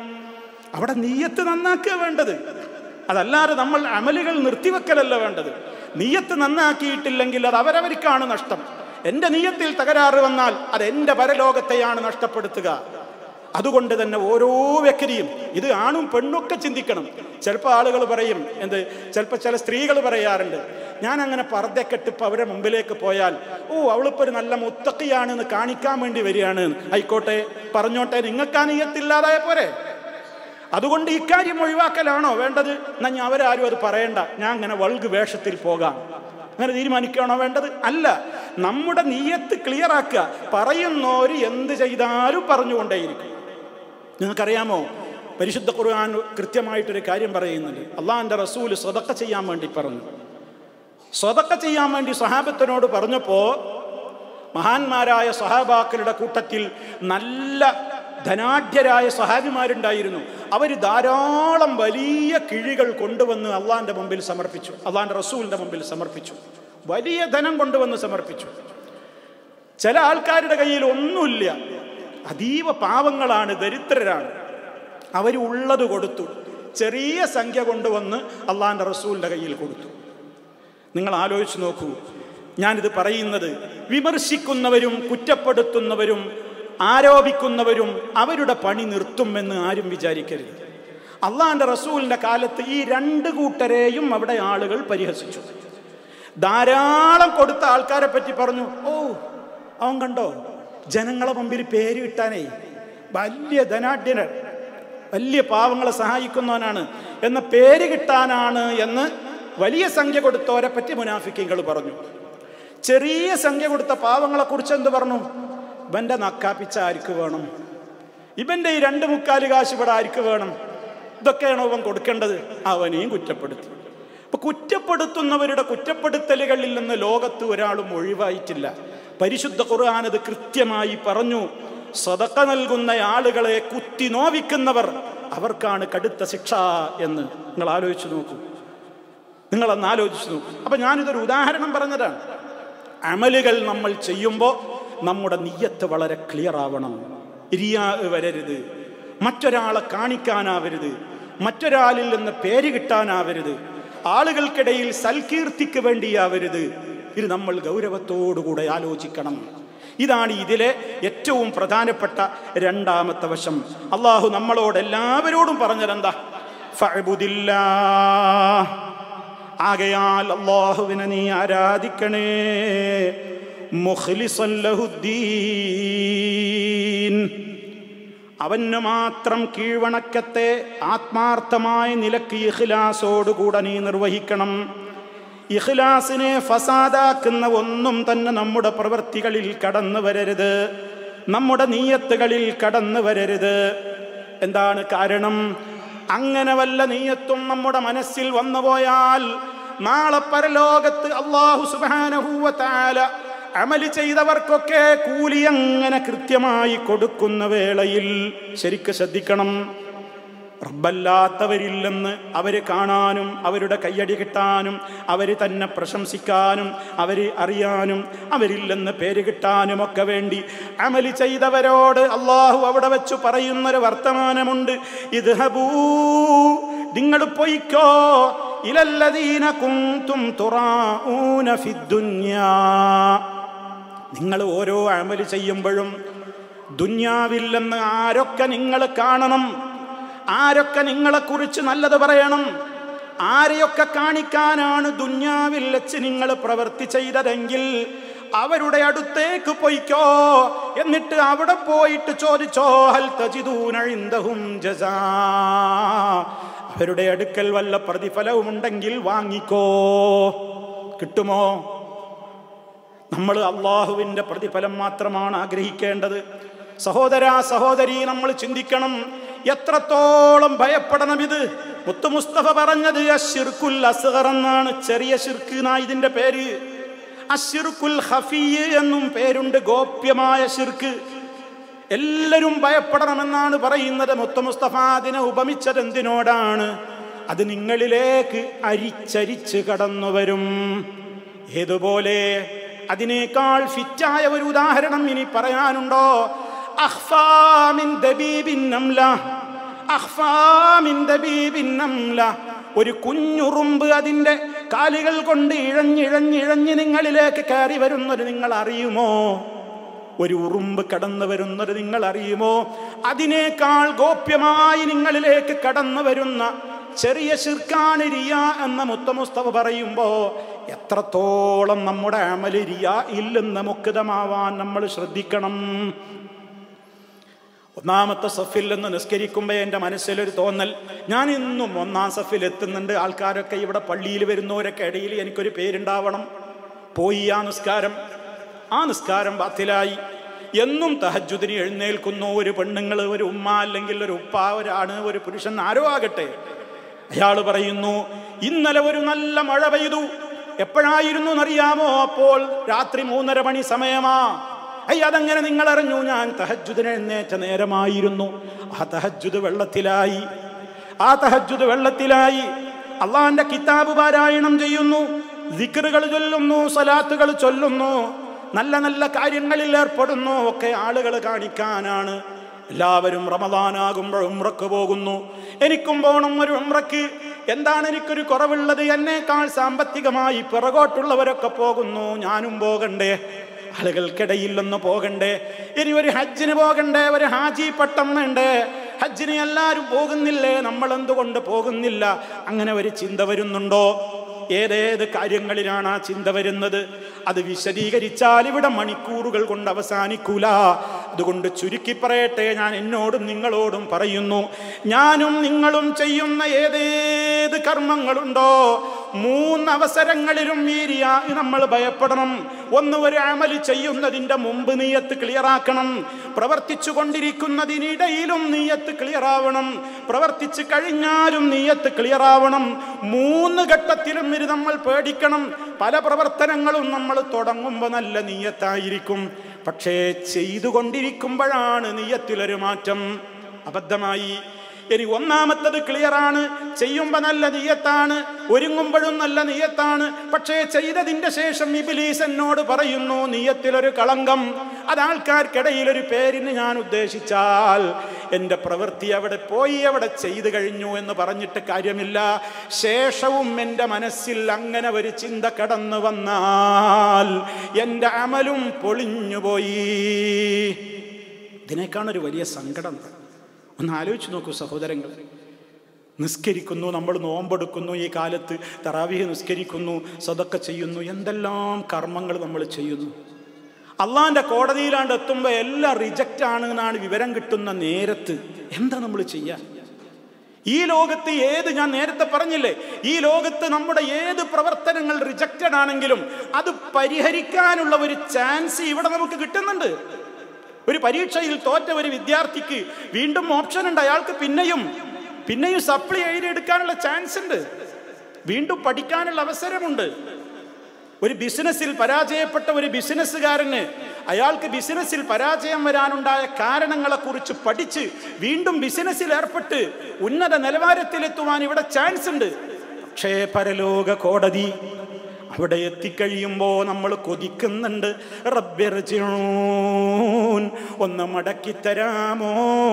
അവിടെ നീയത്ത് നന്നാക്കുക വേണ്ടത് അതല്ലാതെ നമ്മൾ അമലുകൾ നിർത്തിവെക്കലല്ല വേണ്ടത് നീയത്ത് നന്നാക്കിയിട്ടില്ലെങ്കിൽ അത് അവരവർക്കാണ് നഷ്ടം എൻ്റെ നീയത്തിൽ തകരാറ് വന്നാൽ അത് എൻ്റെ പരലോകത്തെയാണ് നഷ്ടപ്പെടുത്തുക അതുകൊണ്ട് തന്നെ ഓരോ വ്യക്തിയും ഇത് ആണും പെണ്ണൊക്കെ ചിന്തിക്കണം ചിലപ്പോൾ ആളുകൾ പറയും എന്ത് ചിലപ്പോൾ ചില സ്ത്രീകൾ പറയാറുണ്ട് ഞാൻ അങ്ങനെ പർദ്ദക്കെട്ടിപ്പോൾ അവരുടെ മുമ്പിലേക്ക് പോയാൽ ഓ അവളിപ്പോൾ ഒരു നല്ല മുത്തക്കിയാണെന്ന് കാണിക്കാൻ വേണ്ടി വരികയാണ് ആയിക്കോട്ടെ പറഞ്ഞോട്ടെ നിങ്ങൾക്ക് ആ നീയത്തില്ലാതായ പോരെ അതുകൊണ്ട് ഇക്കാര്യം ഒഴിവാക്കലാണോ വേണ്ടത് എന്നാൽ ഞാൻ അവരാരും അത് പറയണ്ട ഞാൻ അങ്ങനെ വൾഗ് വേഷത്തിൽ പോകാം അങ്ങനെ തീരുമാനിക്കുകയാണോ വേണ്ടത് അല്ല നമ്മുടെ നീയത്ത് ക്ലിയർ ആക്കുക പറയുന്നോര് എന്ത് ചെയ്താലും പറഞ്ഞുകൊണ്ടേയിരിക്കും നിങ്ങൾക്കറിയാമോ പരിശുദ്ധ ഖുർആൻ കൃത്യമായിട്ടൊരു കാര്യം പറയുന്നുണ്ട് അള്ളാഹിൻ്റെ റസൂല് സ്വതക്ക ചെയ്യാൻ വേണ്ടി പറഞ്ഞു സ്വതക്ക ചെയ്യാൻ വേണ്ടി സഹാബത്തിനോട് പറഞ്ഞപ്പോൾ മഹാന്മാരായ സഹാബാക്കളുടെ കൂട്ടത്തിൽ നല്ല ധനാഢ്യരായ സഹാബിമാരുണ്ടായിരുന്നു അവർ ധാരാളം വലിയ കിഴികൾ കൊണ്ടുവന്ന് അള്ളാഹിൻ്റെ മുമ്പിൽ സമർപ്പിച്ചു അള്ളാഹിൻ്റെ റസൂലിൻ്റെ മുമ്പിൽ സമർപ്പിച്ചു വലിയ ധനം കൊണ്ടുവന്ന് സമർപ്പിച്ചു ചില ആൾക്കാരുടെ കയ്യിൽ ഒന്നുമില്ല അതീവ പാവങ്ങളാണ് ദരിദ്രരാണ് അവർ ഉള്ളത് കൊടുത്തു ചെറിയ സംഖ്യ കൊണ്ടുവന്ന് അള്ളാഹിൻ്റെ റസൂലിൻ്റെ കയ്യിൽ കൊടുത്തു നിങ്ങൾ ആലോചിച്ച് നോക്കൂ ഞാനിത് പറയുന്നത് വിമർശിക്കുന്നവരും കുറ്റപ്പെടുത്തുന്നവരും ആരോപിക്കുന്നവരും അവരുടെ പണി നിർത്തുമെന്ന് ആരും വിചാരിക്കരുത് അള്ളാഹിൻ്റെ റസൂലിൻ്റെ കാലത്ത് ഈ രണ്ട് കൂട്ടരെയും അവിടെ ആളുകൾ പരിഹസിച്ചു ധാരാളം കൊടുത്ത ആൾക്കാരെ പറ്റി പറഞ്ഞു ഓ അവൻ കണ്ടോ ജനങ്ങളെ മുമ്പിൽ പേര് കിട്ടാനേ വലിയ ധനാഢ്യനർ വലിയ പാവങ്ങളെ സഹായിക്കുന്നവനാണ് എന്ന പേര് കിട്ടാനാണ് എന്ന് വലിയ സംഖ്യ കൊടുത്തവരെ പറ്റി മുനാഫിക്കങ്ങൾ പറഞ്ഞു ചെറിയ സംഖ്യ കൊടുത്ത പാവങ്ങളെ കുറിച്ച് എന്ത് പറഞ്ഞു ഇവന്റെ നക്കാപ്പിച്ച ആർക്ക് വേണം ഇവന്റെ ഈ രണ്ട് മുക്കാല് കാശ് ഇവിടെ ആർക്ക് വേണം ഇതൊക്കെയാണോ അവൻ കൊടുക്കേണ്ടത് അവനെയും കുറ്റപ്പെടുത്തി അപ്പൊ കുറ്റപ്പെടുത്തുന്നവരുടെ കുറ്റപ്പെടുത്തലുകളിൽ നിന്ന് ലോകത്ത് ഒരാളും ഒഴിവായിട്ടില്ല പരിശുദ്ധ ഖുർആൻ അത് കൃത്യമായി പറഞ്ഞു സതക്ക നൽകുന്ന ആളുകളെ കുത്തി നോവിക്കുന്നവർ അവർക്കാണ് കടുത്ത ശിക്ഷ എന്ന് നിങ്ങൾ ആലോചിച്ച് നോക്കൂ നിങ്ങളൊന്ന് ആലോചിച്ച് നോക്കൂ അപ്പൊ ഞാനിതൊരു ഉദാഹരണം പറഞ്ഞതാണ് അമലുകൾ നമ്മൾ ചെയ്യുമ്പോൾ നമ്മുടെ നീയത്ത് വളരെ ക്ലിയർ ആവണം ഇരിയാ വരരുത് മറ്റൊരാളെ കാണിക്കാനാവരുത് മറ്റൊരാളിൽ നിന്ന് പേര് കിട്ടാനാവരുത് ആളുകൾക്കിടയിൽ സൽകീർത്തിക്ക് വേണ്ടിയാവരുത് ഇത് നമ്മൾ ഗൗരവത്തോടുകൂടെ ആലോചിക്കണം ഇതാണ് ഇതിലെ ഏറ്റവും പ്രധാനപ്പെട്ട രണ്ടാമത്തെ വശം അള്ളാഹു നമ്മളോട് എല്ലാവരോടും പറഞ്ഞതെന്താ ഫഅബുദില്ലാ ആകയാൽ അള്ളാഹുവിനെ നീ ആരാധിക്കണേ മുഖ്ലിസല്ലഹുദ്ദീൻ അവന് മാത്രം കീഴ്വണക്കത്തെ ആത്മാർത്ഥമായ നിലക്ക് ഇഖ്ലാസോടുകൂടെ നീ നിർവഹിക്കണം ഇഖ്ലാസിനെ ഫസാദാക്കുന്ന ഒന്നും തന്നെ നമ്മുടെ പ്രവൃത്തികളിൽ കടന്നു വരരുത് നമ്മുടെ നീയത്തുകളിൽ കടന്നു വരരുത് എന്താണ് കാരണം അങ്ങനെ വല്ല നീയത്തും നമ്മുടെ മനസ്സിൽ വന്നുപോയാൽ നാളെ പരലോകത്ത് അള്ളാഹു സുബാനഹൂവത്താല അമല് ചെയ്തവർക്കൊക്കെ കൂലി അങ്ങനെ കൃത്യമായി കൊടുക്കുന്ന വേളയിൽ ശരിക്ക് ശ്രദ്ധിക്കണം റബ്ബല്ലാത്തവരില്ലെന്ന് അവരെ കാണാനും അവരുടെ കയ്യടി കിട്ടാനും അവർ തന്നെ പ്രശംസിക്കാനും അവർ അറിയാനും അവരില്ലെന്ന് പേര് കിട്ടാനും ഒക്കെ വേണ്ടി അമലി ചെയ്തവരോട് അള്ളാഹു അവിടെ വെച്ച് പറയുന്നൊരു വർത്തമാനമുണ്ട് ഇത് ഹബൂ നിങ്ങൾ പൊയ്ക്കോ ഇലല്ലദീന കുന്തും തുറാഊന ഫിദ്ദുന്യാ നിങ്ങൾ ഓരോ അമല് ചെയ്യുമ്പോഴും ദുന്യാവില്ലെന്ന് ആരൊക്കെ നിങ്ങൾ കാണണം ആരൊക്കെ നിങ്ങളെക്കുറിച്ച് നല്ലത് പറയണം ആരെയൊക്കെ കാണിക്കാനാണ് ദുന്യാവിൽ വെച്ച് നിങ്ങൾ പ്രവൃത്തി ചെയ്തതെങ്കിൽ അവരുടെ അടുത്തേക്ക് പോയിക്കോ എന്നിട്ട് അവിടെ പോയിട്ട് ചോദിച്ചോ ഹൽ തജിദൂനഴിന്തഹും ജസാ അവരുടെ അടുക്കൽ വല്ല പ്രതിഫലവുമുണ്ടെങ്കിൽ വാങ്ങിക്കോ കിട്ടുമോ നമ്മൾ അള്ളാഹുവിൻ്റെ പ്രതിഫലം മാത്രമാണ് ആഗ്രഹിക്കേണ്ടത് സഹോദര സഹോദരി നമ്മൾ ചിന്തിക്കണം എത്രത്തോളം ഭയപ്പെടണം ഇത് മുത്തു മുസ്തഫ പറഞ്ഞത് അഷിർക്കുൽ അസ്ഗർ എന്നാണ് ചെറിയ ഷിർക്ക് എന്നാ ഇതിന്റെ പേര് അഷിർക്കുൽ ഹഫിയ് എന്നും പേരുണ്ട് ഗോപ്യമായ ഷിർക്ക് എല്ലാവരും ഭയപ്പെടണമെന്നാണ് പറയുന്നത് മുത്തു മുസ്തഫ അതിനെ ഉപമിച്ചത് എന്തിനോടാണ് അത് നിങ്ങളിലേക്ക് അരിച്ചരിച്ച് കടന്നു വരും ഏതുപോലെ അതിനേക്കാൾ ഫിറ്റായ ഒരു ഉദാഹരണം ഇനി പറയാനുണ്ടോ അഹ്ഫാമിൻ ദബീബിൻ നംല അഹ്ഫാമിൻ ദബീബിൻ നംല ഒരു കുഞ്ഞുറുമ്പ് അതിൻ്റെ കാലുകൾ കൊണ്ട് ഇഴഞ്ഞിഴഞ്ഞിഴഞ്ഞ് നിങ്ങളിലേക്ക് കയറി വരുന്നത് നിങ്ങൾ അറിയുമോ ഒരു ഉറുമ്പ് കടന്നു വരുന്നത് നിങ്ങൾ അറിയുമോ അതിനേക്കാൾ ഗോപ്യമായി നിങ്ങളിലേക്ക് കടന്നു വരുന്ന ചെറിയ ശിർക്കാണ് റിയ എന്ന മുത്തമുസ്തവ പറയുമ്പോ എത്രത്തോളം നമ്മുടെ അമല് റിയ ഇല്ലെന്ന് മുക്തമാവാൻ നമ്മൾ ശ്രദ്ധിക്കണം ഒന്നാമത്തെ സഫിൽ നിന്ന് നിസ്കരിക്കുമ്പോൾ എൻ്റെ മനസ്സിലൊരു തോന്നൽ ഞാൻ ഇന്നും ഒന്നാം സഫിൽ എത്തുന്നുണ്ട് ആൾക്കാരൊക്കെ ഇവിടെ പള്ളിയിൽ വരുന്നവരൊക്കെ ഇടയിൽ എനിക്കൊരു പേരുണ്ടാവണം പോയി ആ നിസ്കാരം ആ നിസ്കാരം ബാത്തിലായി എന്നും തഹജുദിന് എഴുന്നേൽക്കുന്നു ഒരു പെണ്ണുങ്ങൾ ഒരു ഉമ്മ അല്ലെങ്കിൽ ഒരു ഉപ്പ ഒരാണ് ഒരു പുരുഷൻ ആരോ ആകട്ടെ അയാൾ പറയുന്നു ഇന്നലെ ഒരു നല്ല മഴ പെയ്തു എപ്പോഴായിരുന്നു എന്നറിയാമോ അപ്പോൾ രാത്രി മൂന്നര മണി സമയമാ അയ്യ അതെങ്ങനെ നിങ്ങൾ അറിഞ്ഞു ഞാൻ തഹജുദിന് എഴുന്നേറ്റ നേരമായിരുന്നു ആ തഹജുദ് വെള്ളത്തിലായി ആ തഹജുദ് വെള്ളത്തിലായി അള്ളാന്റെ കിതാബ് പാരായണം ചെയ്യുന്നു ദിക്കറുകൾ ചൊല്ലുന്നു സലാത്തുകൾ ചൊല്ലുന്നു നല്ല നല്ല കാര്യങ്ങളിൽ ഏർപ്പെടുന്നു ഒക്കെ ആളുകൾ കാണിക്കാനാണ് എല്ലാവരും റമദാനാകുമ്പോൾ ഉമ്രക്ക് പോകുന്നു എനിക്കും പോകണം ഒരു ഉമ്രക്ക് എന്താണ് എനിക്കൊരു കുറവുള്ളത് എന്നേക്കാൾ സാമ്പത്തികമായി പിറകോട്ടുള്ളവരൊക്കെ പോകുന്നു ഞാനും പോകണ്ടേ ആളുകൾക്കിടയിൽ ഒന്ന് പോകണ്ടേ ഇനി ഒരു ഹജ്ജിന് പോകണ്ടേ ഒരു ഹാജി പട്ടം വേണ്ടേ ഹജ്ജിന് എല്ലാവരും പോകുന്നില്ലേ നമ്മൾ എന്തുകൊണ്ട് പോകുന്നില്ല അങ്ങനെ ഒരു ചിന്ത വരുന്നുണ്ടോ ഏതേത് കാര്യങ്ങളിലാണ് ആ ചിന്ത വരുന്നത് അത് വിശദീകരിച്ചാൽ ഇവിടെ മണിക്കൂറുകൾ കൊണ്ട് അവസാനിക്കൂല അതുകൊണ്ട് ചുരുക്കി പറയട്ടെ ഞാൻ എന്നോടും നിങ്ങളോടും പറയുന്നു ഞാനും നിങ്ങളും ചെയ്യുന്ന ഏതേത് കർമ്മങ്ങളുണ്ടോ മൂന്ന് അവസരങ്ങളിലും മീരിയ നമ്മൾ ഭയപ്പെടണം ഒന്ന് ഒരു അമല് ചെയ്യുന്നതിൻ്റെ മുമ്പ് നീയത്ത് ക്ലിയറാക്കണം പ്രവർത്തിച്ചു കൊണ്ടിരിക്കുന്നതിനിടയിലും നീയത്ത് ക്ലിയറാവണം പ്രവർത്തിച്ചു കഴിഞ്ഞാലും നീയത്ത് ക്ലിയറാവണം മൂന്ന് ഘട്ടത്തിലും ഇത് നമ്മൾ പേടിക്കണം പല പ്രവർത്തനങ്ങളും നമ്മൾ തുടങ്ങുമ്പോൾ നല്ല നീയത്തായിരിക്കും പക്ഷേ ചെയ്തുകൊണ്ടിരിക്കുമ്പോഴാണ് നീയത്തിലൊരു മാറ്റം അബദ്ധമായി ഇനി ഒന്നാമത്തത് ക്ലിയറാണ് ചെയ്യുമ്പോൾ നല്ല നീയത്താണ് ഒരുങ്ങുമ്പോഴും നല്ല നീയത്താണ് പക്ഷേ ചെയ്തതിൻ്റെ ശേഷം ഇബിലീസ് എന്നോട് പറയുന്നു നീയത്തിലൊരു കളങ്കം അത് ആൾക്കാർക്കിടയിൽ ഒരു പേരിന് ഞാൻ ഉദ്ദേശിച്ചാൽ എൻ്റെ പ്രവൃത്തി അവിടെ പോയി അവിടെ ചെയ്തു കഴിഞ്ഞു എന്ന് പറഞ്ഞിട്ട് കാര്യമില്ല ശേഷവും എൻ്റെ മനസ്സിൽ അങ്ങനെ ഒരു ചിന്ത കടന്നു വന്നാൽ എൻ്റെ അമലും പൊളിഞ്ഞുപോയി ഇതിനേക്കാണൊരു വലിയ സങ്കടം ഒന്ന് ആലോചിച്ച് നോക്കൂ സഹോദരങ്ങൾ നിസ്കരിക്കുന്നു നമ്മൾ നോമ്പെടുക്കുന്നു ഈ കാലത്ത് തറാവിഹ് നിസ്കരിക്കുന്നു സതൊക്കെ ചെയ്യുന്നു എന്തെല്ലാം കർമ്മങ്ങൾ നമ്മൾ ചെയ്യുന്നു അള്ളാന്റെ കോടതിയിലാണ്ട് എത്തുമ്പോൾ എല്ലാം റിജക്റ്റ് ആണ് എന്നാണ് വിവരം കിട്ടുന്ന നേരത്ത് എന്താ നമ്മൾ ചെയ്യുക ഈ ലോകത്ത് ഏത് ഞാൻ നേരത്തെ പറഞ്ഞില്ലേ ഈ ലോകത്ത് നമ്മുടെ ഏത് പ്രവർത്തനങ്ങൾ റിജക്റ്റഡ് ആണെങ്കിലും അത് പരിഹരിക്കാനുള്ള ഒരു ചാൻസ് ഇവിടെ നമുക്ക് കിട്ടുന്നുണ്ട് ഒരു പരീക്ഷയിൽ തോറ്റ ഒരു വിദ്യാർത്ഥിക്ക് വീണ്ടും ഓപ്ഷൻ ഉണ്ട് അയാൾക്ക് പിന്നെയും പിന്നെയും സപ്ലി എഴുതിയെടുക്കാനുള്ള ചാൻസ് ഉണ്ട് വീണ്ടും പഠിക്കാനുള്ള അവസരമുണ്ട് ഒരു ബിസിനസ്സിൽ പരാജയപ്പെട്ട ഒരു ബിസിനസ്സുകാരന് അയാൾക്ക് ബിസിനസ്സിൽ പരാജയം വരാനുണ്ടായ കാരണങ്ങളെക്കുറിച്ച് പഠിച്ച് വീണ്ടും ബിസിനസ്സിൽ ഏർപ്പെട്ട് ഉന്നത നിലവാരത്തിലെത്തുവാൻ ഇവിടെ ചാൻസ് ഉണ്ട് പക്ഷേ പരലോക കോടതി അവിടെ എത്തിക്കഴിയുമ്പോൾ നമ്മൾ കൊതിക്കുന്നുണ്ട് റബ്ബിർജിഊൻ ഒന്ന് മടക്കിത്തരാമോ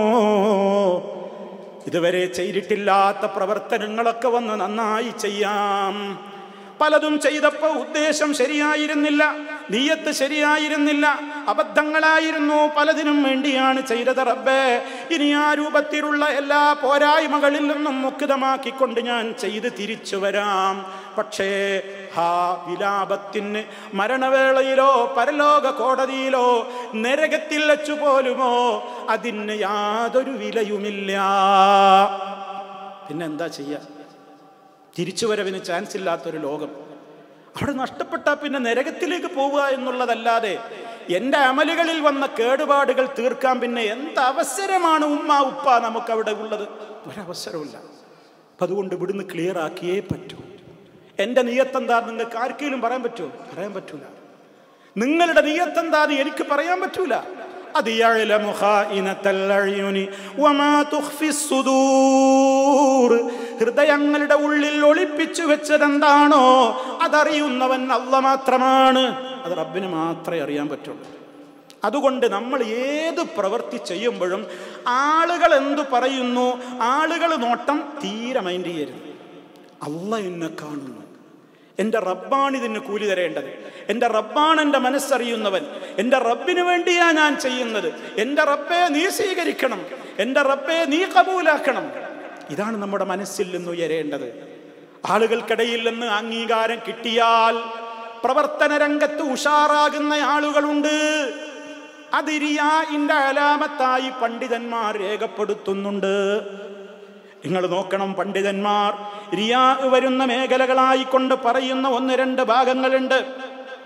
ഇതുവരെ ചെയ്തിട്ടില്ലാത്ത പ്രവർത്തനങ്ങളൊക്കെ വന്ന് നന്നായി ചെയ്യാം പലതും ചെയ്തപ്പോൾ ഉദ്ദേശം ശരിയായിരുന്നില്ല നീയത്ത് ശരിയായിരുന്നില്ല അബദ്ധങ്ങളായിരുന്നു പലതിനും വേണ്ടിയാണ് ചെയ്തത് റബ്ബേ ഇനി ആ രൂപത്തിലുള്ള എല്ലാ പോരായ്മകളിൽ നിന്നും മുക്തമാക്കിക്കൊണ്ട് ഞാൻ ചെയ്ത് തിരിച്ചു വരാം പക്ഷേ ആ വിലാപത്തിന് മരണവേളയിലോ പരലോക കോടതിയിലോ നരകത്തിൽ വെച്ചു പോലുമോ അതിന് യാതൊരു വിലയുമില്ല പിന്നെ എന്താ ചെയ്യുക തിരിച്ചുവരവിന് ചാൻസ് ഇല്ലാത്തൊരു ലോകം അവിടെ നഷ്ടപ്പെട്ടാൽ പിന്നെ നരകത്തിലേക്ക് പോവുക എന്നുള്ളതല്ലാതെ എൻ്റെ അമലുകളിൽ വന്ന കേടുപാടുകൾ തീർക്കാൻ പിന്നെ എന്ത് അവസരമാണ് ഉമ്മ ഉപ്പ നമുക്ക് അവിടെ ഉള്ളത് ഒരവസരമില്ല അപ്പം അതുകൊണ്ട് ഇവിടുന്ന് ക്ലിയർ ആക്കിയേ പറ്റൂ എൻ്റെ നീയത്തെന്താ നിങ്ങൾക്ക് ആർക്കെങ്കിലും പറയാൻ പറ്റുമോ പറയാൻ പറ്റൂല നിങ്ങളുടെ നീയത്തെന്താ അത് എനിക്ക് പറയാൻ പറ്റൂല അത് يعلم خائنة الأعين وما تخفي الصدور ഹൃദയങ്ങളുടെ ഉള്ളിൽ ഒളിപ്പിച്ചു വെച്ചതെന്താണോ അതറിയുന്നവൻ അല്ല മാത്രമാണ് അത് റബ്ബിന് മാത്രമേ അറിയാൻ പറ്റുള്ളൂ അതുകൊണ്ട് നമ്മൾ ഏത് പ്രവൃത്തി ചെയ്യുമ്പോഴും ആളുകൾ എന്തു പറയുന്നു ആളുകൾ നോട്ടം തീരെ മൈൻഡ് ചെയ്യരുത് അല്ല എന്നെ കാണുന്നു എൻ്റെ റബ്ബാണ് ഇതിന് കൂലി തരേണ്ടത് എൻ്റെ റബ്ബാണ് എൻ്റെ മനസ്സറിയുന്നവൻ എൻ്റെ റബ്ബിന് വേണ്ടിയാ ഞാൻ ചെയ്യുന്നത് എൻ്റെ റബ്ബെ നീ സ്വീകരിക്കണം എൻ്റെ റബ്ബെ നീ കബൂലാക്കണം ഇതാണ് നമ്മുടെ മനസ്സിൽ നിന്ന് ഉയരേണ്ടത് ആളുകൾക്കിടയിൽ നിന്ന് അംഗീകാരം കിട്ടിയാൽ പ്രവർത്തന രംഗത്ത് ഉഷാറാകുന്ന ആളുകളുണ്ട് അതിരിയായിൻ്റെ അലാമത്തായി പണ്ഡിതന്മാർ രേഖപ്പെടുത്തുന്നുണ്ട് നിങ്ങൾ നോക്കണം പണ്ഡിതന്മാർ റിയാ വരുന്ന മേഖലകളായി കൊണ്ട് പറയുന്ന ഒന്ന് രണ്ട് ഭാഗങ്ങളുണ്ട്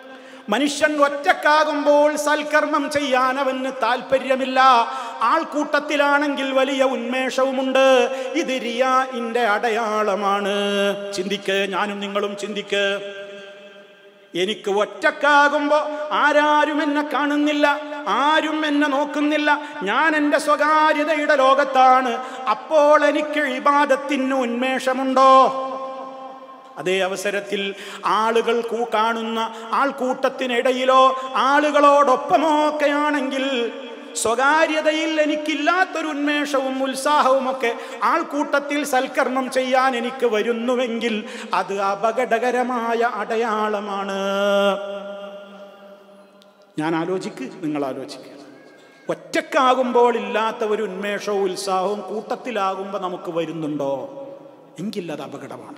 മനുഷ്യൻ ഒറ്റക്കാകുമ്പോൾ സൽക്കർമ്മം ചെയ്യാൻ അവന് താല്പര്യമില്ല ആൾക്കൂട്ടത്തിലാണെങ്കിൽ വലിയ ഉന്മേഷവുമുണ്ട് ഇത് റിയാഇന്റെ അടയാളമാണ് ചിന്തിക്ക് ഞാനും നിങ്ങളും ചിന്തിക്ക് എനിക്ക് ഒറ്റക്കാകുമ്പോ ആരാരും എന്നെ കാണുന്നില്ല ആരും എന്നെ നോക്കുന്നില്ല ഞാൻ എൻ്റെ സ്വകാര്യതയുടെ ലോകത്താണ് അപ്പോൾ എനിക്ക് ഇബാദത്തിന് ഉന്മേഷമുണ്ടോ അതേ അവസരത്തിൽ ആളുകൾ കൂ കാണുന്ന ആൾക്കൂട്ടത്തിനിടയിലോ ആളുകളോടൊപ്പമോ ഒക്കെയാണെങ്കിൽ സ്വകാര്യതയിൽ എനിക്കില്ലാത്തൊരു ഉന്മേഷവും ഉത്സാഹവും ഒക്കെ ആൾക്കൂട്ടത്തിൽ സൽക്കർമ്മം ചെയ്യാൻ എനിക്ക് വരുന്നുവെങ്കിൽ അത് അപകടകരമായ അടയാളമാണ് ഞാൻ ആലോചിക്ക് നിങ്ങൾ ആലോചിക്കുക ഒറ്റക്കാകുമ്പോൾ ഇല്ലാത്ത ഒരു ഉന്മേഷവും ഉത്സാഹവും കൂട്ടത്തിലാകുമ്പോൾ നമുക്ക് വരുന്നുണ്ടോ എങ്കിൽ അത് അപകടമാണ്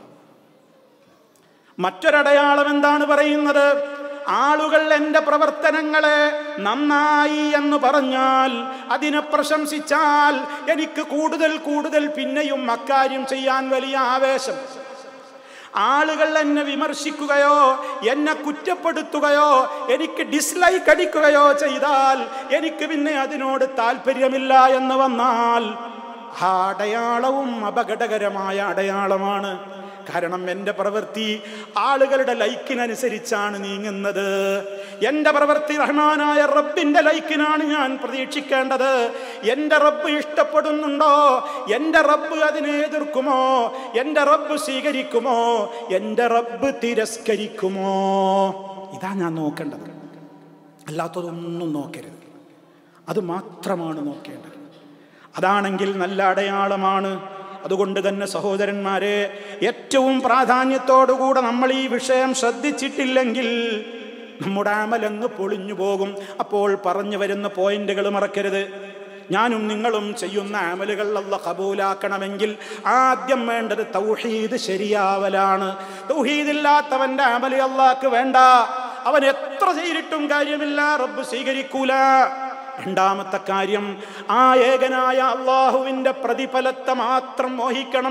മറ്റൊരടയാളം എന്താണ് പറയുന്നത് ആളുകൾ എൻ്റെ പ്രവർത്തനങ്ങളെ നന്നായി എന്ന് പറഞ്ഞാൽ അതിനെ പ്രശംസിച്ചാൽ എനിക്ക് കൂടുതൽ കൂടുതൽ പിന്നെയും അക്കാര്യം ചെയ്യാൻ വലിയ ആവേശം ആളുകൾ എന്നെ വിമർശിക്കുകയോ എന്നെ കുറ്റപ്പെടുത്തുകയോ എനിക്ക് ഡിസ്ലൈക്ക് അടിക്കുകയോ ചെയ്താൽ എനിക്ക് പിന്നെ അതിനോട് താല്പര്യമില്ല എന്ന് വന്നാൽ ആ അടയാളവും അപകടകരമായ അടയാളമാണ് കാരണം എൻ്റെ പ്രവൃത്തി ആളുകളുടെ ലൈക്കിനനുസരിച്ചാണ് നീങ്ങുന്നത് എൻ്റെ പ്രവൃത്തി റഹ്മാനായ റബ്ബിൻ്റെ ലൈക്കിനാണ് ഞാൻ പ്രതീക്ഷിക്കേണ്ടത് എൻ്റെ റബ്ബ് ഇഷ്ടപ്പെടുന്നുണ്ടോ എൻ്റെ റബ്ബ് അതിനെ എതിർക്കുമോ എൻ്റെ റബ്ബ് സ്വീകരിക്കുമോ എൻ്റെ റബ്ബ് തിരസ്കരിക്കുമോ ഇതാ ഞാൻ നോക്കേണ്ടത് അല്ലാത്തതൊന്നും നോക്കരുത് അത് മാത്രമാണ് നോക്കേണ്ടത് അതാണെങ്കിൽ നല്ല അടയാളമാണ് അതുകൊണ്ട് തന്നെ സഹോദരന്മാരെ ഏറ്റവും പ്രാധാന്യത്തോടുകൂടെ നമ്മൾ ഈ വിഷയം ശ്രദ്ധിച്ചിട്ടില്ലെങ്കിൽ നമ്മുടെ അമലങ്ങ് പൊളിഞ്ഞു പോകും അപ്പോൾ പറഞ്ഞു വരുന്ന പോയിന്റുകൾ മറക്കരുത് ഞാനും നിങ്ങളും ചെയ്യുന്ന അമലുകൾ അല്ല കബൂലാക്കണമെങ്കിൽ ആദ്യം വേണ്ടത് തൗഹീദ് ശരിയാവലാണ് തൗഹീദില്ലാത്തവന്റെ അമല് അള്ളാക്ക് വേണ്ട അവൻ എത്ര ചെയ്തിട്ടും കാര്യമില്ല റബ്ബ് സ്വീകരിക്കൂല രണ്ടാമത്തെ കാര്യം ആ ഏകനായ അള്ളാഹുവിന്റെ പ്രതിഫലത്തെ മാത്രം മോഹിക്കണം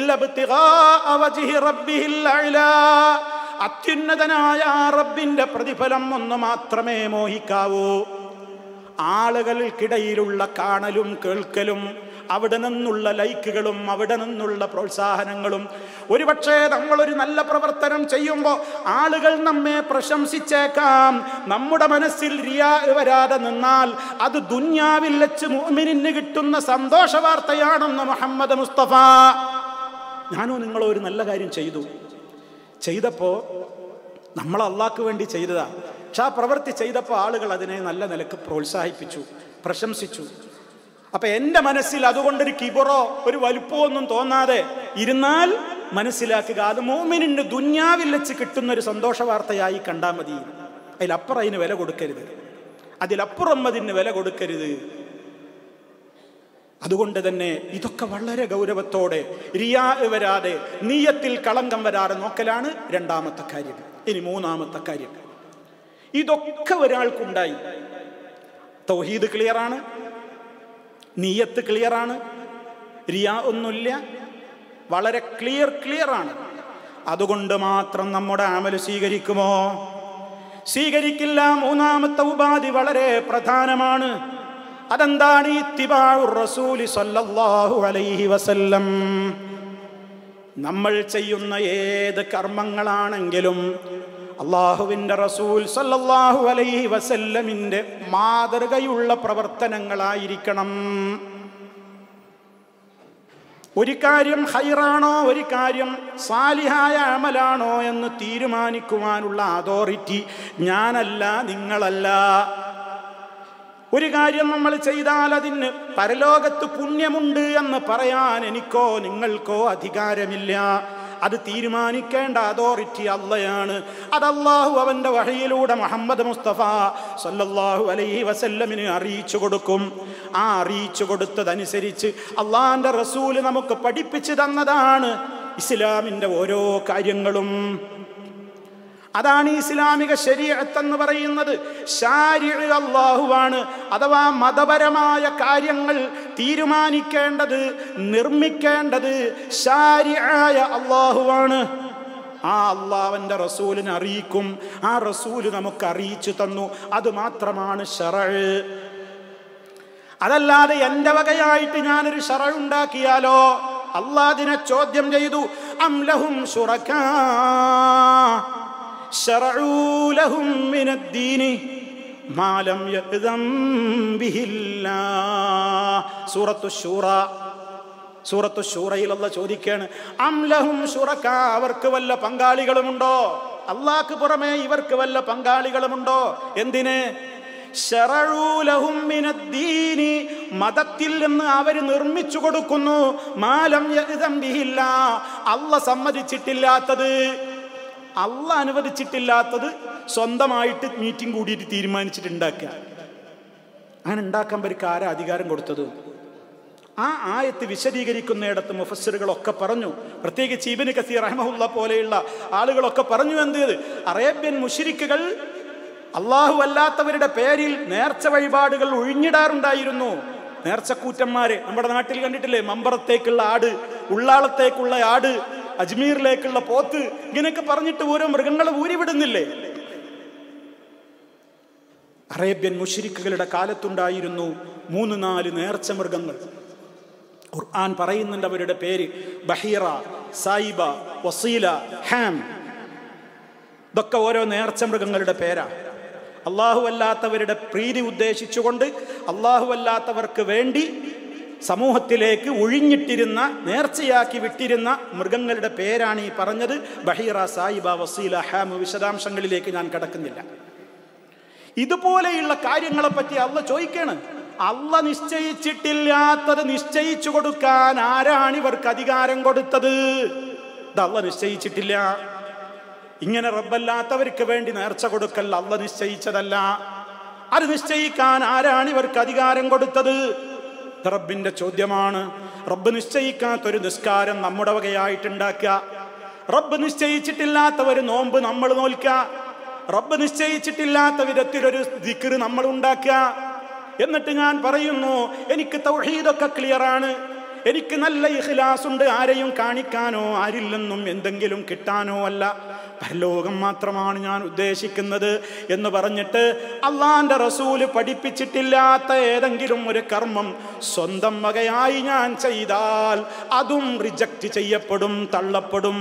അത്യുന്നതനായ ആ റബ്ബിന്റെ പ്രതിഫലം ഒന്ന് മാത്രമേ മോഹിക്കാവൂ ആളുകൾക്കിടയിലുള്ള കാണലും കേൾക്കലും അവിടെ നിന്നുള്ള ലൈക്കുകളും അവിടെ നിന്നുള്ള പ്രോത്സാഹനങ്ങളും ഒരുപക്ഷെ നമ്മളൊരു നല്ല പ്രവർത്തനം ചെയ്യുമ്പോൾ ആളുകൾ നമ്മെ പ്രശംസിച്ചേക്കാം നമ്മുടെ മനസ്സിൽ റിയാ വരാതെ നിന്നാൽ അത് ദുന്യാവിൽ വെച്ച് മുഅ്മിനിന് കിട്ടുന്ന സന്തോഷ വാർത്തയാണെന്ന് മുഹമ്മദ് മുസ്തഫ ഞാനോ നിങ്ങളോ ഒരു നല്ല കാര്യം ചെയ്തു ചെയ്തപ്പോൾ നമ്മൾ അള്ളാഹ്ക്ക് വേണ്ടി ചെയ്തതാ പക്ഷെ ആ പ്രവൃത്തി ചെയ്തപ്പോൾ ആളുകൾ അതിനെ നല്ല നിലക്ക് പ്രോത്സാഹിപ്പിച്ചു പ്രശംസിച്ചു അപ്പൊ എൻ്റെ മനസ്സിൽ അതുകൊണ്ടൊരു കിബറോ ഒരു വലുപ്പമോ ഒന്നും തോന്നാതെ ഇരുന്നാൽ മനസ്സിലാക്കുക അത് മോമിനിന്റെ ദുന്യാവിൽ വെച്ച് കിട്ടുന്ന ഒരു സന്തോഷ വാർത്തയായി കണ്ടാൽ മതി അതിലപ്പുറം അതിന് വില കൊടുക്കരുത് അതിലപ്പുറം അതിന് വില കൊടുക്കരുത് അതുകൊണ്ട് തന്നെ ഇതൊക്കെ വളരെ ഗൗരവത്തോടെ റിയാ വരാതെ നീയത്തിൽ കളങ്കം വരാതെ നോക്കലാണ് രണ്ടാമത്തെ കാര്യം ഇനി മൂന്നാമത്തെ കാര്യം ഇതൊക്കെ ഒരാൾക്കുണ്ടായി തൗഹീദ് ക്ലിയറാണ് നീയത്ത് ക്ലിയറാണ് റിയാ ഒന്നുമില്ല വളരെ ക്ലിയർ ക്ലിയർ ആണ് അതുകൊണ്ട് മാത്രം നമ്മുടെ അമല് സ്വീകരിക്കുമോ സ്വീകരിക്കില്ല മൂന്നാമത്തെ ഉപാധി വളരെ പ്രധാനമാണ് അതെന്താണ് റസൂലി സല്ലല്ലാഹു അലൈഹി വസല്ലം നമ്മൾ ചെയ്യുന്ന ഏത് കർമ്മങ്ങളാണെങ്കിലും അള്ളാഹുവിൻ്റെ റസൂൽ സല്ലല്ലാഹു അലൈഹി വസല്ലമിൻ്റെ മാതൃകയുള്ള പ്രവർത്തനങ്ങളായിരിക്കണം ഒരു കാര്യം ഹൈറാണോ ഒരു കാര്യം സാലിഹായ അമലാണോ എന്ന് തീരുമാനിക്കുവാനുള്ള അതോറിറ്റി ഞാനല്ല നിങ്ങളല്ല ഒരു കാര്യം നമ്മൾ ചെയ്താൽ അതിന് പരലോകത്ത് പുണ്യമുണ്ട് എന്ന് പറയാൻ എനിക്കോ നിങ്ങൾക്കോ അധികാരമില്ല അത് തീരുമാനിക്കേണ്ട അതോറിറ്റി അള്ളയാണ് അത് അള്ളാഹു അവൻ്റെ വഴിയിലൂടെ മുഹമ്മദ് മുസ്തഫ സല്ലല്ലാഹു അലൈഹി വസല്ലമിന് അറിയിച്ചു കൊടുക്കും ആ അറിയിച്ചു കൊടുത്തതനുസരിച്ച് അള്ളാഹിൻ്റെ റസൂല് നമുക്ക് പഠിപ്പിച്ചു തന്നതാണ് ഇസ്ലാമിൻ്റെ ഓരോ കാര്യങ്ങളും അതാണ് ഇസ്ലാമിക ശരീരത്ത് എന്ന് പറയുന്നത് അള്ളാഹുവാണ് അഥവാ മതപരമായ കാര്യങ്ങൾ തീരുമാനിക്കേണ്ടത് നിർമ്മിക്കേണ്ടത് ശാരിയായ അള്ളാഹുവാണ് ആ അള്ളാവന്റെ റസൂലിനെ അറിയിക്കും ആ റസൂല് നമുക്ക് അറിയിച്ചു തന്നു അത് മാത്രമാണ് ഷറഴ് അതല്ലാതെ എൻ്റെ വകയായിട്ട് ഞാനൊരു ഷറ ഉണ്ടാക്കിയാലോ അള്ളാദിനെ ചോദ്യം ചെയ്തു അംലഹും ശുറക്കാ شرعوا لهم من الدين ما لم يأذن به الله سورة الشورى സൂറത്തു ഷൂറയിലുള്ള ചോദിക്കാണ് അംലഹും ഷുറക്ക അവർക്ക് വല്ല പങ്കാളികളുമുണ്ടോ അള്ളാഹ്ക്ക് പുറമെ ഇവർക്ക് വല്ല പങ്കാളികളുമുണ്ടോ എന്തിന് ശറഴൂലഹും മിനദ്ദീനി മതത്തിൽ നിന്ന് അവർ നിർമ്മിച്ചു കൊടുക്കുന്നു മാലം യഅ്ദൻ ബിഹില്ല അല്ല സമ്മതിച്ചിട്ടില്ലാത്തത് അല്ല അനുവദിച്ചിട്ടില്ലാത്തത് സ്വന്തമായിട്ട് മീറ്റിംഗ് കൂടിയിട്ട് തീരുമാനിച്ചിട്ട് ഉണ്ടാക്കുക അങ്ങനെ ഉണ്ടാക്കാൻ പേർക്ക് ആരാ അധികാരം കൊടുത്തത് ആ ആയത്ത് വിശദീകരിക്കുന്നിടത്ത് മുഫസ്സിറുകളൊക്കെ പറഞ്ഞു പ്രത്യേകിച്ച് ഇബിന് കസീർ റഹ്മുല്ല പോലെയുള്ള ആളുകളൊക്കെ പറഞ്ഞു എന്ത് അറേബ്യൻ മുഷിരിക്കുകൾ അള്ളാഹു അല്ലാത്തവരുടെ പേരിൽ നേർച്ച വഴിപാടുകൾ ഒഴിഞ്ഞിടാറുണ്ടായിരുന്നു നേർച്ചക്കൂറ്റന്മാര് നമ്മുടെ നാട്ടിൽ കണ്ടിട്ടില്ലേ മമ്പറത്തേക്കുള്ള ആട് ഉള്ളാളത്തേക്കുള്ള ആട് അജ്മീറിലേക്കുള്ള പോത്ത് ഇങ്ങനെയൊക്കെ പറഞ്ഞിട്ട് ഓരോ മൃഗങ്ങളെ ഊരിവിടുന്നില്ലേ അറേബ്യൻ മുഷിരിക്കുകളുടെ കാലത്തുണ്ടായിരുന്നു മൂന്ന് നാല് നേർച്ച മൃഗങ്ങൾ ഖുർആൻ പറയുന്നുണ്ട് അവരുടെ പേര് ബഹീറ സായിബ വസീല ഹാം ഇതൊക്കെ ഓരോ നേർച്ച മൃഗങ്ങളുടെ പേരാ അള്ളാഹു അല്ലാത്തവരുടെ പ്രീതി ഉദ്ദേശിച്ചുകൊണ്ട് അള്ളാഹു അല്ലാത്തവർക്ക് വേണ്ടി സമൂഹത്തിലേക്ക് ഒഴിഞ്ഞിട്ടിരുന്ന നേർച്ചയാക്കി വിട്ടിരുന്ന മൃഗങ്ങളുടെ പേരാണ് ഈ പറഞ്ഞത് ബഹീറ സായിബ വസീല ഹാം വിശദാംശങ്ങളിലേക്ക് ഞാൻ കടക്കുന്നില്ല ഇതുപോലെയുള്ള കാര്യങ്ങളെ പറ്റി അള്ള ചോദിക്കാണ് അല്ല നിശ്ചയിച്ചിട്ടില്ലാത്തത് നിശ്ചയിച്ചു കൊടുക്കാൻ ആരാണ് ഇവർക്ക് അധികാരം കൊടുത്തത് ഇത് അല്ല നിശ്ചയിച്ചിട്ടില്ല ഇങ്ങനെ റബ്ബല്ലാത്തവർക്ക് വേണ്ടി നേർച്ച കൊടുക്കൽ അല്ല നിശ്ചയിച്ചതല്ല അത് നിശ്ചയിക്കാൻ ആരാണ് ഇവർക്ക് അധികാരം കൊടുത്തത് ഇത് റബ്ബിന്റെ ചോദ്യമാണ് റബ്ബ് നിശ്ചയിക്കാത്തൊരു നിസ്കാരം നമ്മുടെ വകയായിട്ടുണ്ടാക്കുക റബ്ബ് നിശ്ചയിച്ചിട്ടില്ലാത്ത ഒരു നോമ്പ് നമ്മൾ നോൽക്കുക റബ്ബ് നിശ്ചയിച്ചിട്ടില്ലാത്ത വിധത്തിലൊരു ദിക്കറ് നമ്മൾ ഉണ്ടാക്കുക എന്നിട്ട് ഞാൻ പറയുന്നു എനിക്ക് തൗഹീദൊക്കെ ക്ലിയറാണ് എനിക്ക് നല്ല ഇഖ്ലാസ് ഉണ്ട് ആരെയും കാണിക്കാനോ ആരില്ലെന്നും എന്തെങ്കിലും കിട്ടാനോ അല്ല പരലോകം മാത്രമാണ് ഞാൻ ഉദ്ദേശിക്കുന്നത് എന്ന് പറഞ്ഞിട്ട് അള്ളാന്റെ റസൂല് പഠിപ്പിച്ചിട്ടില്ലാത്ത ഏതെങ്കിലും ഒരു കർമ്മം സ്വന്തം വകയായി ഞാൻ ചെയ്താൽ അതും റിജക്റ്റ് ചെയ്യപ്പെടും തള്ളപ്പെടും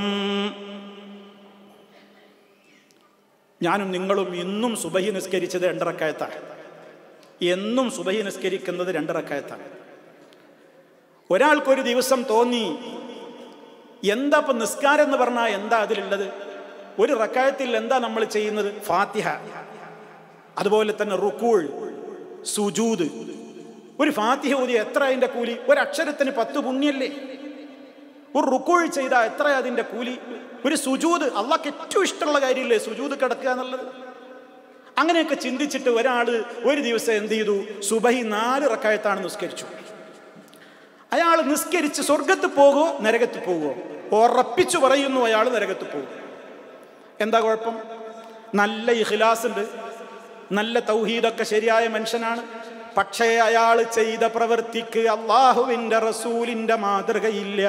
ഞാനും നിങ്ങളും ഇന്നും സുബഹി നിസ്കരിച്ചത് രണ്ടിറക്കായത്താണ് എന്നും സുബഹി നിസ്കരിക്കുന്നത് രണ്ടിറക്കായത്താണ് ഒരാൾക്കൊരു ദിവസം തോന്നി എന്താ ഇപ്പം നിസ്കാരം എന്ന് പറഞ്ഞാൽ എന്താ അതിലുള്ളത് ഒരു റക്കായത്തിൽ എന്താ നമ്മൾ ചെയ്യുന്നത് ഫാത്തിഹ അതുപോലെ തന്നെ റുക്കൂൾ സുജൂദ് ഒരു ഫാത്തിഹ ഓതി എത്ര അതിൻ്റെ കൂലി ഒരു അക്ഷരത്തിന് പത്ത് പുണ്യല്ലേ ഒരു റുക്കൂൾ ചെയ്താൽ എത്ര അതിൻ്റെ കൂലി ഒരു സുജൂദ് അള്ളാഹ്ക്ക് ഏറ്റവും ഇഷ്ടമുള്ള കാര്യമില്ലേ സുജൂദ് കിടക്കുക എന്നുള്ളത് അങ്ങനെയൊക്കെ ചിന്തിച്ചിട്ട് ഒരാൾ ഒരു ദിവസം എന്ത് ചെയ്തു സുബഹി നാല് റക്കായത്താണ് നിസ്കരിച്ചു അയാൾ നിസ്കരിച്ച് സ്വർഗത്ത് പോകുമോ നരകത്ത് പോകുമോ ഉറപ്പിച്ചു പറയുന്നു അയാൾ നരകത്ത് പോകും എന്താ കുഴപ്പം നല്ല ഇഖ്ലാസ് ഉണ്ട് നല്ല തൗഹീദൊക്കെ ശരിയായ മനുഷ്യനാണ് പക്ഷേ അയാൾ ചെയ്ത പ്രവൃത്തിക്ക് അള്ളാഹുവിൻ്റെ റസൂലിൻ്റെ മാതൃകയില്ല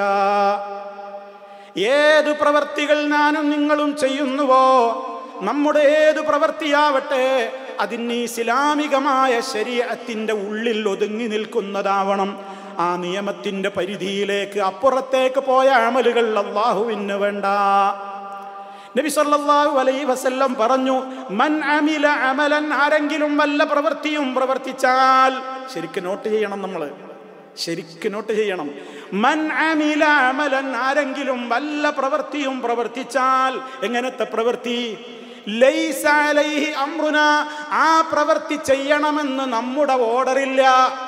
ഏത് പ്രവർത്തികൾ ഞാനും നിങ്ങളും ചെയ്യുന്നുവോ നമ്മുടെ ഏത് പ്രവൃത്തിയാവട്ടെ അതിന് ഇസ്ലാമികമായ ശരീരത്തിൻ്റെ ഉള്ളിൽ ഒതുങ്ങി നിൽക്കുന്നതാവണം ആ നിയമത്തിൻ്റെ പരിധിയിലേക്ക് അപ്പുറത്തേക്ക് പോയ അമലുകൾ അള്ളാഹുവിന് വേണ്ട നബി സല്ലല്ലാഹു അലൈഹി വസല്ലം പറഞ്ഞു മൻ അമില അമലൻ ആരെങ്കിലും വല്ല പ്രവൃത്തിയും പ്രവർത്തിച്ചാൽ ശരിക്കും നോട്ട് ചെയ്യണം നമ്മൾ ശരിക്കും നോട്ട് ചെയ്യണം മൻ അമില അമലൻ ആരെങ്കിലും വല്ല പ്രവൃത്തിയും പ്രവർത്തിച്ചാൽ എങ്ങനത്തെ പ്രവൃത്തി ലൈസ അലൈഹി അമ്രുന ആ പ്രവൃത്തി ചെയ്യണമെന്ന് നമ്മുടെ ഓർഡറില്ല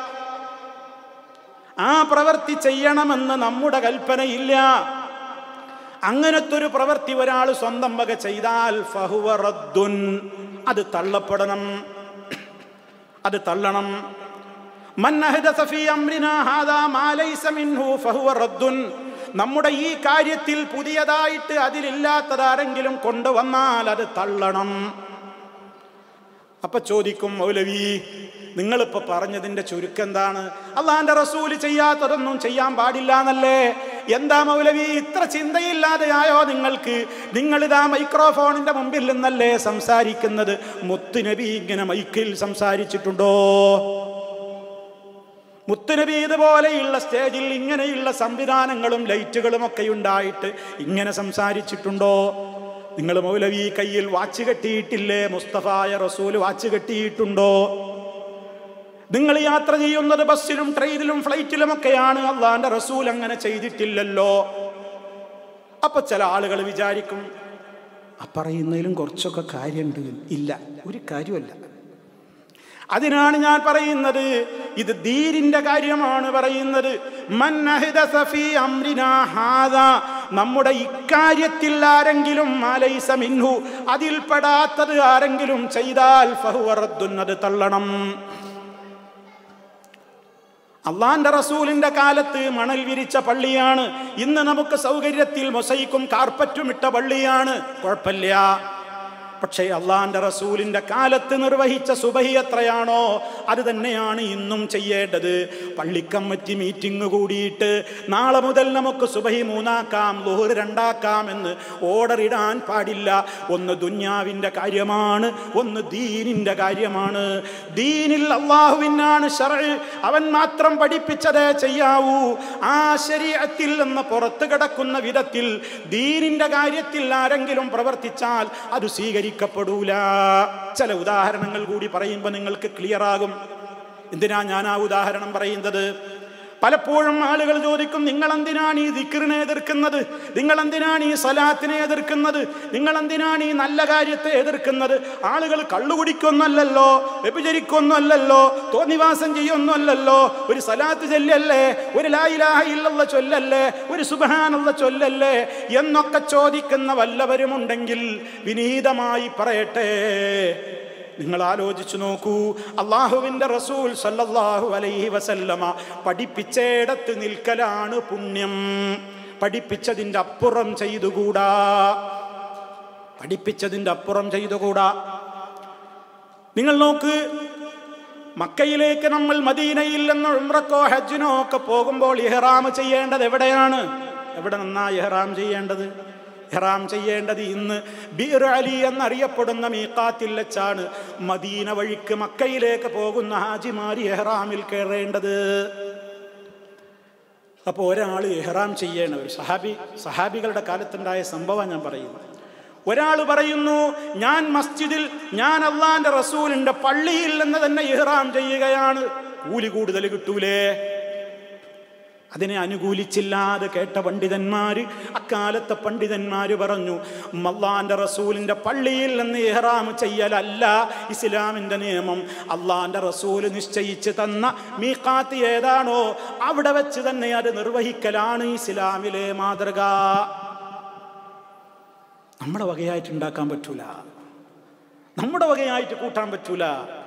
ആ പ്രവൃത്തി ചെയ്യണമെന്ന് നമ്മുടെ കൽപ്പനയില്ല അങ്ങനത്തെ ഒരു പ്രവൃത്തി ഒരാൾ സ്വന്തം വക ചെയ്താൽ ഫഹുവ റദ്ദുൻ അത് തള്ളപ്പെടണം അത് തള്ളണം മൻ അഹ്ദസ ഫീ അംരിനാ ഹാദാ മാ ലൈസ മിൻഹു ഫഹുവ റദ്ദുൻ നമ്മുടെ ഈ കാര്യത്തിൽ പുതിയതായിട്ട് അതിലില്ലാത്തത് ആരെങ്കിലും കൊണ്ടുവന്നാൽ അത് തള്ളണം അപ്പൊ ചോദിക്കും മൗലവി നിങ്ങളിപ്പോൾ പറഞ്ഞതിൻ്റെ ചുരുക്കം എന്താണ് അള്ളാന്റെ റസൂല് ചെയ്യാത്തതൊന്നും ചെയ്യാൻ പാടില്ല എന്നല്ലേ എന്താ മൗലവി ഇത്ര ചിന്തയില്ലാതെയായോ നിങ്ങൾക്ക് നിങ്ങളിതാ മൈക്രോഫോണിന്റെ മുമ്പിൽ നിന്നല്ലേ സംസാരിക്കുന്നത് മുത്തുനബി ഇങ്ങനെ മൈക്കിൽ സംസാരിച്ചിട്ടുണ്ടോ മുത്തുനബി ഇതുപോലെയുള്ള സ്റ്റേജിൽ ഇങ്ങനെയുള്ള സംവിധാനങ്ങളും ലൈറ്റുകളും ഒക്കെ ഉണ്ടായിട്ട് ഇങ്ങനെ സംസാരിച്ചിട്ടുണ്ടോ നിങ്ങൾ മൗലവി കയ്യിൽ വാച്ച് കെട്ടിയിട്ടില്ലേ മുസ്തഫായ റസൂൽ വാച്ച് കെട്ടിയിട്ടുണ്ടോ നിങ്ങൾ യാത്ര ചെയ്യുന്നത് ബസ്സിലും ട്രെയിനിലും ഫ്ലൈറ്റിലും ഒക്കെയാണ് അള്ളാന്റെ റസൂൽ അങ്ങനെ ചെയ്തിട്ടില്ലല്ലോ അപ്പൊ ചില ആളുകൾ വിചാരിക്കും ആ പറയുന്നതിലും കുറച്ചൊക്കെ കാര്യമുണ്ട് ഇല്ല ഒരു കാര്യമല്ല അതിനാണ് ഞാൻ പറയുന്നത് ഇത് ദീനിന്റെ കാര്യമാണ് പറയുന്നത് മൻ അഹ്ദസ ഫീ അംരിനാ ഹാദാ നമ്മുടെ ഇക്കാര്യത്തിൽ ആരെങ്കിലും അലൈസ മിൻഹു അതിൽപ്പെടാത്തത് ആരെങ്കിലും ചെയ്താൽ ഫഹുവ റദ്ദുൻ അത് തള്ളണം അള്ളാന്റെ റസൂലിന്റെ കാലത്ത് മണൽ വിരിച്ച പള്ളിയാണ് ഇന്ന് നമുക്ക് സൗകര്യത്തിൽ മൊസൈക്കും കാർപ്പറ്റും ഇട്ട പള്ളിയാണ് കുഴപ്പമില്ല പക്ഷേ അള്ളാന്റെ റസൂലിന്റെ കാലത്ത് നിർവഹിച്ച സുബഹി എത്രയാണോ അത് തന്നെയാണ് ഇന്നും ചെയ്യേണ്ടത് പള്ളിക്കമ്മറ്റി മീറ്റിംഗ് കൂടിയിട്ട് നാളെ മുതൽ നമുക്ക് സുബഹി മൂന്നാക്കാം ലുഹർ രണ്ടാക്കാം എന്ന് ഓർഡർ ഇടാൻ പാടില്ല ഒന്ന് ദുന്യാവിന്റെ കാര്യമാണ് ഒന്ന് ദീനിന്റെ കാര്യമാണ് ദീനിൽ അള്ളാഹുവിനാണ് ഷറ അവൻ മാത്രം പഠിപ്പിച്ചതേ ചെയ്യാവൂ ആ ശരീരത്തിൽ നിന്ന് പുറത്തു കിടക്കുന്ന വിധത്തിൽ ദീനിന്റെ കാര്യത്തിൽ ആരെങ്കിലും പ്രവർത്തിച്ചാൽ അത് സ്വീകരിക്കപ്പെടൂല ചില ഉദാഹരണങ്ങൾ കൂടി പറയുമ്പോൾ നിങ്ങൾക്ക് ക്ലിയർ ആകും എന്തിനാ ഞാൻ ആ ഉദാഹരണം പറയുന്നത് പലപ്പോഴും ആളുകൾ ചോദിക്കും നിങ്ങൾ എന്തിനാണ് ഈ ദിക്കറിനെ എതിർക്കുന്നത് നിങ്ങൾ എന്തിനാണ് ഈ സലാത്തിനെ എതിർക്കുന്നത് നിങ്ങൾ എന്തിനാണ് ഈ നല്ല കാര്യത്തെ എതിർക്കുന്നത് ആളുകൾ കള്ളുകുടിക്കൊന്നല്ലല്ലോ വ്യഭിചരിക്കൊന്നുമല്ലല്ലോ തോന്നിവാസം ചെയ്യൊന്നുമല്ലല്ലോ ഒരു സലാത്ത് ചൊല്ലല്ലേ ഒരു ലായിലാഹ ഇല്ലുള്ള ചൊല്ലല്ലേ ഒരു സുബഹാനുള്ള ചൊല്ലല്ലേ എന്നൊക്കെ ചോദിക്കുന്ന വല്ലവരുമുണ്ടെങ്കിൽ വിനീതമായി പറയട്ടെ നിങ്ങൾ ആലോചിച്ചു നോക്കൂ അള്ളാഹുവിൻ്റെ റസൂൽ സല്ലല്ലാഹു അലൈഹി വസല്ലമ പഠിപ്പിച്ചേടത്ത് നിൽക്കലാണ് പുണ്യം പഠിപ്പിച്ചതിൻ്റെ അപ്പുറം ചെയ്തുകൂടാ പഠിപ്പിച്ചതിൻ്റെ അപ്പുറം ചെയ്തുകൂടാ നിങ്ങൾ നോക്ക് മക്കയിലേക്ക് നമ്മൾ മദീനയിൽ നിന്ന് ഉംറക്കോ ഹജ്ജിനോ ഒക്കെ പോകുമ്പോൾ ഇഹ്റാം ചെയ്യേണ്ടത് എവിടെയാണ് എവിടെ നിന്നാ ഇഹ്റാം ചെയ്യേണ്ടത് ഇഹ്റാം ചെയ്യേണ്ടത് ഇന്ന് ബീർ അലി എന്നറിയപ്പെടുന്ന മീക്കാത്തിൽ വെച്ചാണ് മദീന വഴിക്ക് മക്കയിലേക്ക് പോകുന്ന ഹാജിമാരി ഇഹ്റാമിൽ കയറേണ്ടത് അപ്പോൾ ഒരാൾ ഇഹ്റാം ചെയ്യേണ്ട ഒരു സഹാബി സഹാബികളുടെ കാലത്തുണ്ടായ സംഭവം ഞാൻ പറയുന്നു ഒരാൾ പറയുന്നു ഞാൻ മസ്ജിദിൽ ഞാൻ അള്ളാന്റെ റസൂലിന്റെ പള്ളിയിൽ നിന്ന് തന്നെ ഇഹ്റാം ചെയ്യുകയാണ് കൂലി കൂടുതൽ കിട്ടൂലേ അതിനെ അനുകൂലിച്ചില്ലാതെ കേട്ട പണ്ഡിതന്മാര് അക്കാലത്തെ പണ്ഡിതന്മാര് പറഞ്ഞു അള്ളാന്റെ റസൂലിന്റെ പള്ളിയിൽ നിന്ന് ഇഹ്റാം ചെയ്യലല്ല ഇസ്ലാമിന്റെ നിയമം അള്ളാന്റെ റസൂല് നിശ്ചയിച്ച് തന്ന മീക്കാത്ത് ഏതാണോ അവിടെ വെച്ച് തന്നെ അത് നിർവഹിക്കലാണ് ഇസ്ലാമിലെ മാതൃക നമ്മുടെ വകയായിട്ട് ഉണ്ടാക്കാൻ പറ്റൂല നമ്മുടെ വകയായിട്ട് കൂട്ടാൻ പറ്റൂല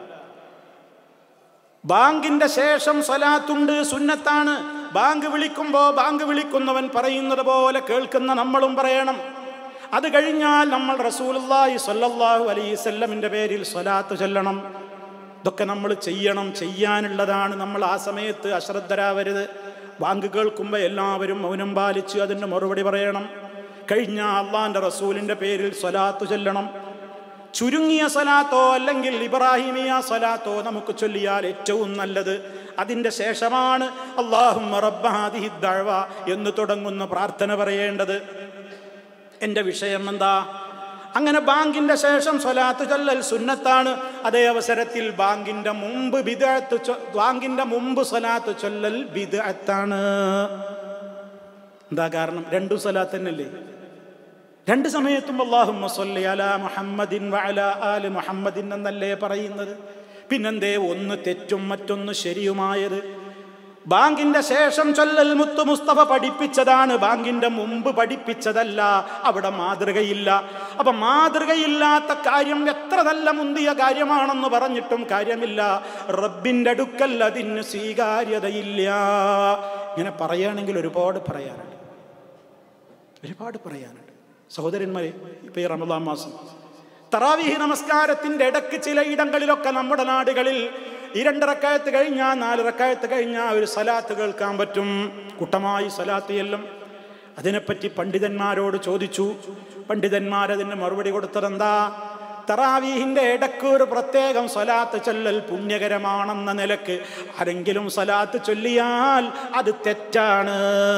ബാങ്കിന്റെ ശേഷം സ്വലാത്തുണ്ട് സുന്നത്താണ് ബാങ്ക് വിളിക്കുമ്പോൾ ബാങ്ക് വിളിക്കുന്നവൻ പറയുന്നത് പോലെ കേൾക്കുന്ന നമ്മളും പറയണം അത് കഴിഞ്ഞാൽ നമ്മൾ റസൂലുള്ളാഹി സ്വല്ലല്ലാഹു അലൈഹി വസല്ലമിന്റെ പേരിൽ സ്വലാത്ത് ചൊല്ലണം ഇതൊക്കെ നമ്മൾ ചെയ്യണം ചെയ്യാനുള്ളതാണ് നമ്മൾ ആ സമയത്ത് അശ്രദ്ധരാവരുത് ബാങ്ക് കേൾക്കുമ്പോൾ എല്ലാവരും മൗനം പാലിച്ച് അതിൻ്റെ മറുപടി പറയണം കഴിഞ്ഞ അള്ളാന്റെ റസൂലിന്റെ പേരിൽ സ്വലാത്ത് ചൊല്ലണം ചുരുങ്ങിയ സ്വലാത്തോ അല്ലെങ്കിൽ ഇബ്രാഹിമിയ സ്വലാത്തോ നമുക്ക് ചൊല്ലിയാൽ ഏറ്റവും നല്ലത് അതിൻ്റെ ശേഷമാണ് അള്ളാഹും എന്ന് തുടങ്ങുന്ന പ്രാർത്ഥന പറയേണ്ടത് എൻ്റെ വിഷയം എന്താ അങ്ങനെ ബാങ്കിന്റെ ശേഷം സ്വലാത്ത് ചൊല്ലൽ സുന്നത്താണ് അതേ അവസരത്തിൽ ബാങ്കിന്റെ മുമ്പ് ബിദഅത്ത് ബാങ്കിന്റെ മുമ്പ് സ്വലാത്ത് ചൊല്ലൽ ബിദഅത്താണ് എന്താ കാരണം രണ്ടു സ്വലാത്ത് തന്നെയല്ലേ രണ്ട് സമയത്തും അള്ളാഹുമ്മ സല്ലി അലാ മുഹമ്മദിൻ വഅല ആല് മുഹമ്മദിൻ എന്നല്ലേ പറയുന്നത് പിന്നെന്തേ ഒന്ന് തെറ്റും മറ്റൊന്ന് ശരിയുമായത് ബാങ്കിന്റെ ശേഷം ചൊല്ലൽ മുത്തു മുസ്തഫ പഠിപ്പിച്ചതാണ് ബാങ്കിന്റെ മുമ്പ് പഠിപ്പിച്ചതല്ല അവിടെ മാതൃകയില്ല അപ്പൊ മാതൃകയില്ലാത്ത കാര്യം എത്ര നല്ല മുന്തിയ കാര്യമാണെന്ന് പറഞ്ഞിട്ടും കാര്യമില്ല റബ്ബിന്റെ അടുക്കൽ അതിന് സ്വീകാര്യതയില്ല ഇങ്ങനെ പറയുകയാണെങ്കിൽ ഒരുപാട് പറയാനുണ്ട് ഒരുപാട് പറയാനുണ്ട് സഹോദരന്മാരെ ഇപ്പൊ ഈ റമദാൻ മാസം തറാവിഹി നമസ്കാരത്തിന്റെ ഇടക്ക് ചില ഇടങ്ങളിലൊക്കെ നമ്മുടെ നാടുകളിൽ ഈ രണ്ട് റക്കായത്ത് കഴിഞ്ഞാൽ നാല് റക്കായത്ത് കഴിഞ്ഞാൽ ഒരു സലാത്ത് കേൾക്കാൻ പറ്റും കൂട്ടമായി സലാത്ത് എല്ലാം അതിനെപ്പറ്റി പണ്ഡിതന്മാരോട് ചോദിച്ചു പണ്ഡിതന്മാരതിന് മറുപടി കൊടുത്തതെന്താ തറാവീഹിന്റെ ഇടക്ക് ഒരു പ്രത്യേകം സ്വലാത്ത് ചൊല്ലൽ പുണ്യകരമാണെന്ന നിലക്ക് ആരെങ്കിലും സ്വലാത്ത് ചൊല്ലിയാൽ അത് തെറ്റാണ്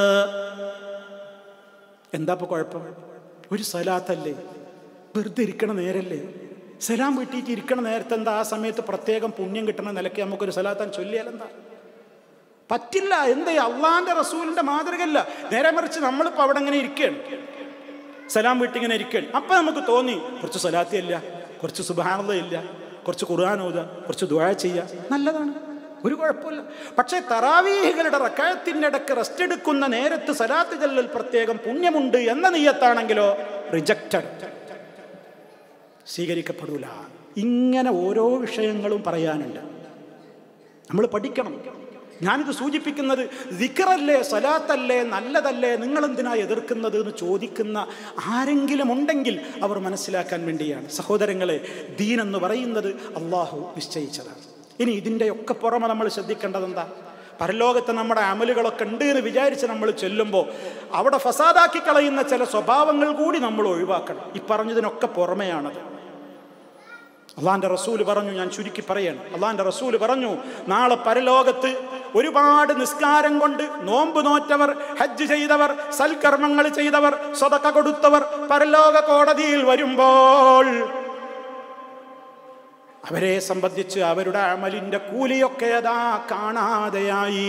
എന്താ ഇപ്പൊ കുഴപ്പം ഒരു സ്വലാത്തല്ലേ വെറുതെ ഇരിക്കണ നേരല്ലേ സലാം വീട്ടിയിട്ട് ഇരിക്കണ നേരത്തെ എന്താ ആ സമയത്ത് പ്രത്യേകം പുണ്യം കിട്ടണ നിലയ്ക്ക് നമുക്കൊരു സലാത്താൻ ചൊല്ലിയാൽ എന്താ പറ്റില്ല എന്തേ അള്ളാന്റെ റസൂലിന്റെ മാതൃകയല്ല നേരെ മറിച്ച് നമ്മളിപ്പോൾ അവിടെ ഇങ്ങനെ ഇരിക്കുകയാണ് സലാം വീട്ടിങ്ങനെ ഇരിക്കുകയാണ് അപ്പൊ നമുക്ക് തോന്നി കുറച്ച് സലാത്തിയല്ല കുറച്ച് സുബാനതയില്ല കുറച്ച് ഖുർആൻ ഓതുക കുറച്ച് ദുആ ചെയ്യുക നല്ലതാണ് ഒരു കുഴപ്പമില്ല പക്ഷേ തറാവീഹികളുടെ റക്കായത്തിൻ്റെ ഇടയ്ക്ക് റെസ്റ്റ് എടുക്കുന്ന നേരത്ത് സലാത്ത് ചെല്ലൽ പ്രത്യേകം പുണ്യമുണ്ട് എന്ന നീയത്താണെങ്കിലോ റിജക്റ്റഡ് സ്വീകരിക്കപ്പെടൂല ഇങ്ങനെ ഓരോ വിഷയങ്ങളും പറയാനുണ്ട് നമ്മൾ പഠിക്കണം ഞാനിത് സൂചിപ്പിക്കുന്നത് ദിക്കറല്ലേ സലാത്തല്ലേ നല്ലതല്ലേ നിങ്ങൾ എന്തിനാ എതിർക്കുന്നത് എന്ന് ചോദിക്കുന്ന ആരെങ്കിലും ഉണ്ടെങ്കിൽ അവർ മനസ്സിലാക്കാൻ വേണ്ടിയാണ് സഹോദരങ്ങളെ ദീൻ എന്ന് പറയുന്നത് അള്ളാഹു നിശ്ചയിച്ചതാണ് ഇനി ഇതിൻ്റെയൊക്കെ പുറമെ നമ്മൾ ശ്രദ്ധിക്കേണ്ടത് എന്താ പരലോകത്ത് നമ്മുടെ അമലുകളൊക്കെ ഉണ്ട് എന്ന് വിചാരിച്ച് നമ്മൾ ചെല്ലുമ്പോൾ അവിടെ ഫസാദാക്കി കളയുന്ന ചില സ്വഭാവങ്ങൾ കൂടി നമ്മൾ ഒഴിവാക്കണം ഈ പറഞ്ഞതിനൊക്കെ പുറമെയാണത് അള്ളാന്റെ റസൂല് പറഞ്ഞു ഞാൻ ചുരുക്കി പറയാണ് അള്ളാന്റെ റസൂല് പറഞ്ഞു നാളെ പരലോകത്ത് ഒരുപാട് നിസ്കാരം കൊണ്ട് നോമ്പ് നോറ്റവർ ഹജ്ജ് ചെയ്തവർ സൽക്കർമ്മങ്ങൾ ചെയ്തവർ സ്വതക്ക കൊടുത്തവർ പരലോക കോടതിയിൽ വരുമ്പോൾ അവരെ സംബന്ധിച്ച് അവരുടെ അമലിന്റെ കൂലിയൊക്കെ അതാ കാണാതെയായി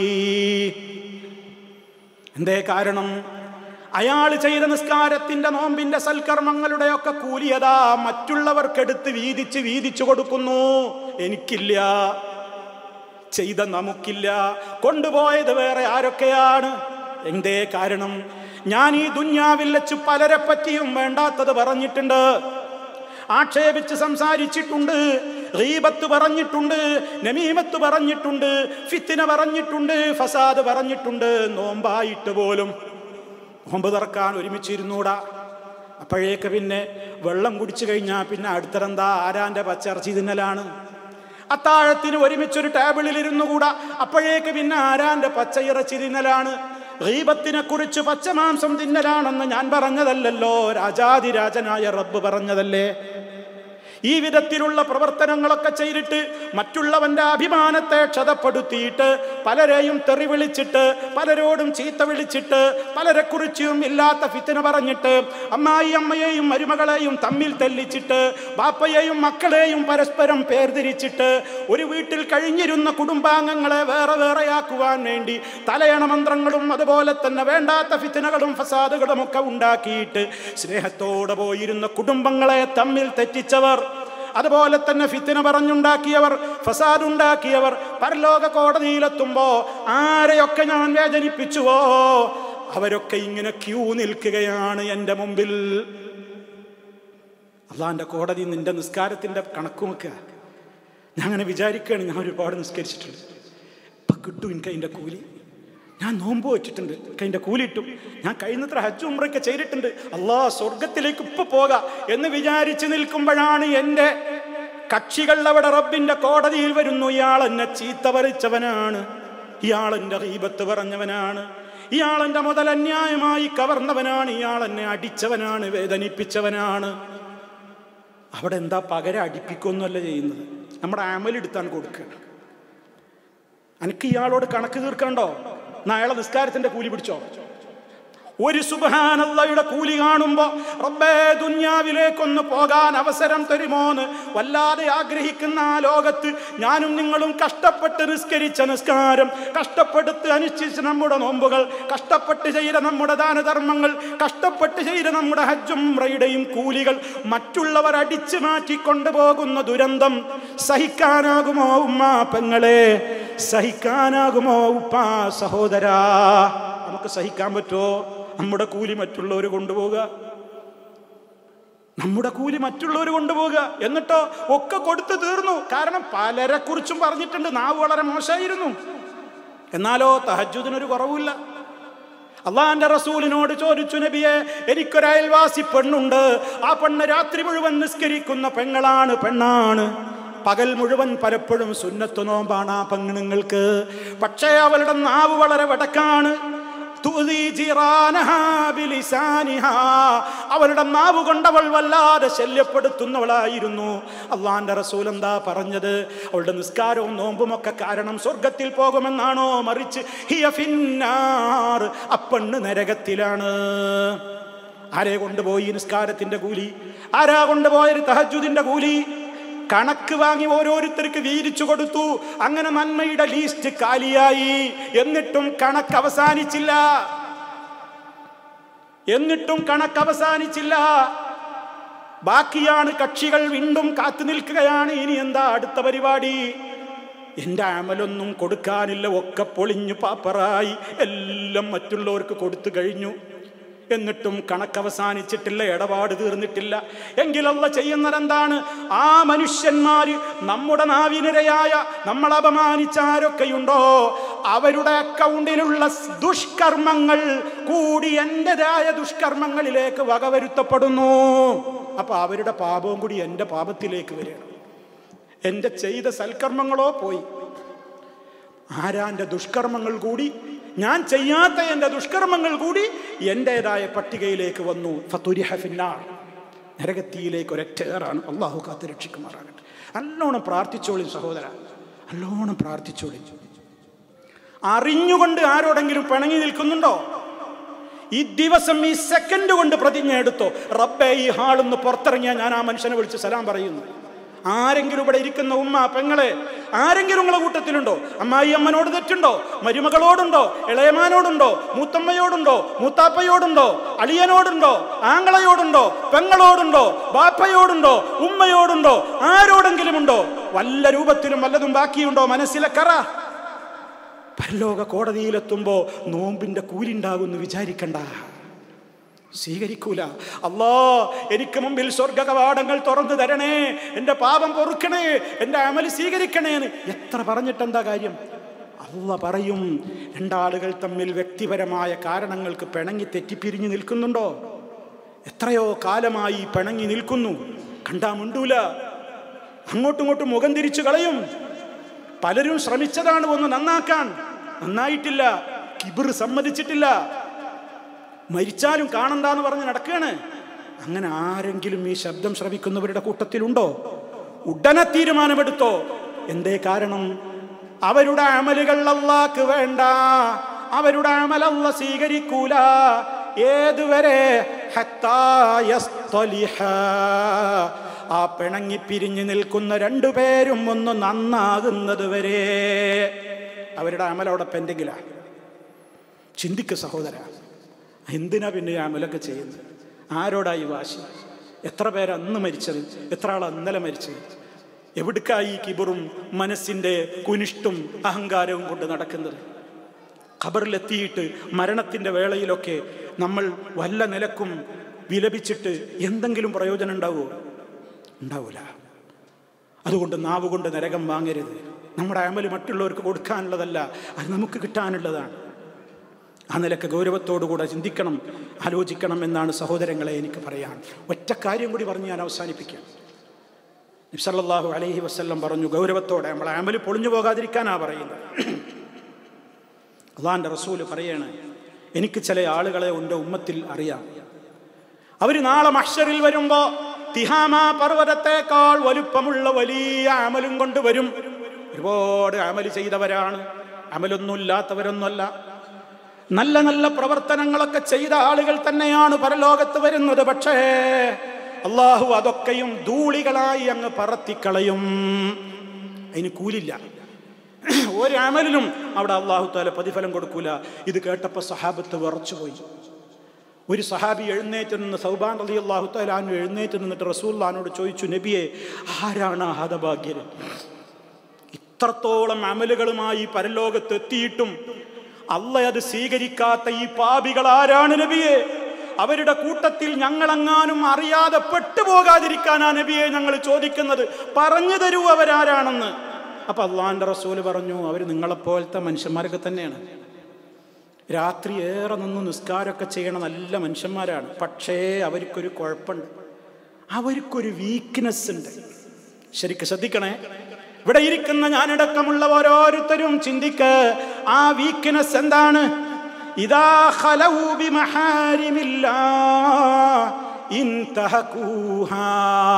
എന്തേ കാരണം അയാൾ ചെയ്ത നിസ്കാരത്തിന്റെ നോമ്പിന്റെ സൽക്കർമ്മങ്ങളുടെ ഒക്കെ കൂലിയതാ മറ്റുള്ളവർക്കെടുത്ത് വീതിച്ച് വീതിച്ചു കൊടുക്കുന്നു എനിക്കില്ല ചെയ്ത നമുക്കില്ല കൊണ്ടുപോയത് വേറെ ആരൊക്കെയാണ് എന്തേ കാരണം ഞാൻ ഈ ദുന്യാവിൽ വെച്ച് പലരെ പറ്റിയും വേണ്ടാത്തത് പറഞ്ഞിട്ടുണ്ട് ആക്ഷേപിച്ച് സംസാരിച്ചിട്ടുണ്ട് റീബത്ത് പറഞ്ഞിട്ടുണ്ട് നമീമത്ത് പറഞ്ഞിട്ടുണ്ട് ഫിത്തിന പറഞ്ഞിട്ടുണ്ട് ഫസാദ് പറഞ്ഞിട്ടുണ്ട് നോമ്പായിട്ട് പോലും നോമ്പ് തുറക്കാൻ ഒരുമിച്ചിരുന്നൂടാ അപ്പോഴേക്ക് പിന്നെ വെള്ളം കുടിച്ചു കഴിഞ്ഞാൽ പിന്നെ അടുത്തറന്താ ആരാന്റെ പച്ചറച്ചി തിന്നലാണ് അത്താഴത്തിന് ഒരുമിച്ചൊരു ടേബിളിൽ ഇരുന്നുകൂടാ അപ്പോഴേക്ക് പിന്നെ ആരാന്റെ പച്ചയിറച്ചി തിന്നലാണ് റീബത്തിനെ കുറിച്ച് പച്ചമാംസം തിന്നലാണെന്ന് ഞാൻ പറഞ്ഞതല്ലല്ലോ രാജാതിരാജനായ റബ്ബ് പറഞ്ഞതല്ലേ ഈ വിധത്തിലുള്ള പ്രവർത്തനങ്ങളൊക്കെ ചെയ്തിട്ട് മറ്റുള്ളവന്റെ അഭിമാനത്തെ ക്ഷതപ്പെടുത്തിയിട്ട് പലരെയും തെറി വിളിച്ചിട്ട് പലരോടും ചീത്ത വിളിച്ചിട്ട് പലരെ കുറിച്ചും ഇല്ലാത്ത ഫിത്തിന പറഞ്ഞിട്ട് അമ്മായി അമ്മയെയും മരുമകളെയും തമ്മിൽ തെല്ലിച്ചിട്ട് ബാപ്പയെയും മക്കളെയും പരസ്പരം പേർതിരിച്ചിട്ട് ഒരു വീട്ടിൽ കഴിഞ്ഞിരുന്ന കുടുംബാംഗങ്ങളെ വേറെ വേറെയാക്കുവാൻ വേണ്ടി തലയണ മന്ത്രങ്ങളും അതുപോലെ തന്നെ വേണ്ടാത്ത ഫിത്തിനകളും ഫസാദുകളും ഒക്കെ ഉണ്ടാക്കിയിട്ട് സ്നേഹത്തോടെ പോയിരുന്ന കുടുംബങ്ങളെ തമ്മിൽ തെറ്റിച്ചവർ അതുപോലെ തന്നെ ഫിത്തിന പറഞ്ഞുണ്ടാക്കിയവർ ഫസാദ് ഉണ്ടാക്കിയവർ പരലോക കോടതിയിലെത്തുമ്പോ ആരെയൊക്കെ ഞാൻ വേദനിപ്പിച്ചുവോ അവരൊക്കെ ഇങ്ങനെ ക്യൂ നിൽക്കുകയാണ് എൻ്റെ മുമ്പിൽ അള്ളാന്റെ കോടതി നിന്റെ നിസ്കാരത്തിന്റെ കണക്കുമൊക്കെ ഞാൻ അങ്ങനെ വിചാരിക്കുകയാണ് ഞാൻ ഒരുപാട് നിസ്കരിച്ചിട്ടുണ്ട് ഇപ്പൊ കിട്ടും എനിക്ക് അതിൻ്റെ കൂലി ഞാൻ നോമ്പ് വെച്ചിട്ടുണ്ട് എനിക്ക് അതിൻ്റെ കൂലി കിട്ടും ഞാൻ കഴിയുന്നത്ര ഹജ്ജ് ഉമ്രൊക്കെ ചെയ്തിട്ടുണ്ട് അള്ളാ സ്വർഗത്തിലേക്ക് ഇപ്പൊ പോകാം എന്ന് വിചാരിച്ച് നിൽക്കുമ്പോഴാണ് എൻ്റെ കക്ഷികൾ അവിടെ റബ്ബിന്റെ കോടതിയിൽ വരുന്നു ഇയാൾ എന്നെ ചീത്ത പറിച്ചവനാണ് ഇയാൾ എൻ്റെ ഹീബത്ത് പറഞ്ഞവനാണ് ഇയാൾ എൻ്റെ മുതൽ അന്യായമായി കവർന്നവനാണ് ഇയാൾ എന്നെ അടിച്ചവനാണ് വേദനിപ്പിച്ചവനാണ് അവിടെ എന്താ പകരം അടിപ്പിക്കൊന്നുമല്ല ചെയ്യുന്നത് നമ്മുടെ അമലെടുത്താൻ കൊടുക്കുകയാണ് എനിക്ക് ഇയാളോട് കണക്ക് തീർക്കണ്ടോ നാളെ നിസ്കാരത്തിന്റെ കൂലി പിടിച്ചോ ഒരു സുബാനല്ലയുടെ കൂലി കാണുമ്പോ റബ്ബേ ദുന്യാവിലേക്കൊന്ന് പോകാൻ അവസരം തരുമോന്ന് വല്ലാതെ ആഗ്രഹിക്കുന്ന ആ ലോകത്ത് ഞാനും നിങ്ങളും കഷ്ടപ്പെട്ട് നിസ്കരിച്ച നിസ്കാരം കഷ്ടപ്പെടുത്ത് അനുഷ്ഠിച്ച നമ്മുടെ നോമ്പുകൾ കഷ്ടപ്പെട്ട് ചെയ്ത നമ്മുടെ ദാനധർമ്മങ്ങൾ കഷ്ടപ്പെട്ട് ചെയ്ത നമ്മുടെ ഹജ്ജും റയുടെയും കൂലികൾ മറ്റുള്ളവർ അടിച്ചു മാറ്റി കൊണ്ടുപോകുന്ന ദുരന്തം സഹിക്കാനാകുമോ ഉമ്മ പെങ്ങളെ സഹിക്കാനാകുമോ ഉപ്പാ സഹോദരാ നമുക്ക് സഹിക്കാൻ പറ്റുമോ നമ്മുടെ കൂലി മറ്റുള്ളവർ കൊണ്ടുപോകുക നമ്മുടെ കൂലി മറ്റുള്ളവർ കൊണ്ടുപോകുക എന്നിട്ടോ ഒക്കെ കൊടുത്തു തീർന്നു കാരണം പലരെ കുറിച്ചും പറഞ്ഞിട്ടുണ്ട് നാവ് വളരെ മോശമായിരുന്നു എന്നാലോ തഹജുദിനൊരു കുറവില്ല അള്ളാന്റെ റസൂലിനോട് ചോദിച്ചു നബിയെ എനിക്കൊരു അയൽവാസി പെണ്ണുണ്ട് ആ പെണ്ണ് രാത്രി മുഴുവൻ നിസ്കരിക്കുന്ന പെങ്ങളാണ് പെണ്ണാണ് പകൽ മുഴുവൻ പലപ്പോഴും സുന്നത്ത് നോമ്പാണ് ആ പെണ്ണുങ്ങൾക്ക് പക്ഷേ അവളുടെ നാവ് വളരെ വടക്കാണ് തുതി ജിറാനഹാ ബിലിസാനിഹാ. അവളുടെ നാവ് കൊണ്ടവൾ വല്ലാതെ ശല്യപ്പെടുത്തുന്നവളായിരുന്നു അള്ളാന്റെ റസൂൽ എന്താ പറഞ്ഞത് അവളുടെ നിസ്കാരവും നോമ്പും ഒക്കെ കാരണം സ്വർഗത്തിൽ പോകുമെന്നാണോ മറിച്ച് ഹിയ ഫിന്നാർ അപ്പെണ്ണ് നരകത്തിലാണ് ആരെ കൊണ്ടുപോയി നിസ്കാരത്തിന്റെ കൂലി ആരാ കൊണ്ടുപോയൊരു തഹജുദിന്റെ കൂലി കണക്ക് വാങ്ങി ഓരോരുത്തർക്ക് വീതിച്ചു കൊടുത്തു അങ്ങനെ നന്മയുടെ ലീസ്റ്റ് കാലിയായി എന്നിട്ടും കണക്ക് അവസാനിച്ചില്ല എന്നിട്ടും കണക്ക് അവസാനിച്ചില്ല ബാക്കിയാണ് കക്ഷികൾ വീണ്ടും കാത്തു നിൽക്കുകയാണ് ഇനി എന്താ അടുത്ത പരിപാടി എൻ്റെ അമലൊന്നും കൊടുക്കാനില്ല ഒക്കെ പൊളിഞ്ഞു പാപ്പറായി എല്ലാം മറ്റുള്ളവർക്ക് കൊടുത്തു കഴിഞ്ഞു എന്നിട്ടും കണക്ക് അവസാനിച്ചിട്ടില്ല ഇടപാട് തീർന്നിട്ടില്ല എങ്കിലല്ല ചെയ്യുന്നത് എന്താണ് ആ മനുഷ്യന്മാര് നമ്മുടെ നാവിനിരയായ നമ്മൾ അപമാനിച്ച ആരൊക്കെയുണ്ടോ അവരുടെ അക്കൗണ്ടിലുള്ള ദുഷ്കർമ്മങ്ങൾ കൂടി എൻ്റെതായ ദുഷ്കർമ്മങ്ങളിലേക്ക് വകവരുത്തപ്പെടുന്നു അപ്പൊ അവരുടെ പാപവും കൂടി എൻ്റെ പാപത്തിലേക്ക് വരികയാണ് എൻ്റെ ചെയ്ത സൽക്കർമ്മങ്ങളോ പോയി ആരാൻ്റെ ദുഷ്കർമ്മങ്ങൾ കൂടി ഞാൻ ചെയ്യാത്ത എൻ്റെ ദുഷ്കർമ്മങ്ങൾ കൂടി എൻ്റെതായ പട്ടികയിലേക്ക് വന്നു ഫത്തുരിഹ ഫിന്നാർ നരകത്തിയിലേക്ക് ഒരൊറ്റേറാണ് അള്ളാഹു കാത്ത് രക്ഷിക്കുമാറാകട്ടെ നല്ലോണം പ്രാർത്ഥിച്ചോളി സഹോദര നല്ലോണം പ്രാർത്ഥിച്ചോളി അറിഞ്ഞുകൊണ്ട് ആരോടെങ്കിലും പിണങ്ങി നിൽക്കുന്നുണ്ടോ ഈ ദിവസം ഈ സെക്കൻഡ് കൊണ്ട് പ്രതിജ്ഞ എടുത്തോ റബ്ബെ ഈ ഹാളിന്ന് പുറത്തിറങ്ങിയാൽ ഞാൻ ആ മനുഷ്യനെ വിളിച്ച് സലാം പറയുന്നു ആരെങ്കിലും ഇവിടെ ഇരിക്കുന്ന ഉമ്മ പെങ്ങളെ ആരെങ്കിലും നിങ്ങളെ കൂട്ടത്തിലുണ്ടോ അമ്മായി അമ്മനോട് തെറ്റുണ്ടോ മരുമകളോടുണ്ടോ ഇളയമാനോടുണ്ടോ മൂത്തമ്മയോടുണ്ടോ മൂത്താപ്പയോടുണ്ടോ അളിയനോടുണ്ടോ ആങ്ങളയോടുണ്ടോ പെങ്ങളോടുണ്ടോ ബാപ്പയോടുണ്ടോ ഉമ്മയോടുണ്ടോ ആരോടെങ്കിലും ഉണ്ടോ വല്ല രൂപത്തിലും വല്ലതും ബാക്കിയുണ്ടോ മനസ്സിലെ കറ പരലോക കോടതിയിലെത്തുമ്പോ നോമ്പിന്റെ കൂലിണ്ടാകുമെന്ന് വിചാരിക്കണ്ട സ്വീകരിക്കൂല അല്ലാ എനിക്ക് മുമ്പിൽ സ്വർഗ കവാടങ്ങൾ തുറന്നു തരണേ എൻ്റെ പാപം പൊറുക്കണേ എൻ്റെ അമല് സ്വീകരിക്കണേ എന്ന് എത്ര പറഞ്ഞിട്ടെന്താ കാര്യം അല്ല പറയും രണ്ടാളുകൾ തമ്മിൽ വ്യക്തിപരമായ കാരണങ്ങൾക്ക് പിണങ്ങി തെറ്റിപ്പിരിഞ്ഞു നിൽക്കുന്നുണ്ടോ എത്രയോ കാലമായി പിണങ്ങി നിൽക്കുന്നു കണ്ടാ മുണ്ടൂല അങ്ങോട്ടും ഇങ്ങോട്ടും മുഖം തിരിച്ചു കളയും പലരും ശ്രമിച്ചതാണ് ഒന്ന് നന്നാക്കാൻ നന്നായിട്ടില്ല കിബിർ സമ്മതിച്ചിട്ടില്ല മരിച്ചാലും കാണണ്ടെന്ന് പറഞ്ഞ് നടക്കുകയാണ് അങ്ങനെ ആരെങ്കിലും ഈ ശബ്ദം ശ്രവിക്കുന്നവരുടെ കൂട്ടത്തിലുണ്ടോ ഉടനെ തീരുമാനമെടുത്തോ എന്തേ കാരണം അവരുടെ അമലുകൾ അള്ളാക്ക് വേണ്ട അവരുടെ അമലല്ല സ്വീകരിക്കൂല ഏതുവരെ ഹത്താ യസ്തലിഹ. ആ പിണങ്ങി പിരിഞ്ഞു നിൽക്കുന്ന രണ്ടുപേരും ഒന്ന് നന്നാകുന്നത് വരെ അവരുടെ അമൽ അവിടെ പെൻഡിങ്ങിലാണ് ചിന്തിക്ക് സഹോദര എന്തിനാ പിന്നെ ഈ അമലൊക്കെ ചെയ്യുന്നത് ആരോടായി വാശി എത്ര പേര് അന്ന് മരിച്ചത് എത്ര ആൾ അന്നലെ മരിച്ചത് എവിടുക്കായി ഈ കിബറും മനസ്സിൻ്റെ കുനിഷ്ടും അഹങ്കാരവും കൊണ്ട് നടക്കുന്നത് ഖബറിലെത്തിയിട്ട് മരണത്തിൻ്റെ വേളയിലൊക്കെ നമ്മൾ വല്ല നിലക്കും വിലപിച്ചിട്ട് എന്തെങ്കിലും പ്രയോജനം ഉണ്ടാവുമോ ഉണ്ടാവൂല അതുകൊണ്ട് നാവ് കൊണ്ട് നരകം വാങ്ങരുത് നമ്മുടെ അമല് മറ്റുള്ളവർക്ക് കൊടുക്കാനുള്ളതല്ല അത് നമുക്ക് കിട്ടാനുള്ളതാണ് ആ നിലക്ക് ഗൗരവത്തോടുകൂടെ ചിന്തിക്കണം ആലോചിക്കണം എന്നാണ് സഹോദരങ്ങളെ എനിക്ക് പറയാൻ ഒറ്റ കാര്യം കൂടി പറഞ്ഞ് ഞാൻ അവസാനിപ്പിക്കാം നിബ്സല്ലാഹു അലൈഹി വസ്ല്ലം പറഞ്ഞു ഗൗരവത്തോടെ നമ്മളെ അമല് പൊളിഞ്ഞു പോകാതിരിക്കാനാ പറയുന്നത് അള്ളാന്റെ റസൂല് പറയാണ് എനിക്ക് ചില ആളുകളെ ഉണ്ട് ഉമ്മത്തിൽ അറിയാം അവർ നാളെ മഷറിൽ വരുമ്പോ തിഹാമ പർവ്വതത്തെക്കാൾ വലുപ്പമുള്ള വലിയ അമലും കൊണ്ട് വരും ഒരുപാട് അമല് ചെയ്തവരാണ് അമലൊന്നുമില്ലാത്തവരൊന്നുമല്ല നല്ല നല്ല പ്രവർത്തനങ്ങളൊക്കെ ചെയ്ത ആളുകൾ തന്നെയാണ് പരലോകത്ത് വരുന്നത് പക്ഷേ അള്ളാഹു അതൊക്കെയും ധൂളികളായി അങ്ങ് പറത്തിക്കളയും അതിന് കൂലില്ല ഒരു അമലിനും അവിടെ അള്ളാഹു താല പ്രതിഫലം കൊടുക്കൂല ഇത് കേട്ടപ്പോൾ സഹാബത്ത് വിറച്ചുപോയി ഒരു സഹാബി എഴുന്നേറ്റ് നിന്ന് സൗബാൻ അലി അള്ളാഹു താലാനു എഴുന്നേറ്റ് നിന്നിട്ട് റസൂല്ലാനോട് ചോദിച്ചു നബിയെ ആരാണ് ആ ഹതഭാഗ്യര് ഇത്രത്തോളം അമലുകളുമായി പരലോകത്ത് എത്തിയിട്ടും അല്ല അത് സ്വീകരിക്കാത്ത ഈ പാപികൾ ആരാണ് നബിയെ അവരുടെ കൂട്ടത്തിൽ ഞങ്ങളെങ്ങാനും അറിയാതെ പെട്ടുപോകാതിരിക്കാനാ നബിയെ ഞങ്ങൾ ചോദിക്കുന്നത് പറഞ്ഞു തരൂ അവരാരാണെന്ന് അപ്പൊ അള്ളാന്റെ റസൂല് പറഞ്ഞു അവർ നിങ്ങളെപ്പോലത്തെ മനുഷ്യന്മാരൊക്കെ തന്നെയാണ് രാത്രി ഏറെ നിന്ന് നിസ്കാരമൊക്കെ ചെയ്യണ നല്ല മനുഷ്യന്മാരാണ് പക്ഷേ അവർക്കൊരു കുഴപ്പമുണ്ട് അവർക്കൊരു വീക്ക്നെസ് ഉണ്ട് ശരിക്ക് ശ്രദ്ധിക്കണേ ഇവിടെ ഇരിക്കുന്ന ഞാനടക്കമുള്ള ഓരോരുത്തരും ചിന്തിക്ക് ആ വീക്ക്നെസ് എന്താണ് ഇതാ ഖലൗ ബിമഹാരിമില്ലാ ഇൻതഹകൂഹാ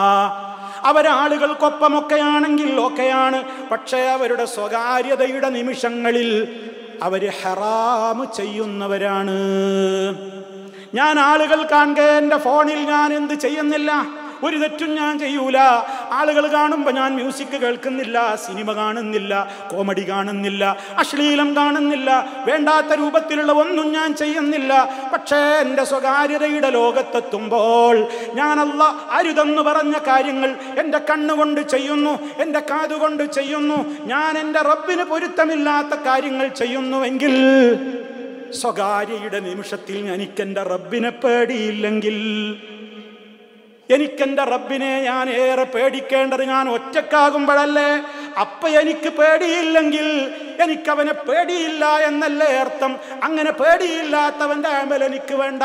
അവരാളുകൾക്കൊപ്പമൊക്കെയാണെങ്കിൽ ഒക്കെയാണ് പക്ഷേ അവരുടെ സ്വകാര്യതയുടെ നിമിഷങ്ങളിൽ അവര് ഹറാമ് ചെയ്യുന്നവരാണ് ഞാൻ ആളുകൾ കാണുക എൻ്റെ ഫോണിൽ ഞാൻ എന്ത് ചെയ്യുന്നില്ല ഒരു തെറ്റും ഞാൻ ചെയ്യൂല ആളുകൾ കാണുമ്പോൾ ഞാൻ മ്യൂസിക് കേൾക്കുന്നില്ല സിനിമ കാണുന്നില്ല കോമഡി കാണുന്നില്ല അശ്ലീലം കാണുന്നില്ല വേണ്ടാത്ത രൂപത്തിലുള്ള ഒന്നും ഞാൻ ചെയ്യുന്നില്ല പക്ഷേ എൻ്റെ സ്വകാര്യതയുടെ ലോകത്തെത്തുമ്പോൾ ഞാനല്ല അരുതെന്ന് പറഞ്ഞ കാര്യങ്ങൾ എൻ്റെ കണ്ണുകൊണ്ട് ചെയ്യുന്നു എൻ്റെ കാതുകൊണ്ട് ചെയ്യുന്നു ഞാൻ എൻ്റെ റബ്ബിന് പൊരുത്തമില്ലാത്ത കാര്യങ്ങൾ ചെയ്യുന്നുവെങ്കിൽ സ്വകാര്യയുടെ നിമിഷത്തിൽ എനിക്കെൻ്റെ റബ്ബിനെ പേടിയില്ലെങ്കിൽ എനിക്കെൻ്റെ റബ്ബിനെ ഞാൻ ഏറെ പേടിക്കേണ്ടത് ഞാൻ ഒറ്റക്കാകുമ്പോഴല്ലേ അപ്പ എനിക്ക് പേടിയില്ലെങ്കിൽ എനിക്കവനെ പേടിയില്ല എന്നല്ലേ അർത്ഥം അങ്ങനെ പേടിയില്ലാത്തവൻ്റെ അമൽ എനിക്ക് വേണ്ട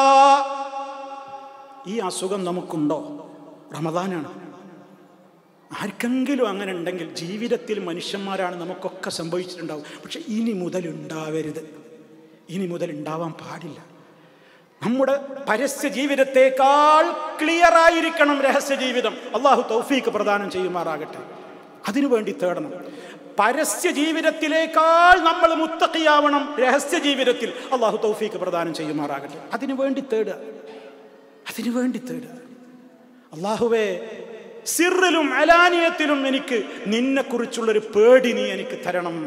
ഈ അസുഖം നമുക്കുണ്ടോ റമദാനാണ് ആർക്കെങ്കിലും അങ്ങനെ ഉണ്ടെങ്കിൽ ജീവിതത്തിൽ മനുഷ്യന്മാരാണ് നമുക്കൊക്കെ സംഭവിച്ചിട്ടുണ്ടാവും പക്ഷെ ഇനി മുതൽ ഉണ്ടാവരുത് ഇനി മുതൽ ഉണ്ടാവാൻ പാടില്ല നമ്മുടെ പരസ്യ ജീവിതത്തെക്കാൾ ക്ലിയർ ആയിരിക്കണം രഹസ്യ ജീവിതം അള്ളാഹു തൗഫീക്ക് പ്രദാനം ചെയ്യുമാറാകട്ടെ അതിനുവേണ്ടി തേടണം പരസ്യ ജീവിതത്തിലേക്കാൾ നമ്മൾ മുത്തക്കിയാവണം രഹസ്യ ജീവിതത്തിൽ അള്ളാഹു തൗഫീക്ക് പ്രദാനം ചെയ്യുമാറാകട്ടെ അതിനു വേണ്ടി തേടുക അതിനു വേണ്ടി തേടുക അള്ളാഹുവേ സിറിലും അലാനിയത്തിലും എനിക്ക് നിന്നെക്കുറിച്ചുള്ളൊരു പേടി നീ എനിക്ക് തരണം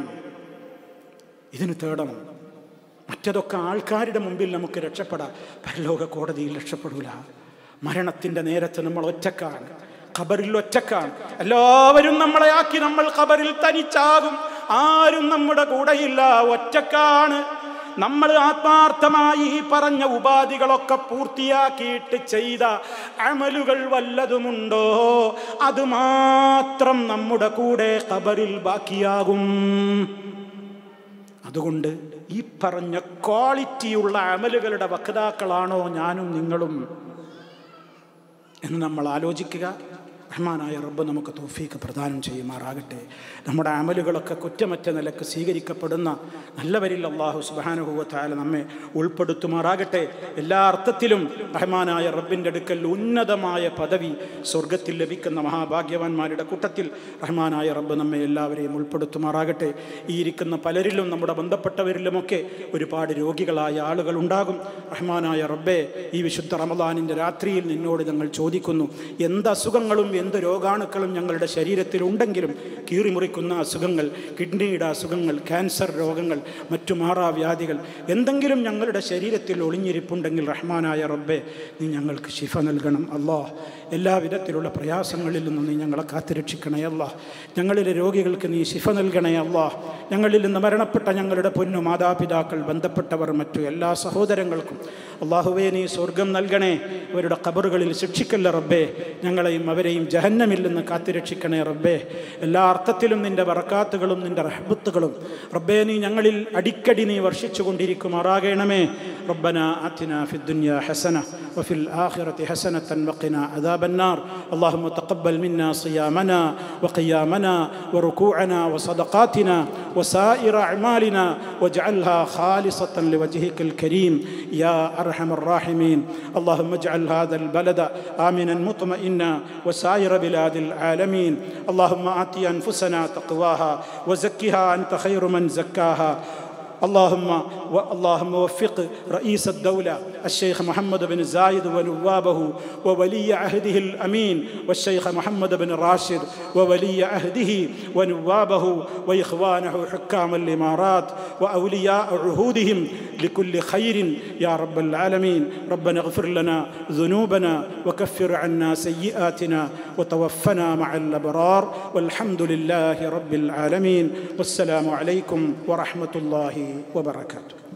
ഇതിന് തേടണം മറ്റതൊക്കെ ആൾക്കാരുടെ മുമ്പിൽ നമുക്ക് രക്ഷപ്പെടാം പരലോക കോടതിയിൽ രക്ഷപ്പെടൂല മരണത്തിൻ്റെ നേരത്ത് നമ്മൾ ഒറ്റക്കാണ് ഖബറിൽ ഒറ്റക്കാണ് എല്ലാവരും നമ്മളെ ആക്കി നമ്മൾ ഖബറിൽ തനിച്ചാകും ആരും നമ്മുടെ കൂടെയില്ല ഒറ്റക്കാണ് നമ്മൾ ആത്മാർത്ഥമായി ഈ പറഞ്ഞ ഉപാധികളൊക്കെ പൂർത്തിയാക്കിയിട്ട് ചെയ്ത അമലുകൾ വല്ലതുമുണ്ടോ അത് മാത്രം നമ്മുടെ കൂടെ ഖബറിൽ ബാക്കിയാകും അതുകൊണ്ട് ഈ പറഞ്ഞ ക്വാളിറ്റിയുള്ള അമലുകളുടെ വക്താക്കളാണോ ഞാനും നിങ്ങളും എന്ന് നമ്മൾ ആലോചിക്കുക റഹ്മാനായ റബ്ബ് നമുക്ക് തോഫീക്ക് പ്രദാനം ചെയ്യുമാറാകട്ടെ നമ്മുടെ അമലുകളൊക്കെ കുറ്റമറ്റ നിലക്ക് സ്വീകരിക്കപ്പെടുന്ന നല്ലവരിൽ അള്ളാഹു സുബാനുഭവത്തായ നമ്മെ ഉൾപ്പെടുത്തുമാറാകട്ടെ എല്ലാ അർത്ഥത്തിലും റഹ്മാനായ റബ്ബിൻ്റെ അടുക്കൽ ഉന്നതമായ പദവി സ്വർഗത്തിൽ ലഭിക്കുന്ന മഹാഭാഗ്യവാന്മാരുടെ കൂട്ടത്തിൽ റഹ്മാനായ റബ്ബ് നമ്മെ എല്ലാവരെയും ഉൾപ്പെടുത്തുമാറാകട്ടെ ഈ ഇരിക്കുന്ന പലരിലും നമ്മുടെ ബന്ധപ്പെട്ടവരിലുമൊക്കെ ഒരുപാട് രോഗികളായ ആളുകൾ ഉണ്ടാകും റഹ്മാനായ റബ്ബെ ഈ വിശുദ്ധ റമദാനിൻ്റെ രാത്രിയിൽ നിന്നോട് ഞങ്ങൾ ചോദിക്കുന്നു എന്ത് അസുഖങ്ങളും എന്ത് രോഗാണുക്കളും ഞങ്ങളുടെ ശരീരത്തിൽ ഉണ്ടെങ്കിലും കീറിമുറിക്കുന്ന അസുഖങ്ങൾ കിഡ്നിയുടെ അസുഖങ്ങൾ ക്യാൻസർ രോഗങ്ങൾ മറ്റു മാറാവ്യാധികൾ എന്തെങ്കിലും ഞങ്ങളുടെ ശരീരത്തിൽ ഒളിഞ്ഞിരിപ്പുണ്ടെങ്കിൽ റഹ്മാനായ റബ്ബെ നീ ഞങ്ങൾക്ക് ശിഫ നൽകണം അല്ലാ എല്ലാ വിധത്തിലുള്ള പ്രയാസങ്ങളിൽ നിന്നും നീ ഞങ്ങളെ കാത്തുരക്ഷിക്കണേ അല്ലാ ഞങ്ങളിലെ രോഗികൾക്ക് നീ ശിഫ നൽകണേ അല്ലാ ഞങ്ങളിൽ നിന്ന് മരണപ്പെട്ട ഞങ്ങളുടെ പൊന്നു മാതാപിതാക്കൾ ബന്ധപ്പെട്ടവർ മറ്റു എല്ലാ സഹോദരങ്ങൾക്കും അള്ളാഹുവേ നീ സ്വർഗം നൽകണേ അവരുടെ ഖബറുകളിൽ ശിക്ഷിക്കല്ല റബ്ബേ ഞങ്ങളെയും അവരെയും ജഹന്നമിൽ നിന്ന് കാത്തുരക്ഷിക്കണേ റബ്ബേ എല്ലാ അർത്ഥത്തിലും നിന്റെ വറക്കാത്തുകളും നിന്റെ റഹബത്തുകളും റബ്ബേ നീ ഞങ്ങളിൽ അടിക്കടി നീ വർഷിച്ചു കൊണ്ടിരിക്കുമാറാകണമേ റബ്ബന ആത്തിന ഫി الدنيا حسنة وفي الآخرة حسنة وقنا عذاب النار اللهم تقبل منا صيامنا وقيامنا وركوعنا وصدقاتنا وسائر أعمالنا واجعلها خالصة لوجهك الكريم يا أرحم الراحمين اللهم اجعل هذا البلد آمنا مطمئنا وسائر بلاد العالمين اللهم آت أنفسنا تقواها وزكها أنت خير من زكاها اللهم اللهم وفق رئيس الدولة الشيخ محمد بن زايد ونوابه وولي عهده الأمين والشيخ محمد بن راشد وولي عهده ونوابه وإخوانه حكام الإمارات وأولياء عهودهم لكل خير يا رب العالمين ربنا اغفر لنا ذنوبنا وكفر عنا سيئاتنا وتوفنا مع الأبرار والحمد لله رب العالمين والسلام عليكم ورحمة الله وبركاته